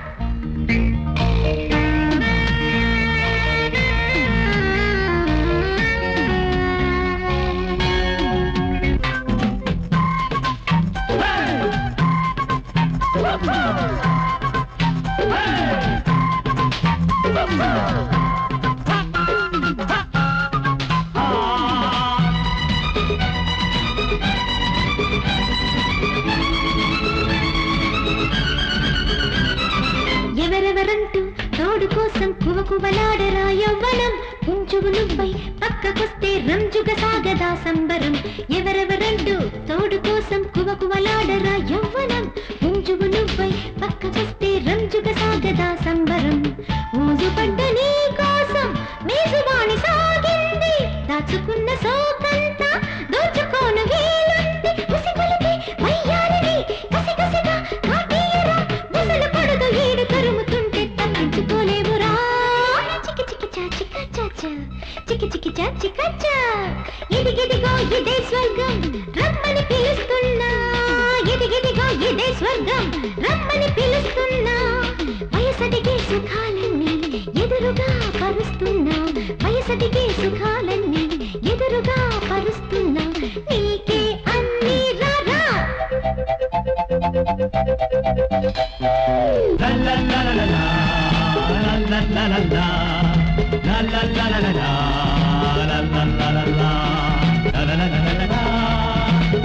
ఎవరెవరంటూ తోడు కోసం కువకువలాడరా యవ్వనం పుంజువు నువ్వై పక్కకొస్తే రంజుగ సాగదా సంబరం ఎవరెవరంటూ తోడు కోసం కువకువలాడరా యవ్వనం పుంజువు నువ్వై పక్కకొస్తే రంజుగ సాగదా సంబరం ఊజు పడ్డ నీ కోసం మేజువాణి సాగింది దాచుకున్న సోకంతా దోచుకోను వీలుంది ఉసిగొలిపి వయ్యారిని కసికసిగా కాటేయరా ముసలు పడదు ఈడు తరుముతుంటే తప్పించుకోలేవురా చికి చికి చా చికా చా చా చికి చికి చా చికా చా ఇదిగిదిగో ఇదే స్వర్గం రమ్మని పిలుస్తున్నా ఇదిగిదిగో ఇదే స్వర్గం రమ్మని పిలుస్తున్నా వయసడిగే సుఖాలన్నీ ఎదురుగా పరుస్తున్నా వయసడిగే సుఖాలన్నీ ఎదురుగా పరుస్తున్నా నీకే అన్నీ రారా La la la la la la la la la la la la la la la la la la la la la la la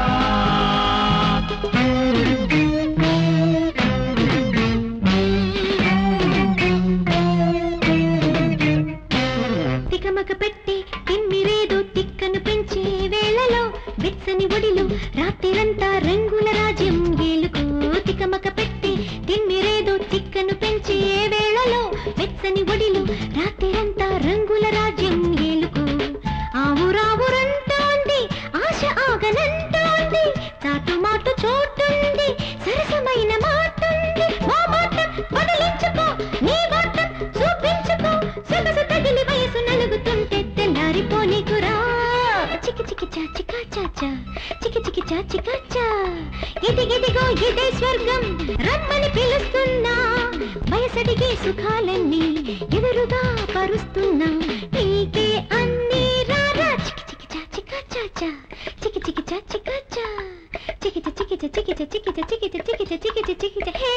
తికమక పెట్టి తిమ్మిరేదో తిక్కను పెంచే వేళలో వెచ్చని ఒడిలో రాత్రిరంతా రంగుల రాజ్యం ఏలుకో తికమక పెట్టి తిమ్మిరేదో తిక్కను పెంచే వేళలో వెచ్చని ఒడిలో రాత్రిరంతా రంగుల రాజ్యం ఏలుకో ఆవు రావురంటోంది ఆశ ఆగనంటోంది చాటు మాటు చోటుంది సరసమైన మాటుంది మా మాట బదిలించుకో నీ మాట చూపించుకో సొగసు తగిలి వయసు నలుగుతుంటే తెల్లారిపోనీకురా చికి చికి చా చికా చాచా చికి చికి చా చికా చా ఇదిగిదిగో ఇదే స్వర్గం రమ్మని పిలుస్తున్నా వయసడిగే సుఖాలన్నీ ఎదురుగా పరుస్తున్నా నీకే అన్ని రారా చికి చికి చా చికా చాచా చికి చికి చా చికా చా చికి చికి చికి చికి చికి చికి చికి చికి చికి చికి హే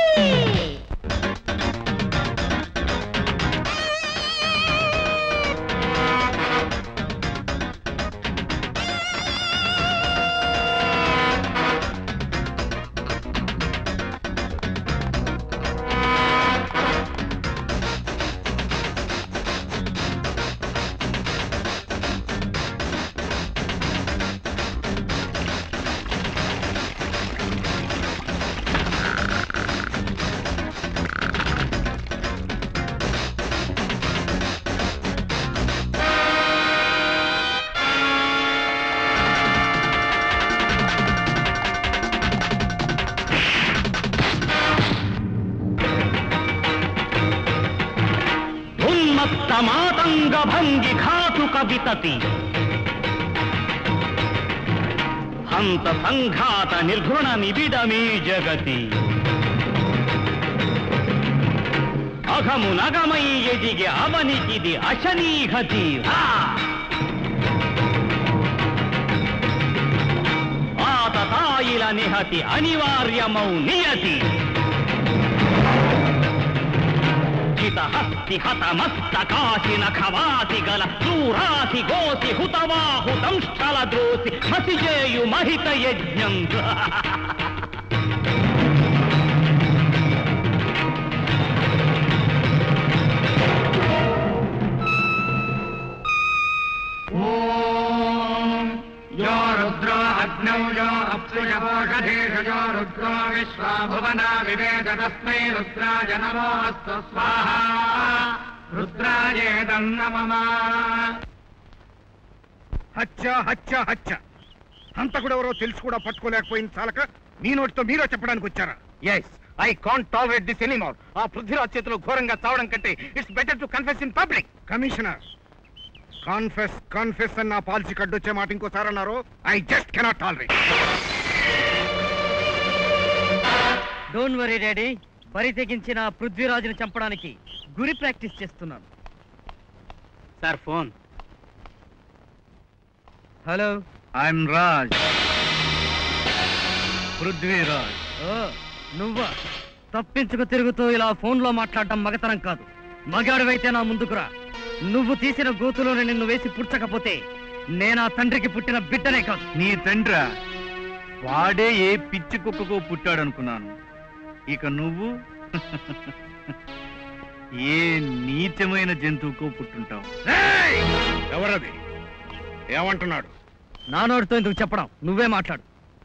ఉన్మత్త మాతంగ భంగి ఘాతు కవితతి హంత సంఘాత నిర్ఘృణ నిబిడమీ జగతి అఘము నగమై ఎదిగే అవనికిది అశనీహతి హా! ఆతతాయిల నిహతి అనివార్యమౌ నియతి హస్తి హతమస్తకాసి నఖవాసి గల క్రూరాసి గోసి హుతవాహుతం స్థల ద్రోసి మసిజేయు మహిత యజ్ఞం यो रुद्रो अग्नौ यो अप्सुयवोषधेषु यो रुद्रो विश्वा भुवना विवेद तस्मै रुद्राय नमोऽस्तु स्वाहा रुद्रायेदम् नमः హత్య హత్య హత్య హంతకుడెవరో తెలుసు కూడా పట్టుకోలేకపోయింది చాలక మీ నోటితో మీరో చెప్పడానికి వచ్చారా yes I can't tolerate this anymore ఆ పృథ్వీరాజ్ చేతిలో ఘోరంగా చావడం కంటే it's better to confess in public commissioner confess confess అని నా పాలసీ కడ్డొచ్చే మాట ఇంకోసారి అన్నారు I just cannot tolerate don't worry daddy బరి తెగించిన ఆ పృథ్వీరాజుని చంపడానికి గురి ప్రాక్టీస్ చేస్తున్నాను sir phone hello I'm Raj Prithviraj oh నువ్వా తప్పించుకు తిరుగుతూ ఇలా ఫోన్లో మాట్లాడటం మగతనం కాదు మగాడివైతే నా ముందుకురా నువ్వు తీసిన గోతులోనే నిన్ను వేసి పుడ్చకపోతే నేనా తండ్రికి పుట్టిన బిడ్డనే కాదు నీ తండ్రా వాడే ఏ పిచ్చి కుక్కకు పుట్టాడనుకున్నాను ఇక నువ్వు ఏ నీచమైన జంతువుకో పుట్టుంటావు ఎవరది ఏమంటున్నాడు నా నోటితో ఎందుకు చెప్పడం నువ్వే మాట్లాడు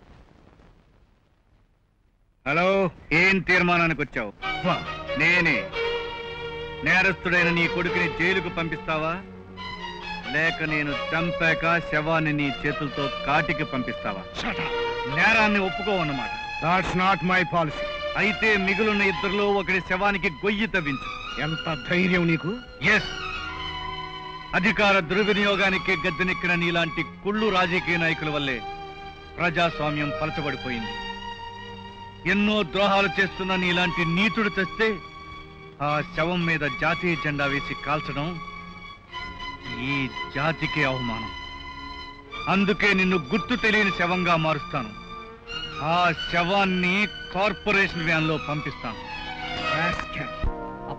హలో ఏం తీర్మానానికి వచ్చావు నేనే నేరస్తుడైన నీ కొడుకుని జైలుకు పంపిస్తావా లేక నేను చంపాక శవాన్ని నీ చేతులతో కాటికి పంపిస్తావా నేరాన్ని ఒప్పుకోవన్నమాట దాట్స్ నాట్ మై పాలసీ అయితే మిగులున్న ఇద్దరిలో ఒకడి శవానికి గొయ్యి తవ్వించు ఎంత ధైర్యం నీకు ఎస్ అధికార దుర్వినియోగానికి గద్దెనెక్కిన నీలాంటి కుళ్ళు రాజకీయ నాయకుల వల్లే ప్రజాస్వామ్యం పలచబడిపోయింది ఎన్నో ద్రోహాలు చేస్తున్న నీలాంటి నీతుడు తెస్తే ఆ శవం మీద జాతీయ జెండా వేసి కాల్చడం ఈ జాతికి అవమానం అందుకే నిన్ను గుర్తు తెలియని శవంగా మారుస్తాను ఆ శవాన్ని కార్పొరేషన్ వ్యాన్ లో పంపిస్తాను అబ్బా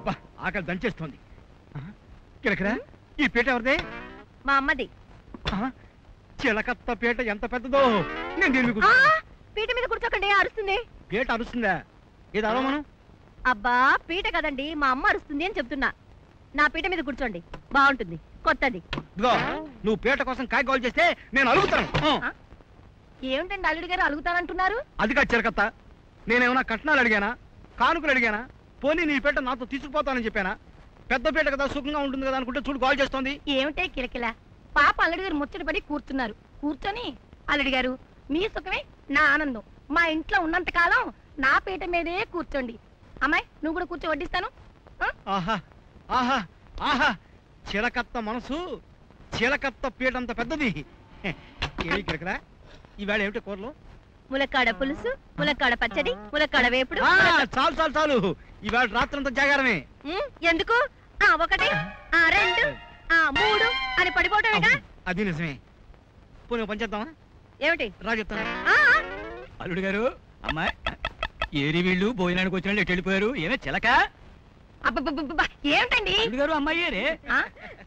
ఆకలి దంచేస్తోంది ఆ, కిలకిరా ఈ పీట ఎవరిదే మా అమ్మది ఆ, చిలకత్త పీట ఎంత పెద్దదో నేను దీని మీద ఆ, కూర్చుంటా. పీట మీద కూర్చోకండి అరుస్తుంది పీట అరుస్తుందా ఇది అరవ మనం అబ్బా పీట కదండి మా అమ్మ అరుస్తుంది అని చెప్తున్నా నా పీట మీద కూర్చోండి బాగుంటుంది కొత్తది ఇదిగో నువ్వు పీట కోసం కాయగోలు చేస్తే నేను అలుగుతాను ఆ, ఏమిటండి అల్లుడి గారు అలుగుతానంటున్నారు అది కాదు చిలకత్త నేనేమన్నా కట్నాలు అడిగానా కానుకలు అడిగానా పోనీ నీ పీట నాతో తీసుకుపోతానని చెప్పానా పెద్ద పీట కదా సుఖంగా ఉంటుంది కదా అనుకుంటే చూడు కాల్ చేస్తోంది ఏమిటే కిలకిల పాప అల్లుడి గారు ముచ్చటపడి కూర్చున్నారు కూర్చొని అల్లుడి గారు మీ సుఖమే నా ఆనందం మా ఇంట్లో ఉన్నంత కాలం నా పీట మీదే కూర్చోండి అమ్మాయి నువ్వు కూడా కూర్చో వడ్డిస్తాను ఆహా ఆహా ఆహా చిలకత్త మనసు చిలకత్త పీటంత పెద్దది ఏమి కిరకరా ఈవేళ ఏమిటి కూరలు ములక్కాడ పులుసు ములక్కాడ పచ్చడి ములక్కాడ వేపుడు ఆ, చాలు చాలు చాలు ఈవేళ రాత్రంతా జాగారమే ఉమ్, ఎందుకు ఆ ఒకటి ఆ రెండు ఆ మూడు అని పడిపోవటమేగా అది నిజమే పోనీ ఓ పని చేద్దామా ఏమిటి రా చెప్తాను ఆ, ఆ, అల్లుడు గారు అమ్మాయి ఏరి వీళ్ళు భోజనానికి వచ్చిన వాళ్ళు ఎటు వెళ్ళిపోయారు ఏమే చిలక అబ్బబ్బబ్బబ్బ, ఏమిటండి అల్లుడు గారు అమ్మాయి ఆ?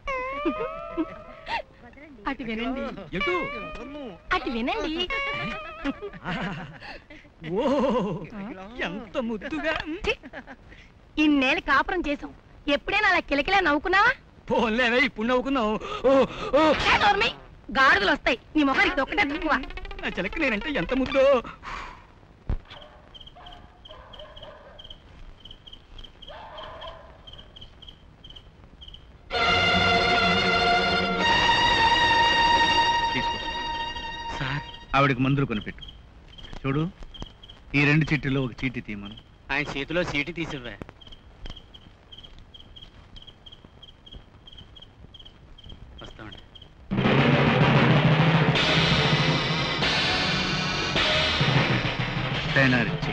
అటు వినండి ఎటు అటు వినండి ఓ ఎంత ముద్దుగా ఛీ! ఇన్నేళ్ళు కాపురం చేసాం ఎప్పుడైనా అలా కిలకిలా నవ్వుకున్నావా పోన్లేవే ఇప్పుడు నవ్వుకున్నావు ఓ ఓ ఏ నోర్మి, గాడిదలు వస్తాయి నీ మొహానికి తొక్కటే తక్కువ నా చిలక నేనంటే ఎంత ముద్దో తీసుకో సార్ ఆవిడకి మందులు కొనిపెట్టు చూడు ఈ రెండు చీటీలో ఒక చీటీ తీయమను ఆయన చేతిలో సీటు తీసివ్వా వస్తామండి తేనారిచ్చి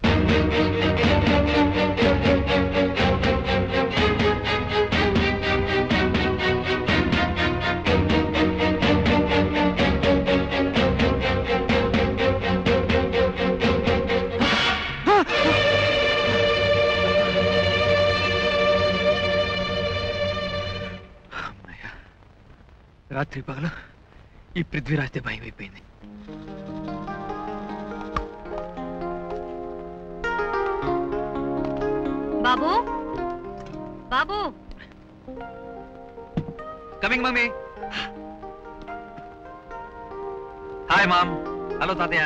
రాత్రి పగలు ఈ పృథ్వీరాజ్తే భయం అయిపోయింది బాబు బాబు coming mummy hi mom hello తాతయ్య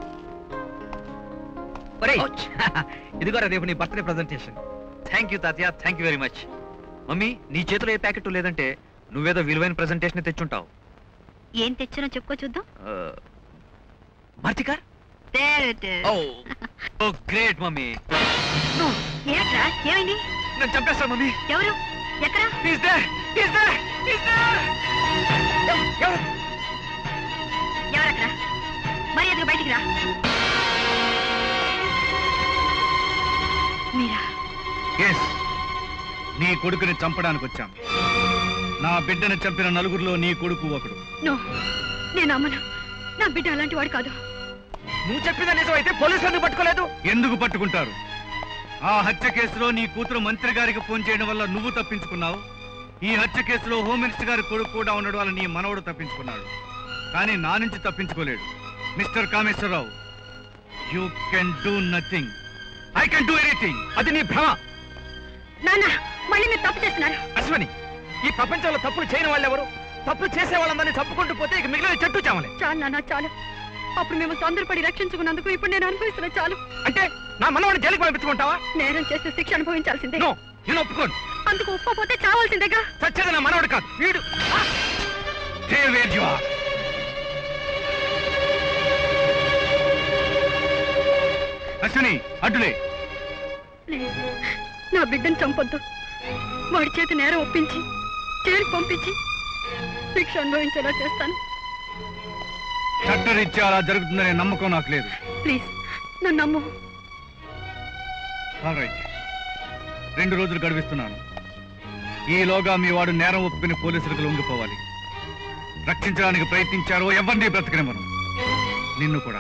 ఒరేయ్ ఇదిగోరా రేపు నీ బర్త్డే ప్రజెంటేషన్ థ్యాంక్ యూ తాతయ్య thank you very much mummy నీ చేతిలో ఏ ప్యాకెట్ లేదంటే నువ్వేదో విలువైన ప్రజెంటేషన్ తెచ్చుంటావు ఏం తెచ్చానో చెప్పుకో చూద్దాం మార్తికా There it is. Oh great mummy ఏమిట్రా ఏమైంది నేను చంపేస్తాను మమ్మీ ఎవరు ఎక్కడ He's there! He's there! He's there! ఎవరు ఎవరక్కడ మరి ఎదురు బయటికి రా మీరా ఎస్ నీ కొడుకుని చంపడానికి వచ్చాం నా బిడ్డను చంపిన నలుగురిలో నీ కొడుకు ఒకడు నో నేను అమ్మను నా బిడ్డ అలాంటి వాడు కాదు నువ్వు చెప్పిన నిజం అయితే పోలీసులను పట్టుకోలేదు ఎందుకు పట్టుకుంటారు ఆ హత్య కేసులో నీ కూతురు మంత్రి గారికి ఫోన్ చేయడం వల్ల నువ్వు తప్పించుకున్నావు ఈ హత్య కేసులో హోమ్ మినిస్టర్ గారి కొడుకు కూడా ఉండడం వల్ల నీ మనవడు తప్పించుకున్నాడు కానీ నా నుంచి తప్పించుకోలేడు mister Kameswararao you can do nothing I can do anything అది నీ భ్రమ నాన్న మళ్ళీ మీరు తప్పు చేస్తున్నారు అశ్వని ఈ ప్రపంచంలో తప్పులు చేయని వాళ్ళు ఎవరు తప్పులు చేసే వాళ్ళందరినీ చంపుకుంటూ పోతే ఇక మిగిలిన చెట్టు చావలే చాలు నాన్న చాలు అప్పుడు మేము తొందరపడి రక్షించుకున్నందుకు ఇప్పుడు నేను అనుభవిస్తున్న చాలు అంటే నా మనవాడిని జైలుకి పంపించుకుంటావా నేరం చేస్తే శిక్ష అనుభవించాల్సిందే నో నేను ఒప్పుకోను అందుకు ఒప్పుకోపోతే చావాల్సిందేగా సచ్చేది నా మనవాడు కాదు వీడు Stay where you are. Ashwini అడ్డులే ప్లీజ్ నా బిడ్డను చంపొద్దు వాడి చేతి నేరం ఒప్పించి జైలుకి పంపించి శిక్ష అనుభవించేలా చేస్తాను చట్టరీత్యా అలా జరుగుతుందనే నమ్మకం నాకు లేదు ప్లీజ్ నన్ను నమ్ము All right. రెండు రోజులు గడిపిస్తున్నాను ఈలోగా మీ వాడు నేరం ఒప్పుకుని పోలీసులకు లొంగిపోవాలి రక్షించడానికి ప్రయత్నించారో ఎవరిని బ్రతకనివ్వను నిన్ను కూడా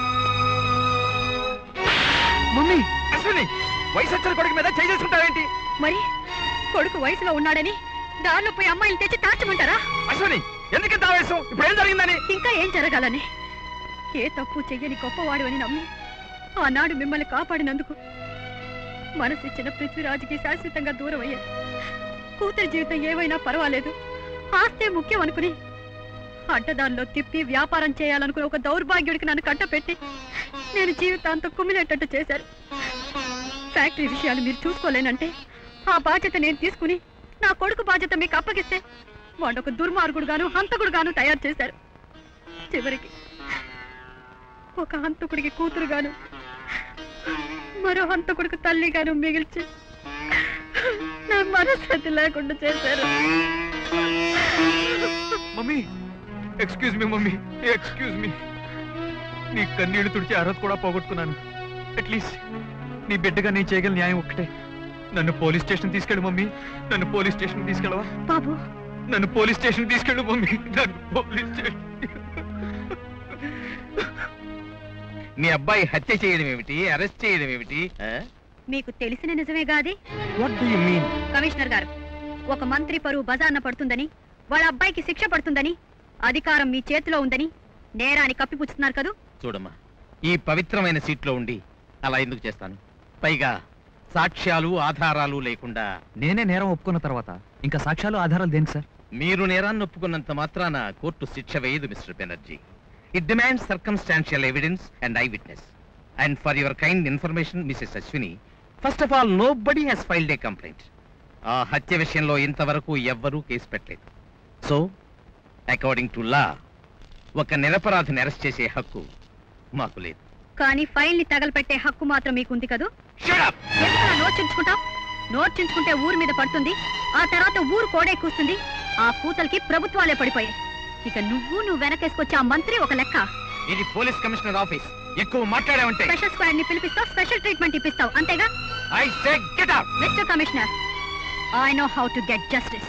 మమ్మీ అశ్విని వయసు వచ్చిన కొడుకు మీద చేయి చేసుకుంటావేంటి మరి కొడుకు వయసులో ఉన్నాడని దారిలో పోయి అమ్మాయిని తెచ్చి తాచమంటారా అశ్వని ఎందుకంత ఆవేశం ఇప్పుడు ఏం జరిగిందని ఇంకా ఏం జరగాలని ఏ తప్పు చెయ్యని గొప్పవాడు అని నమ్మి ఆనాడు మిమ్మల్ని కాపాడినందుకు మనసిచ్చిన పృథ్వీరాజుకి శాశ్వతంగా దూరం అయ్యారు కూతురి జీవితం ఏమైనా పర్వాలేదు ఆస్తే ముఖ్యం అనుకుని అడ్డదారిలో తిప్పి వ్యాపారం చేయాలనుకుని ఒక దౌర్భాగ్యుడికి నన్ను కట్టపెట్టి నేను జీవితాంతం కుమిలేటట్టు చేశారు ఫ్యాక్టరీ విషయాలు మీరు చూసుకోలేనంటే ఆ బాధ్యత నేను తీసుకుని నా కొడుకు బాధ్యత మీకు అప్పగిస్తే వాడొక దుర్మార్గుడుగాను హంతకుడుగాను తయారు చేశారు చివరికి ఒక హంతకుడికి కూతురుగాను మరో హంతకుడికి తల్లిగాను మిగిల్చి నా మనశ్శాంతి లేకుండా చేశారు mummy excuse me mummy excuse me నీ కన్నీళ్లు తుడిచి అర్హత కూడా పోగొట్టుకున్నాను అట్లీస్ట్ నీ బిడ్డగా నేను చేయగల న్యాయం ఒక్కటే నన్ను పోలీస్ స్టేషన్ తీసుకెళ్ళు మమ్మీ నన్ను పోలీస్ స్టేషన్ తీసుకెళ్ళవా బాబు నన్ను పోలీస్ స్టేషన్ తీసుకెళ్ళు మమ్మీ నన్ను పోలీస్ స్టేషన్ మీ అబ్బాయి హత్య చేయడం ఏమిటి అరెస్ట్ చేయడం ఏమిటి మీకు తెలిసిన నిజమేగా అది what do you mean commissioner గారు ఒక మంత్రి పరువు బజార్న పడుతుందని వాళ్ళ అబ్బాయికి శిక్ష పడుతుందని అధికారం మీ చేతిలో ఉందని నేరాన్ని కప్పిపుచ్చుతున్నారు కదూ చూడమ్మా ఈ పవిత్రమైన సీట్లో ఉండి అలా ఎందుకు చేస్తాను పైగా సాక్ష్యాలు ఆధారాలు లేకుండా నేనే నేరం ఒప్పుకున్న తర్వాత ఇంకా సాక్ష్యాలు ఆధారాలు దేనికి సార్ మీరు నేరాన్ని ఒప్పుకున్నంత మాత్రాన కోర్టు శిక్ష వేయదు mister Banerjee it demands circumstantial evidence and I witness and for your kind information mrs Ashwini first of all nobody has filed a complaint ఆ హత్య విషయంలో ఇంతవరకు ఎవ్వరూ కేసు పెట్టలేదు సో అకార్డింగ్ టు లా ఒక నిరపరాధిని అరెస్ట్ చేసే హక్కు మాకు లేదు కానీ ఫైల్ ని తగలపెట్టే హక్కు మాత్రం మీకుంది కదూ ఎందుకలా నోర్చించుకుంటాం నోర్చించుకుంటే ఊరు మీద పడుతుంది ఆ తర్వాత ఊరు కోడే కూస్తుంది ఆ కూతలకి ప్రభుత్వాలే పడిపోయాయి ఇక నువ్వు నువ్వు వెనకేసుకొచ్చే ఆ మంత్రి ఒక లెక్క ఇది పోలీస్ కమిషనర్ ఆఫీస్ ఎక్కువ మాట్లాడావంటే స్పెషల్ స్క్వాడ్ ని పిలిపిస్తావు స్పెషల్ ట్రీట్మెంట్ ఇప్పిస్తావు అంతేగా I say get out mister commissioner I know how to get justice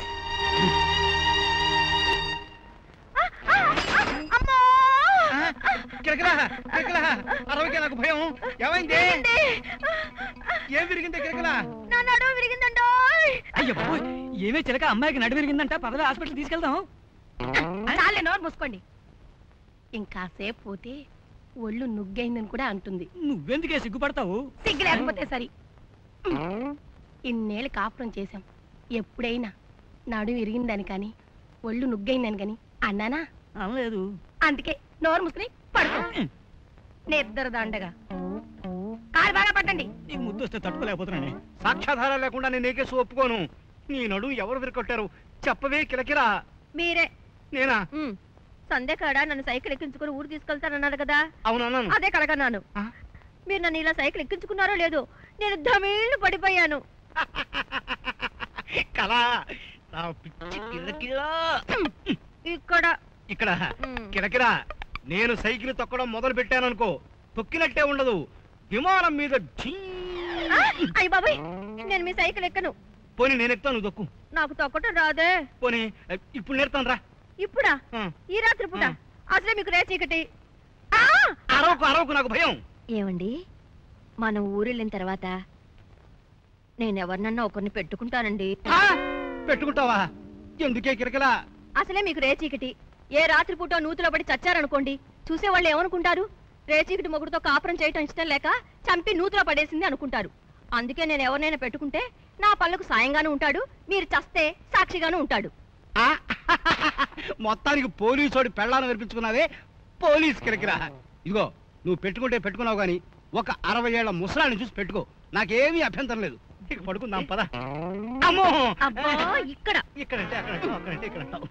కిరకిరా కిరకిరా అరవకే నాకు భయం ఏమైంది ఏం విరిగింది కిరకిరా నా నడుము విరిగిందండో అయ్యో ఏమే చిలక అమ్మాయికి నడు విరిగిందంట పదవి హాస్పిటల్ తీసుకెళ్దాం చాలే నోరు మూసుకోండి ఇంకాసేపు పోతే ఒళ్ళు నుగ్గైందని కూడా అంటుంది నువ్వెందుకే సిగ్గుపడతావు సిగ్గు లేకపోతే సరి ఇన్నేళ్ళు కాపురం చేశాం ఎప్పుడైనా నడు విరిగిందని కానీ ఒళ్ళు నుగ్గైందని కానీ అన్నానా అనలేదు అందుకే నోరు మూసుకుని పడుకో నిద్ర దండగా కాలు బాగా పట్టండి నీకు ముద్దు వస్తే తట్టుకోలేకపోతున్నానే సాక్ష్యాధారాలు లేకుండా నేను ఏ కేసు ఒప్పుకోను నీ నడు ఎవరు విరకొట్టారు చెప్పవే కిలకిరా మీరే నేనా సందే కాడ నన్ను సైకిల్ ఎక్కించుకుని ఊరు తీసుకెళ్తానన్నారు కదా అవునన్నాను అదే కడగన్నాను మీరు నన్ను ఇలా సైకిల్ ఎక్కించుకున్నారో లేదో నేను ధమీళ్లు పడిపోయాను కళా నా పిచ్చి కిలకిలా ఇక్కడ ఇక్కడ కిరకిరా నేను సైకిల్ తొక్కడం మొదలు పెట్టాను అనుకో తొక్కినట్టే ఉండదు విమానం మీద ఝీ ఆ, అయ్య బాబాయ్ నేను మీ సైకిల్ ఎక్కను పోనీ నేను ఎక్కుతాను నువ్వు తొక్కు నాకు తొక్కటం రాదే పోనీ ఇప్పుడు నేర్తాను రా ఇప్పుడా ఈ రాత్రి పూట అసలే మీకు రే చీకటి అరవకు అరవకు నాకు భయం ఏమండి మనం ఊరెళ్ళిన తర్వాత నేను ఎవరినన్నా ఒకరిని పెట్టుకుంటానండి పెట్టుకుంటావా ఎందుకే కిరకిలా అసలే మీకు రే చీకటి ఏ రాత్రి పూట నూతులో పడి చచ్చారనుకోండి చూసేవాళ్ళు ఏమనుకుంటారు రే చీకటి మొగుడుతో కాపురం చేయటం ఇష్టం లేక చంపి నూతులో పడేసింది అనుకుంటారు అందుకే నేను ఎవరినైనా పెట్టుకుంటే నా పళ్ళకు సాయంగాను ఉంటాడు మీరు చస్తే సాక్షిగాను ఉంటాడు మొత్తానికి పోలీసోడి పెళ్ళాన్ని వినిపించుకున్నావే పోలీస్ కిరకిరా ఇదిగో నువ్వు పెట్టుకుంటే పెట్టుకున్నావు గాని ఒక అరవై ఏళ్ల ముసలాన్ని చూసి పెట్టుకో నాకేమీ అభ్యంతరం లేదు ఇక పడుకుందాం పద అమ్మో అబ్బా ఇక్కడ ఇక్కడంటే అక్కడ అంటావు, అక్కడంటే ఇక్కడ అంటావు.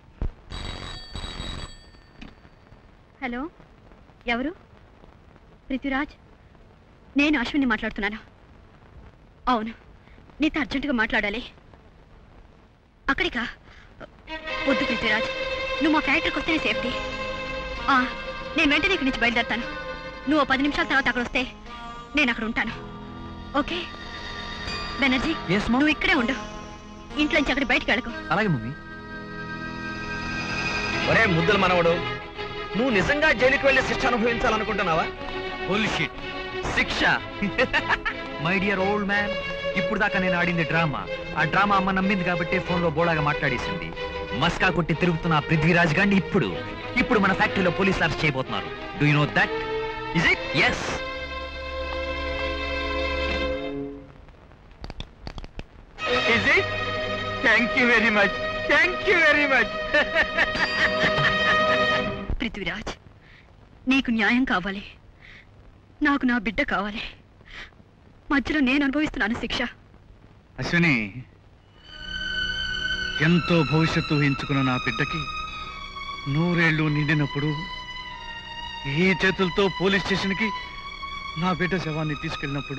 హలో ఎవరు పృథ్వీరాజ్ నేను అశ్విని మాట్లాడుతున్నాను అవును నీతో అర్జెంటుగా మాట్లాడాలి అక్కడికా వద్దు పృథ్వీరాజ్ నువ్వు మా ఫ్యాక్టరీకి వస్తేనే సేఫ్టీ ఆ, నేను వెంటనే ఇక్కడి నుంచి బయలుదేరుతాను నువ్వు ఓ పది నిమిషాల తర్వాత అక్కడ వస్తే నేను అక్కడ ఉంటాను ఓకే బెనర్జీ Yes, ma'am. నువ్వు ఇక్కడే ఉండు ఇంట్లోంచి అక్కడ బయటికి వెళ్ళకు అలాగే మమ్మీ ఒరే ముద్దుల మనవడు నువ్వు నిజంగా జైలుకి వెళ్ళి శిక్ష అనుభవించాలనుకుంటున్నావా బుల్షిట్ శిక్ష మై డియర్ ఓల్డ్ మ్యాన్ ఇప్పుడు దాకా నేను ఆడింది డ్రామా ఆ డ్రామా అమ్మ నమ్మింది కాబట్టి ఫోన్లో బోళాగా మాట్లాడేసింది మస్కా కొట్టి తిరుగుతున్న ఆ పృథ్వీరాజ్ గాండి ఇప్పుడు ఇప్పుడు మన ఫ్యాక్టరీలో పోలీసులు అరెస్ట్ చేయబోతున్నారు do you know that is it yes is it thank you very much thank you very much Prithviraj నీకు న్యాయం కావాలి నాకు నా బిడ్డ కావాలి మధ్యలో నేను అనుభవిస్తున్నాను శిక్ష అశ్విని ఎంతో భవిష్యత్తు ఊహించుకున్న నా బిడ్డకి నూరేళ్లు నిండినప్పుడు ఈ చేతులతో పోలీస్ స్టేషన్కి నా బిడ్డ శవాన్ని తీసుకెళ్ళినప్పుడు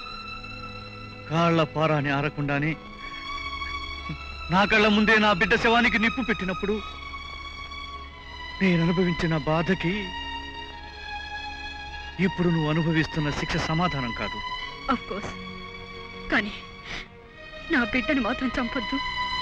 కాళ్ల పారాని ఆరకుండానే నా కళ్ళ ముందే నా బిడ్డ శవానికి నిప్పు పెట్టినప్పుడు నేను అనుభవించిన బాధకి ఇప్పుడు నువ్వు అనుభవిస్తున్న శిక్ష సమాధానం కాదు ఆఫ్ కోర్స్ కానీ నా బిడ్డను మాత్రం చంపొద్దు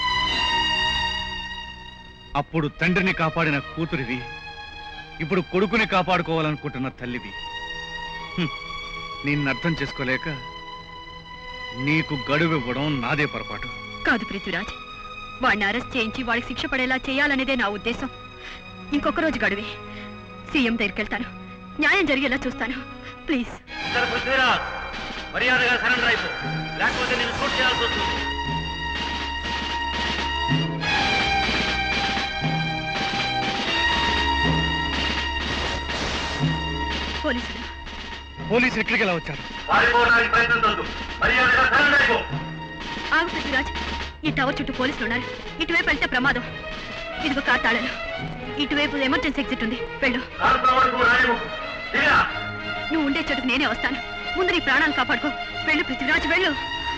అప్పుడు తండ్రిని కాపాడిన కూతురివి ఇప్పుడు కొడుకుని కాపాడుకోవాలనుకుంటున్న తల్లివి హ్మ్. నిన్ను అర్థం చేసుకోలేక నీకు గడువు ఇవ్వడం నాదే పొరపాటు కాదు పృథ్వీరాజ్ వాడిని అరెస్ట్ చేయించి వాడికి శిక్ష పడేలా చేయాలనేదే నా ఉద్దేశం ఇంకొక రోజు గడువి సీఎం దగ్గరికి వెళ్తాను న్యాయం జరిగేలా చూస్తాను ప్లీజ్ పృథ్వీరాజ్ మర్యాదగా సరెండర్ అయిపో లేకపోతే నేను షూట్ చేయాల్సి వస్తుంది పోలీసులు పోలీసులు ఇక్కడికి ఎలా వచ్చారు పారిపోవడానికి ప్రయత్నించొద్దు మర్యాదగా సరెండర్ అయిపో ఆగు పృథ్వీరాజ్ ఈ టవర్ చుట్టూ పోలీసులు ఉన్నారు ఇటువైపు వెళ్తే ప్రమాదం ఇదిగో కార్ తాళాలు ఇటువైపు ఎమర్జెన్సీ ఎగ్జిట్ ఉంది వెళ్ళు నువ్వు ఉండే చోటుకు నేనే వస్తాను ముందు నీ ప్రాణాలు కాపాడుకో వెళ్ళు పృథ్వీరాజ్ వెళ్ళు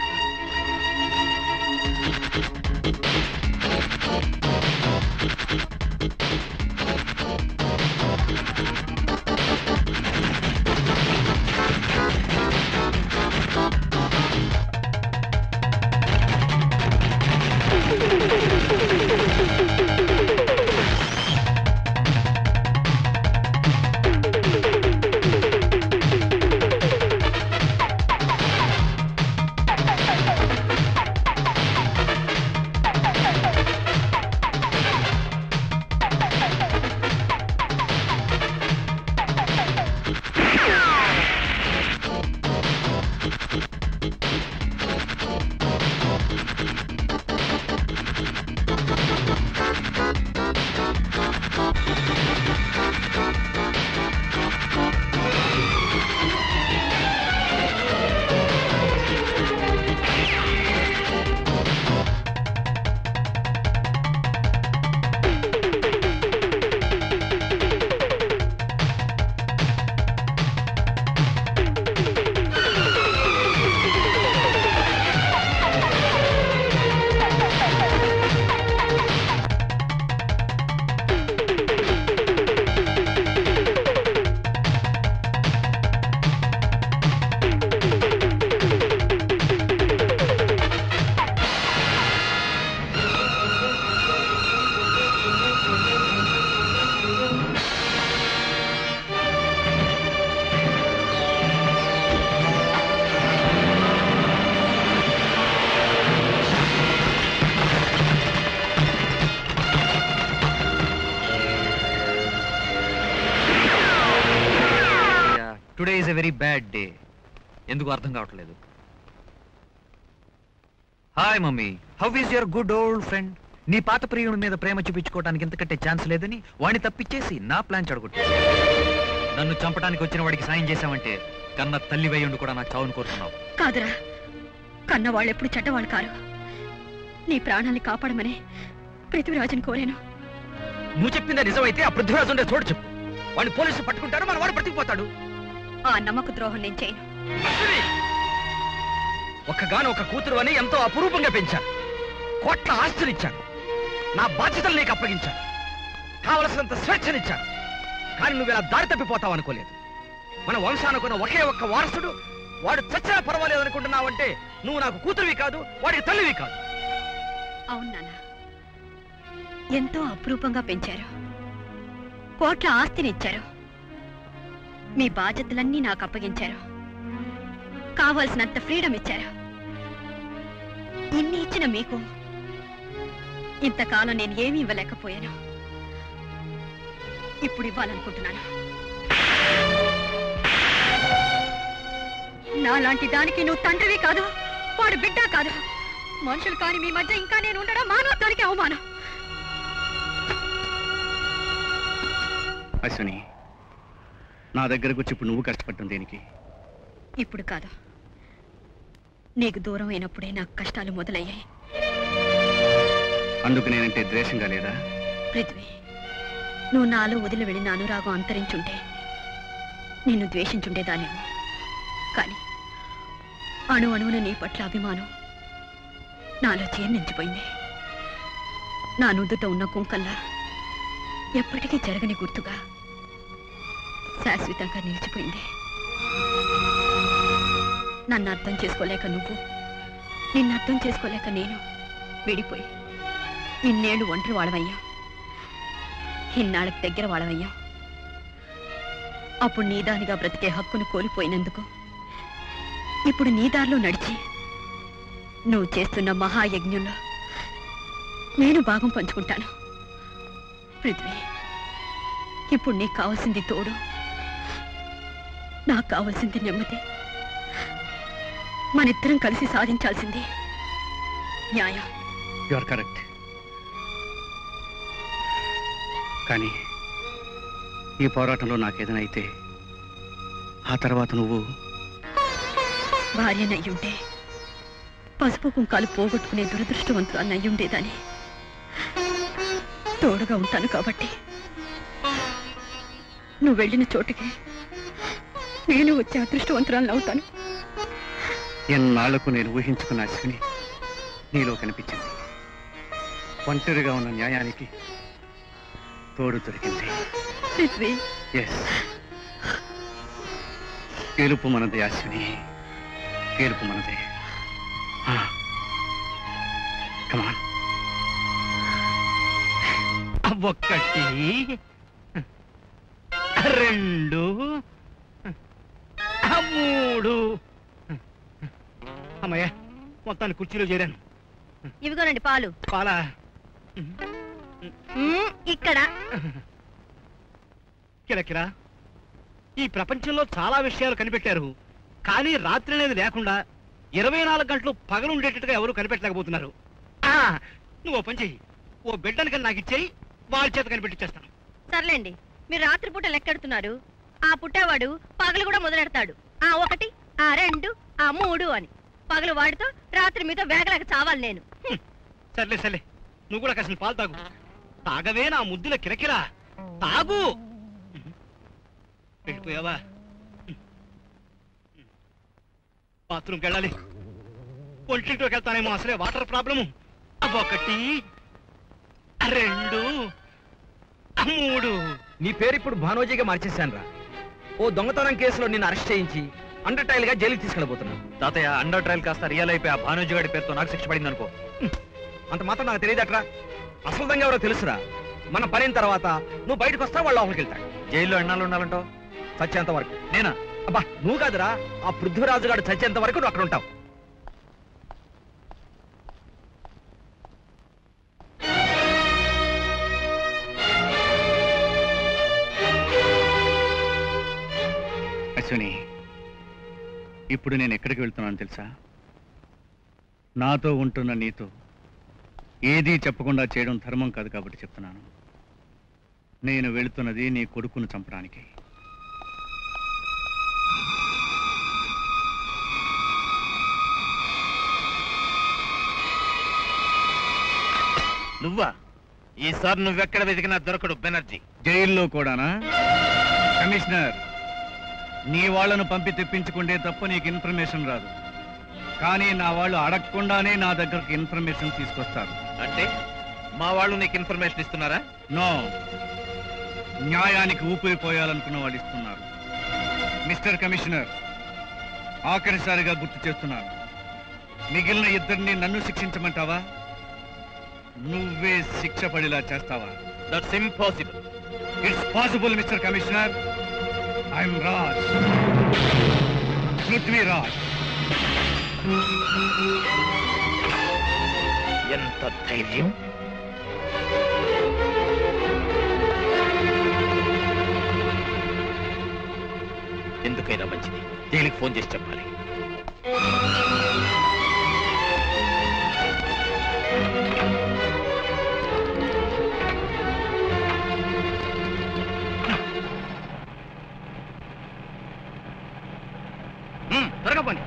today is a very bad day ఎందుకు అర్థం కావట్లేదు hi mummy how is your good old friend నీ పాత ప్రియుడి మీద ప్రేమ చూపించుకోవడానికి ఇంతకంటే ఛాన్స్ లేదని వాడిని తప్పించేసి నా ప్లాన్ చెడగొట్టు నన్ను చంపడానికి వచ్చిన వాడికి సాయం చేశావంటే కన్న తల్లి వేయుండి కూడా నా చావును కోరుతున్నావు కాదురా కన్న వాళ్ళు ఎప్పుడు చెడ్డవాళ్ళు కారు నీ ప్రాణాన్ని కాపాడమని పృథ్వీరాజుని కోరాను నువ్వు చెప్పిందే నిజమైతే ఆ పృథ్వీరాజు ఉండే చోటు చెప్పు వాడిని పోలీసులు పట్టుకుంటారు మన వాడు బ్రతికిపోతాడు ఆ నమ్మక ద్రోహం నేను చేయను ఒక్కగాను ఒక కూతురు అని ఎంతో అపురూపంగా పెంచాను కోట్ల ఆస్తులిచ్చాను నా బాధ్యతలు నీకు అప్పగించాను కావలసినంత స్వేచ్ఛనిచ్చాను కానీ నువ్వు ఇలా దారి తప్పిపోతావు అనుకోలేదు మన వంశానుకున్న ఒకే ఒక్క వారసుడు వాడు చచ్చినా పర్వాలేదు అనుకుంటున్నావంటే నువ్వు నాకు కూతురువి కాదు వాడికి తల్లివి కాదు అవును నాన్న ఎంతో అపురూపంగా పెంచారు కోట్ల ఆస్తినిచ్చారు మీ బాధ్యతలన్నీ నాకు అప్పగించారు కావాల్సినంత ఫ్రీడమ్ ఇచ్చారు ఇన్ని ఇచ్చిన మీకు ఇంతకాలం నేను ఏమీ ఇవ్వలేకపోయాను ఇప్పుడు ఇవ్వాలనుకుంటున్నాను నాలాంటి దానికి నువ్వు తండ్రివి కాదు వాడు బిడ్డ కాదు మనుషులు కాని మీ మధ్య ఇంకా నేను ఉండడం మానవత్వానికి అవమానం అశ్విని నా దగ్గరకు వచ్చి ఇప్పుడు నువ్వు కష్టపడటం దేనికి ఇప్పుడు కాదు నీకు దూరం అయినప్పుడే నాకు కష్టాలు మొదలయ్యాయి అందుకు నేనంటే ద్వేషంగా లేదా పృథ్వీ నువ్వు నాలో వదిలి వెళ్ళిన అనురాగం అంతరించుంటే నిన్ను ద్వేషించుండేదానేమో కానీ అణు అణువున నీ పట్ల అభిమానం నాలో జీర్ణించిపోయింది నా నుదుట ఉన్న కుంకల్లా ఎప్పటికీ జరగని గుర్తుగా శాశ్వతంగా నిలిచిపోయింది నన్ను అర్థం చేసుకోలేక నువ్వు నిన్ను అర్థం చేసుకోలేక నేను విడిపోయి ఇన్నేళ్ళు ఒంటరి వాళ్ళమయ్యాం ఇన్నాళ్ళకి దగ్గర వాళ్ళమయ్యాం అప్పుడు నీ దానిగా బ్రతికే హక్కును కోల్పోయినందుకు ఇప్పుడు నీ దారిలో నడిచి నువ్వు చేస్తున్న మహాయజ్ఞంలో నేను భాగం పంచుకుంటాను పృథ్వీ ఇప్పుడు నీకు కావాల్సింది తోడు నాకు కావాల్సింది నెమ్మది మనిద్దరం కలిసి సాధించాల్సింది న్యాయం యు ఆర్ కరెక్ట్ కానీ ఈ పోరాటంలో నాకేదైనా అయితే ఆ తర్వాత నువ్వు భార్యనయ్యుంటే పసుపు కుంకాలు పోగొట్టుకునే దురదృష్టవంతురాన్ని అయ్యుండేదని తోడుగా ఉంటాను కాబట్టి నువ్వు వెళ్ళిన చోటుకి నేను వచ్చే అదృష్టవంతురాలను అవుతాను ఎన్నాళ్లకు నేను ఊహించుకున్న అశ్విని నీలో కనిపించింది ఒంటరిగా ఉన్న న్యాయానికి తోడు దొరికింది పృథ్వీ ఎస్ గెలుపు మనదే అశ్విని గెలుపు మనదే కమాన్ ఒకటి రెండు మూడు అమ్మయ్య మొత్తాన్ని కుర్చీలో చేరాను ఇవిగోనండి పాలు పాలా మ్మ్, ఇక్కడ కిరకిరా ఈ ప్రపంచంలో చాలా విషయాలు కనిపెట్టారు కానీ రాత్రి అనేది లేకుండా ఇరవై నాలుగు గంటలు పగలు ఉండేటట్టుగా ఎవరు కనిపెట్టలేకపోతున్నారు ఆ, నువ్వు ఓ పని చెయ్యి ఓ బిడ్డని కానీ నాకు ఇచ్చేయి వాళ్ళ చేత కనిపెట్టిచ్చేస్తాను సర్లేండి మీరు రాత్రిపూట లెక్కెడుతున్నారు ఆ పుట్టేవాడు పగలు కూడా మొదలెడతాడు ఆ ఒకటి ఆ రెండు ఆ మూడు అని పగలు వాడితో రాత్రి మీతో వేగలేక చావాలి నేను సర్లే సర్లే నువ్వు కూడా కాసిన పాలు తాగు తాగవే నా ముద్దుల కిరకిరా తాగు వెళ్ళిపోయావా బాత్రూమ్కి వెళ్ళాలి ఒంటింట్లోకి వెళ్తానేమో అసలే వాటర్ ప్రాబ్లము ఒకటి రెండు మూడు నీ పేరు ఇప్పుడు భానోజీగా మార్చేశాను రా ఓ దొంగతనం కేసులో నిన్ను అరెస్ట్ చేయించి అండర్ ట్రయల్ గా జైలుకి తీసుకెళ్ళబోతున్నాను తాతయ్య అండర్ ట్రయల్ కాస్త రియల్ అయిపోయి ఆ భానుజీ గారి పేరుతో నాకు శిక్ష పడింది అనుకో అంత మాత్రం నాకు తెలియదట్రా అసలు దంగా ఎవరో తెలుసురా మన పనిన తర్వాత నువ్వు బయటకు వస్తా వాళ్ళు లోపలికి వెళ్తాడు జైల్లో ఎన్నాళ్ళు ఉండాలంటావు చచ్చేంత వరకు నేనా అబ్బా నువ్వు కాదురా ఆ పృథ్వీరాజు గారు చచ్చేంత వరకు నువ్వు అక్కడ ఉంటావు అశ్విని ఇప్పుడు నేను ఎక్కడికి వెళ్తున్నాను తెలుసా నాతో ఉంటున్న నీతో ఏదీ చెప్పకుండా చేయడం ధర్మం కాదు కాబట్టి చెప్తున్నాను నేను వెళుతున్నది నీ కొడుకును చంపడానికి నువ్వా ఈసారి నువ్వెక్కడ వెతికినా దొరకడు బెనర్జీ జైల్లో కూడానా కమిషనర్ నీ వాళ్ళను పంపి తెప్పించుకుంటే తప్ప నీకు ఇన్ఫర్మేషన్ రాదు కానీ నా వాళ్ళు అడగకుండానే నా దగ్గరకు ఇన్ఫర్మేషన్ తీసుకొస్తారు అంటే మా వాళ్ళు నీకు ఇన్ఫర్మేషన్ ఇస్తున్నారా నో న్యాయానికి ఊపిరిపోయాలనుకున్న వాళ్ళు ఇస్తున్నారు మిస్టర్ కమిషనర్ ఆఖరిసారిగా గుర్తు చేస్తున్నాను మిగిలిన ఇద్దరిని నన్ను శిక్షించమంటావా నువ్వే శిక్ష పడేలా చేస్తావా that's impossible it's possible mister commissioner I'm Raj Prithvi Raj ఎంత ధైర్యం ఎందుకైనా మంచిది జైలుకి ఫోన్ చేసి చెప్పాలి త్వరగా పోనీ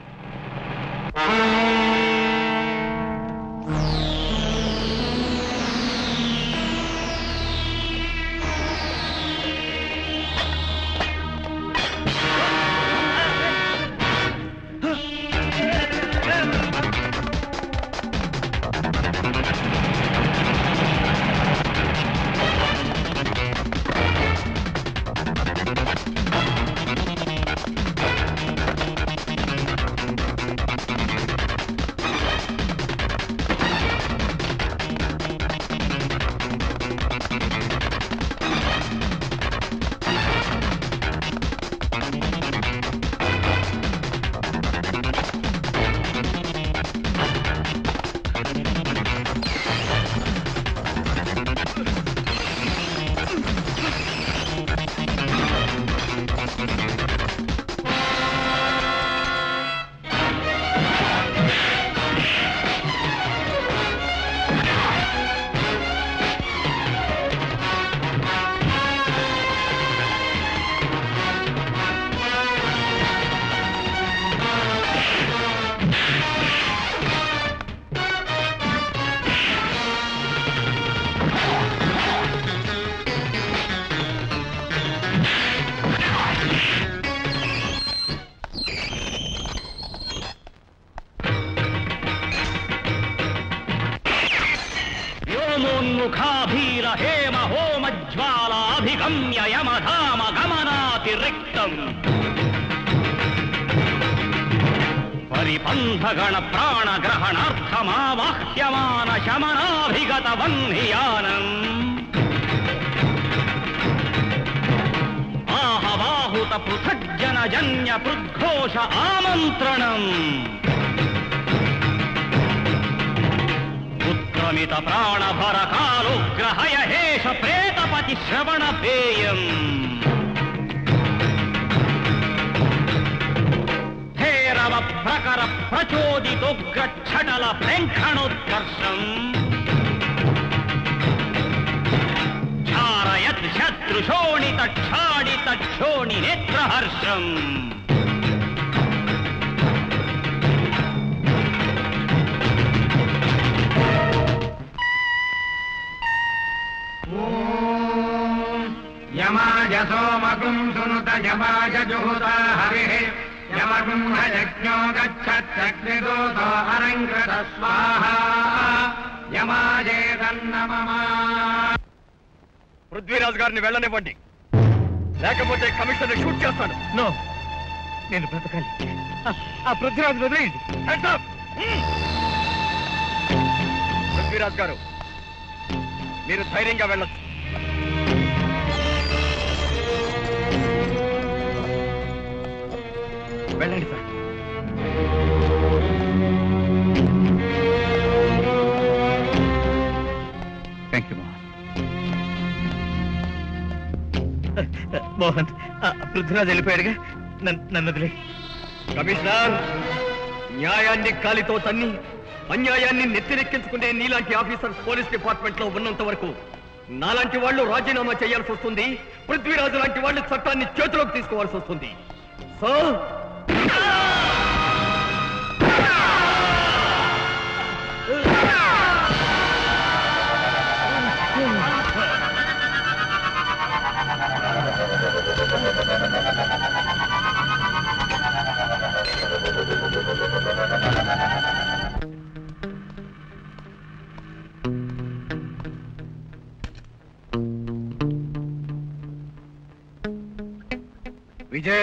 వ్యోమోన్ముఖాభీర హేమ హోమ జ్వాలాభిగమ్య యమధామ గమనాతిరిక్తం పరిపంధగణ ప్రాణ గ్రహణార్థమావాహ్యమాన శమనాభిగత వన్నియానం ఆహవాహుత పృథగ్జన జన్య పృద్ఘోష ఆమంత్రణం పుత్రమిత ప్రాణభర కాలుగ్రహయ హేష ప్రేతపతి శ్రవణ పేయం భేరవ ప్రకర ప్రచోదితోగ్రఛటల ప్రేంఖణోత్కర్షం ఝారయత్ శత్రుశోణిత క్షాడిత క్షోణి నేత్రహర్షం యమాయ సోమకుం సునుత యమాయ జుహుత హరిః యమకుం హయజ్ఞో గచ్చత్యగ్నిదూతో అలంకృత స్వాహా యమాయేదన్నమమా పృథ్వీరాజు గారిని వెళ్ళనివ్వండి లేకపోతే కమిషనర్ షూట్ చేస్తాను నో నేను బ్రతకాలి ఆ పృథ్వీరాజు వదిలేయండి పృథ్వీరాజ్ గారు మీరు ధైర్యంగా వెళ్ళొచ్చు వెళ్ళండి sir thank you Mohan Mohan ఆ, పృథ్వీరాజ్ వెళ్ళిపోయాడుగా నన్ను నన్ను వదిలే కమిషనర్ న్యాయాన్ని కాలితో తన్ని అన్యాయాన్ని నెత్తిరెక్కించుకునే నీలాంటి ఆఫీసర్స్ పోలీస్ డిపార్ట్మెంట్ లో ఉన్నంత వరకు నాలాంటి వాళ్ళు రాజీనామా చేయాల్సి వస్తుంది పృథ్వీరాజు లాంటి వాళ్ళు చట్టాన్ని చేతిలోకి తీసుకోవాల్సి వస్తుంది so Vijay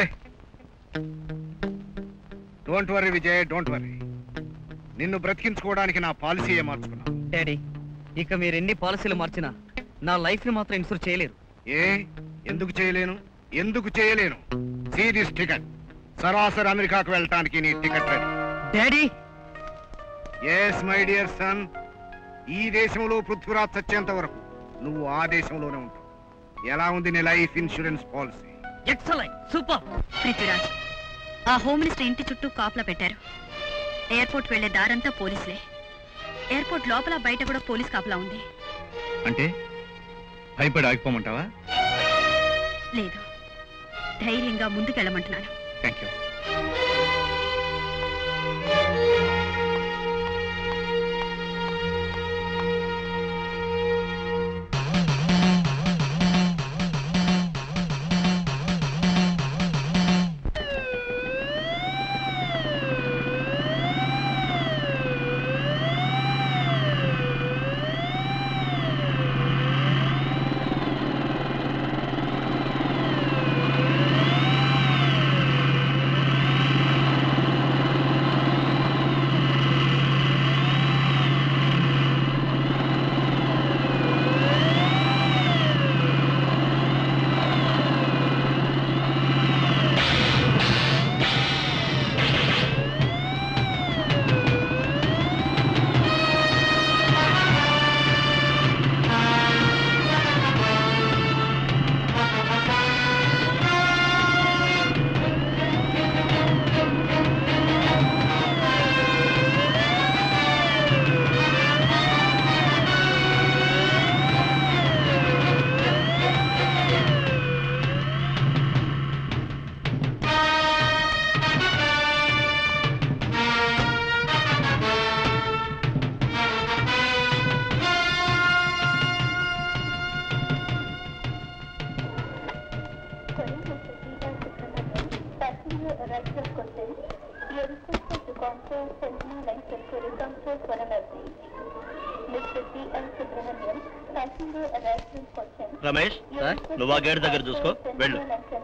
don't worry Vijay don't worry నిన్ను బ్రతికించుకోవడానికి నా పాలసీయే మార్చుకున్నా డాడీ ఇక మీరు ఎన్ని పాలసీలు మార్చినా నా లైఫ్ ని మాత్రం ఇన్సూర్ చేయలేరు ఏ ఎందుకు చేయలేను ఎందుకు చేయలేను సీ దిస్ టికెట్ సరాసరి అమెరికాకు వెళ్ళటానికి నీ ticket ready daddy yes my dear son ఈ దేశంలో పృథ్వీరాజ్ చచ్చేంత వరకు నువ్వు ఆ దేశంలోనే ఉంటావు ఎలా ఉంది నీ life insurance policy excellent super Prithviraj ఆ హోమ్ మినిస్టర్ ఇంటి చుట్టూ కాపలా పెట్టారు ఎయిర్పోర్ట్ వెళ్లే దారంతా పోలీసులే ఎయిర్పోర్ట్ లోపల బయట కూడా పోలీస్ కాపలా ఉంది అంటే భయపడి ఆగిపోమంటావా లేదు ధైర్యంగా ముందుకెళ్ళమంటున్నాను థ్యాంక్ యూ రమేష్ నువ్వు ఆ గేట్ దగ్గర చూసుకో వెళ్ళు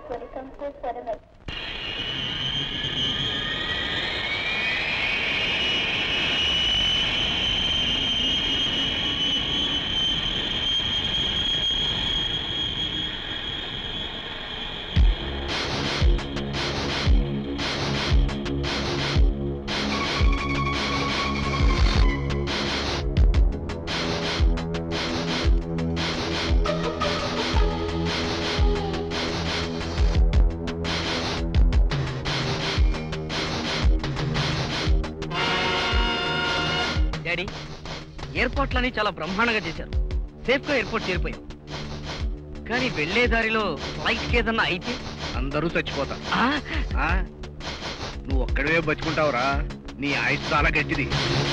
డాడీ ఎయిర్పోర్ట్లని చాలా బ్రహ్మాండంగా చేశారు సేఫ్ గా ఎయిర్పోర్ట్ చేరిపోయాం కానీ వెళ్లే దారిలో ఫ్లైట్ కి ఏదన్నా అయితే అందరూ చచ్చిపోతారు ఆ, ఆ? నువ్వు ఒక్కడవే బతుకుంటావురా నీ ఆయుష్ చాలా గట్టిది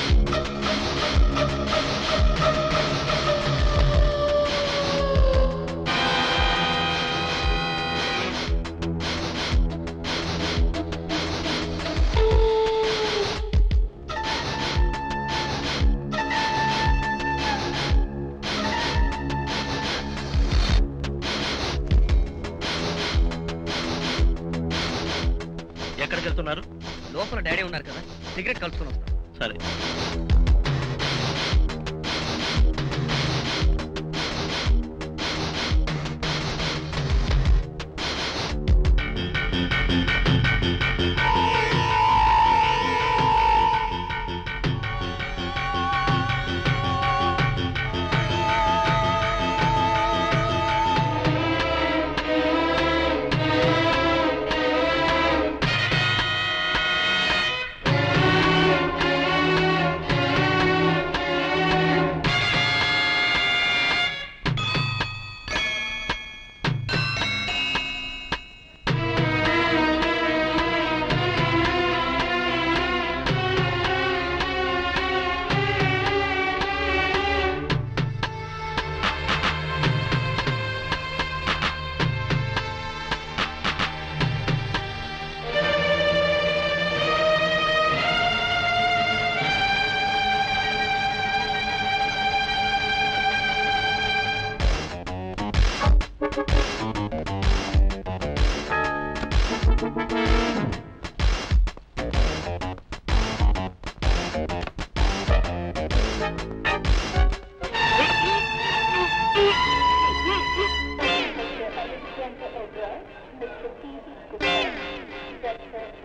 ఎక్కడికి వెళ్తున్నారు లోపల డాడీ ఉన్నారు కదా సిగరెట్ కలుసుకుని వస్తాం సరే Mr. P.V. Gupta, Director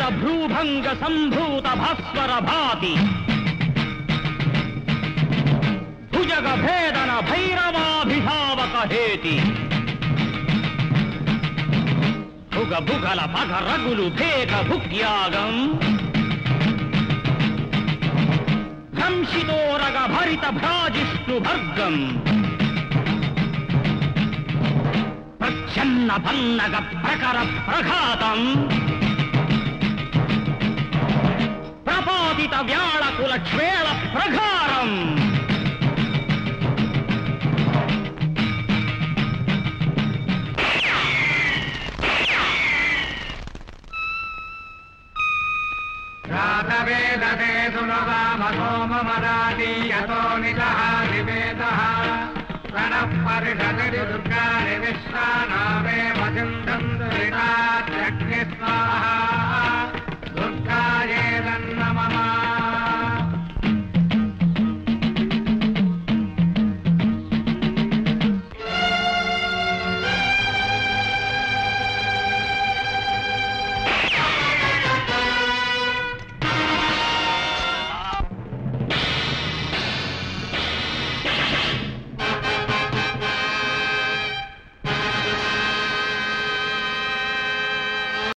భ్రూభంగ సంభూత భాస్వర భాతి భుజగ భేదన భైరవాభిధావక హేతి భుగ భుగల పగ రగులు భేగ భుగ్యాగం భ్రంశితోరగ భరిత భ్రాజిష్ణు భర్గం ప్రచ్ఛన్న భన్నగ ప్రకర ప్రఘాతం ప్రపాదిత వ్యాళకుల క్షేళ ప్రఘారం जातवेदते सुनवामसोममदादीयतो नितः निवेदः प्रणः परिषदि दुर्गाणि विश्वानामे वसिन्धम् दुरितात्यग्निस्वा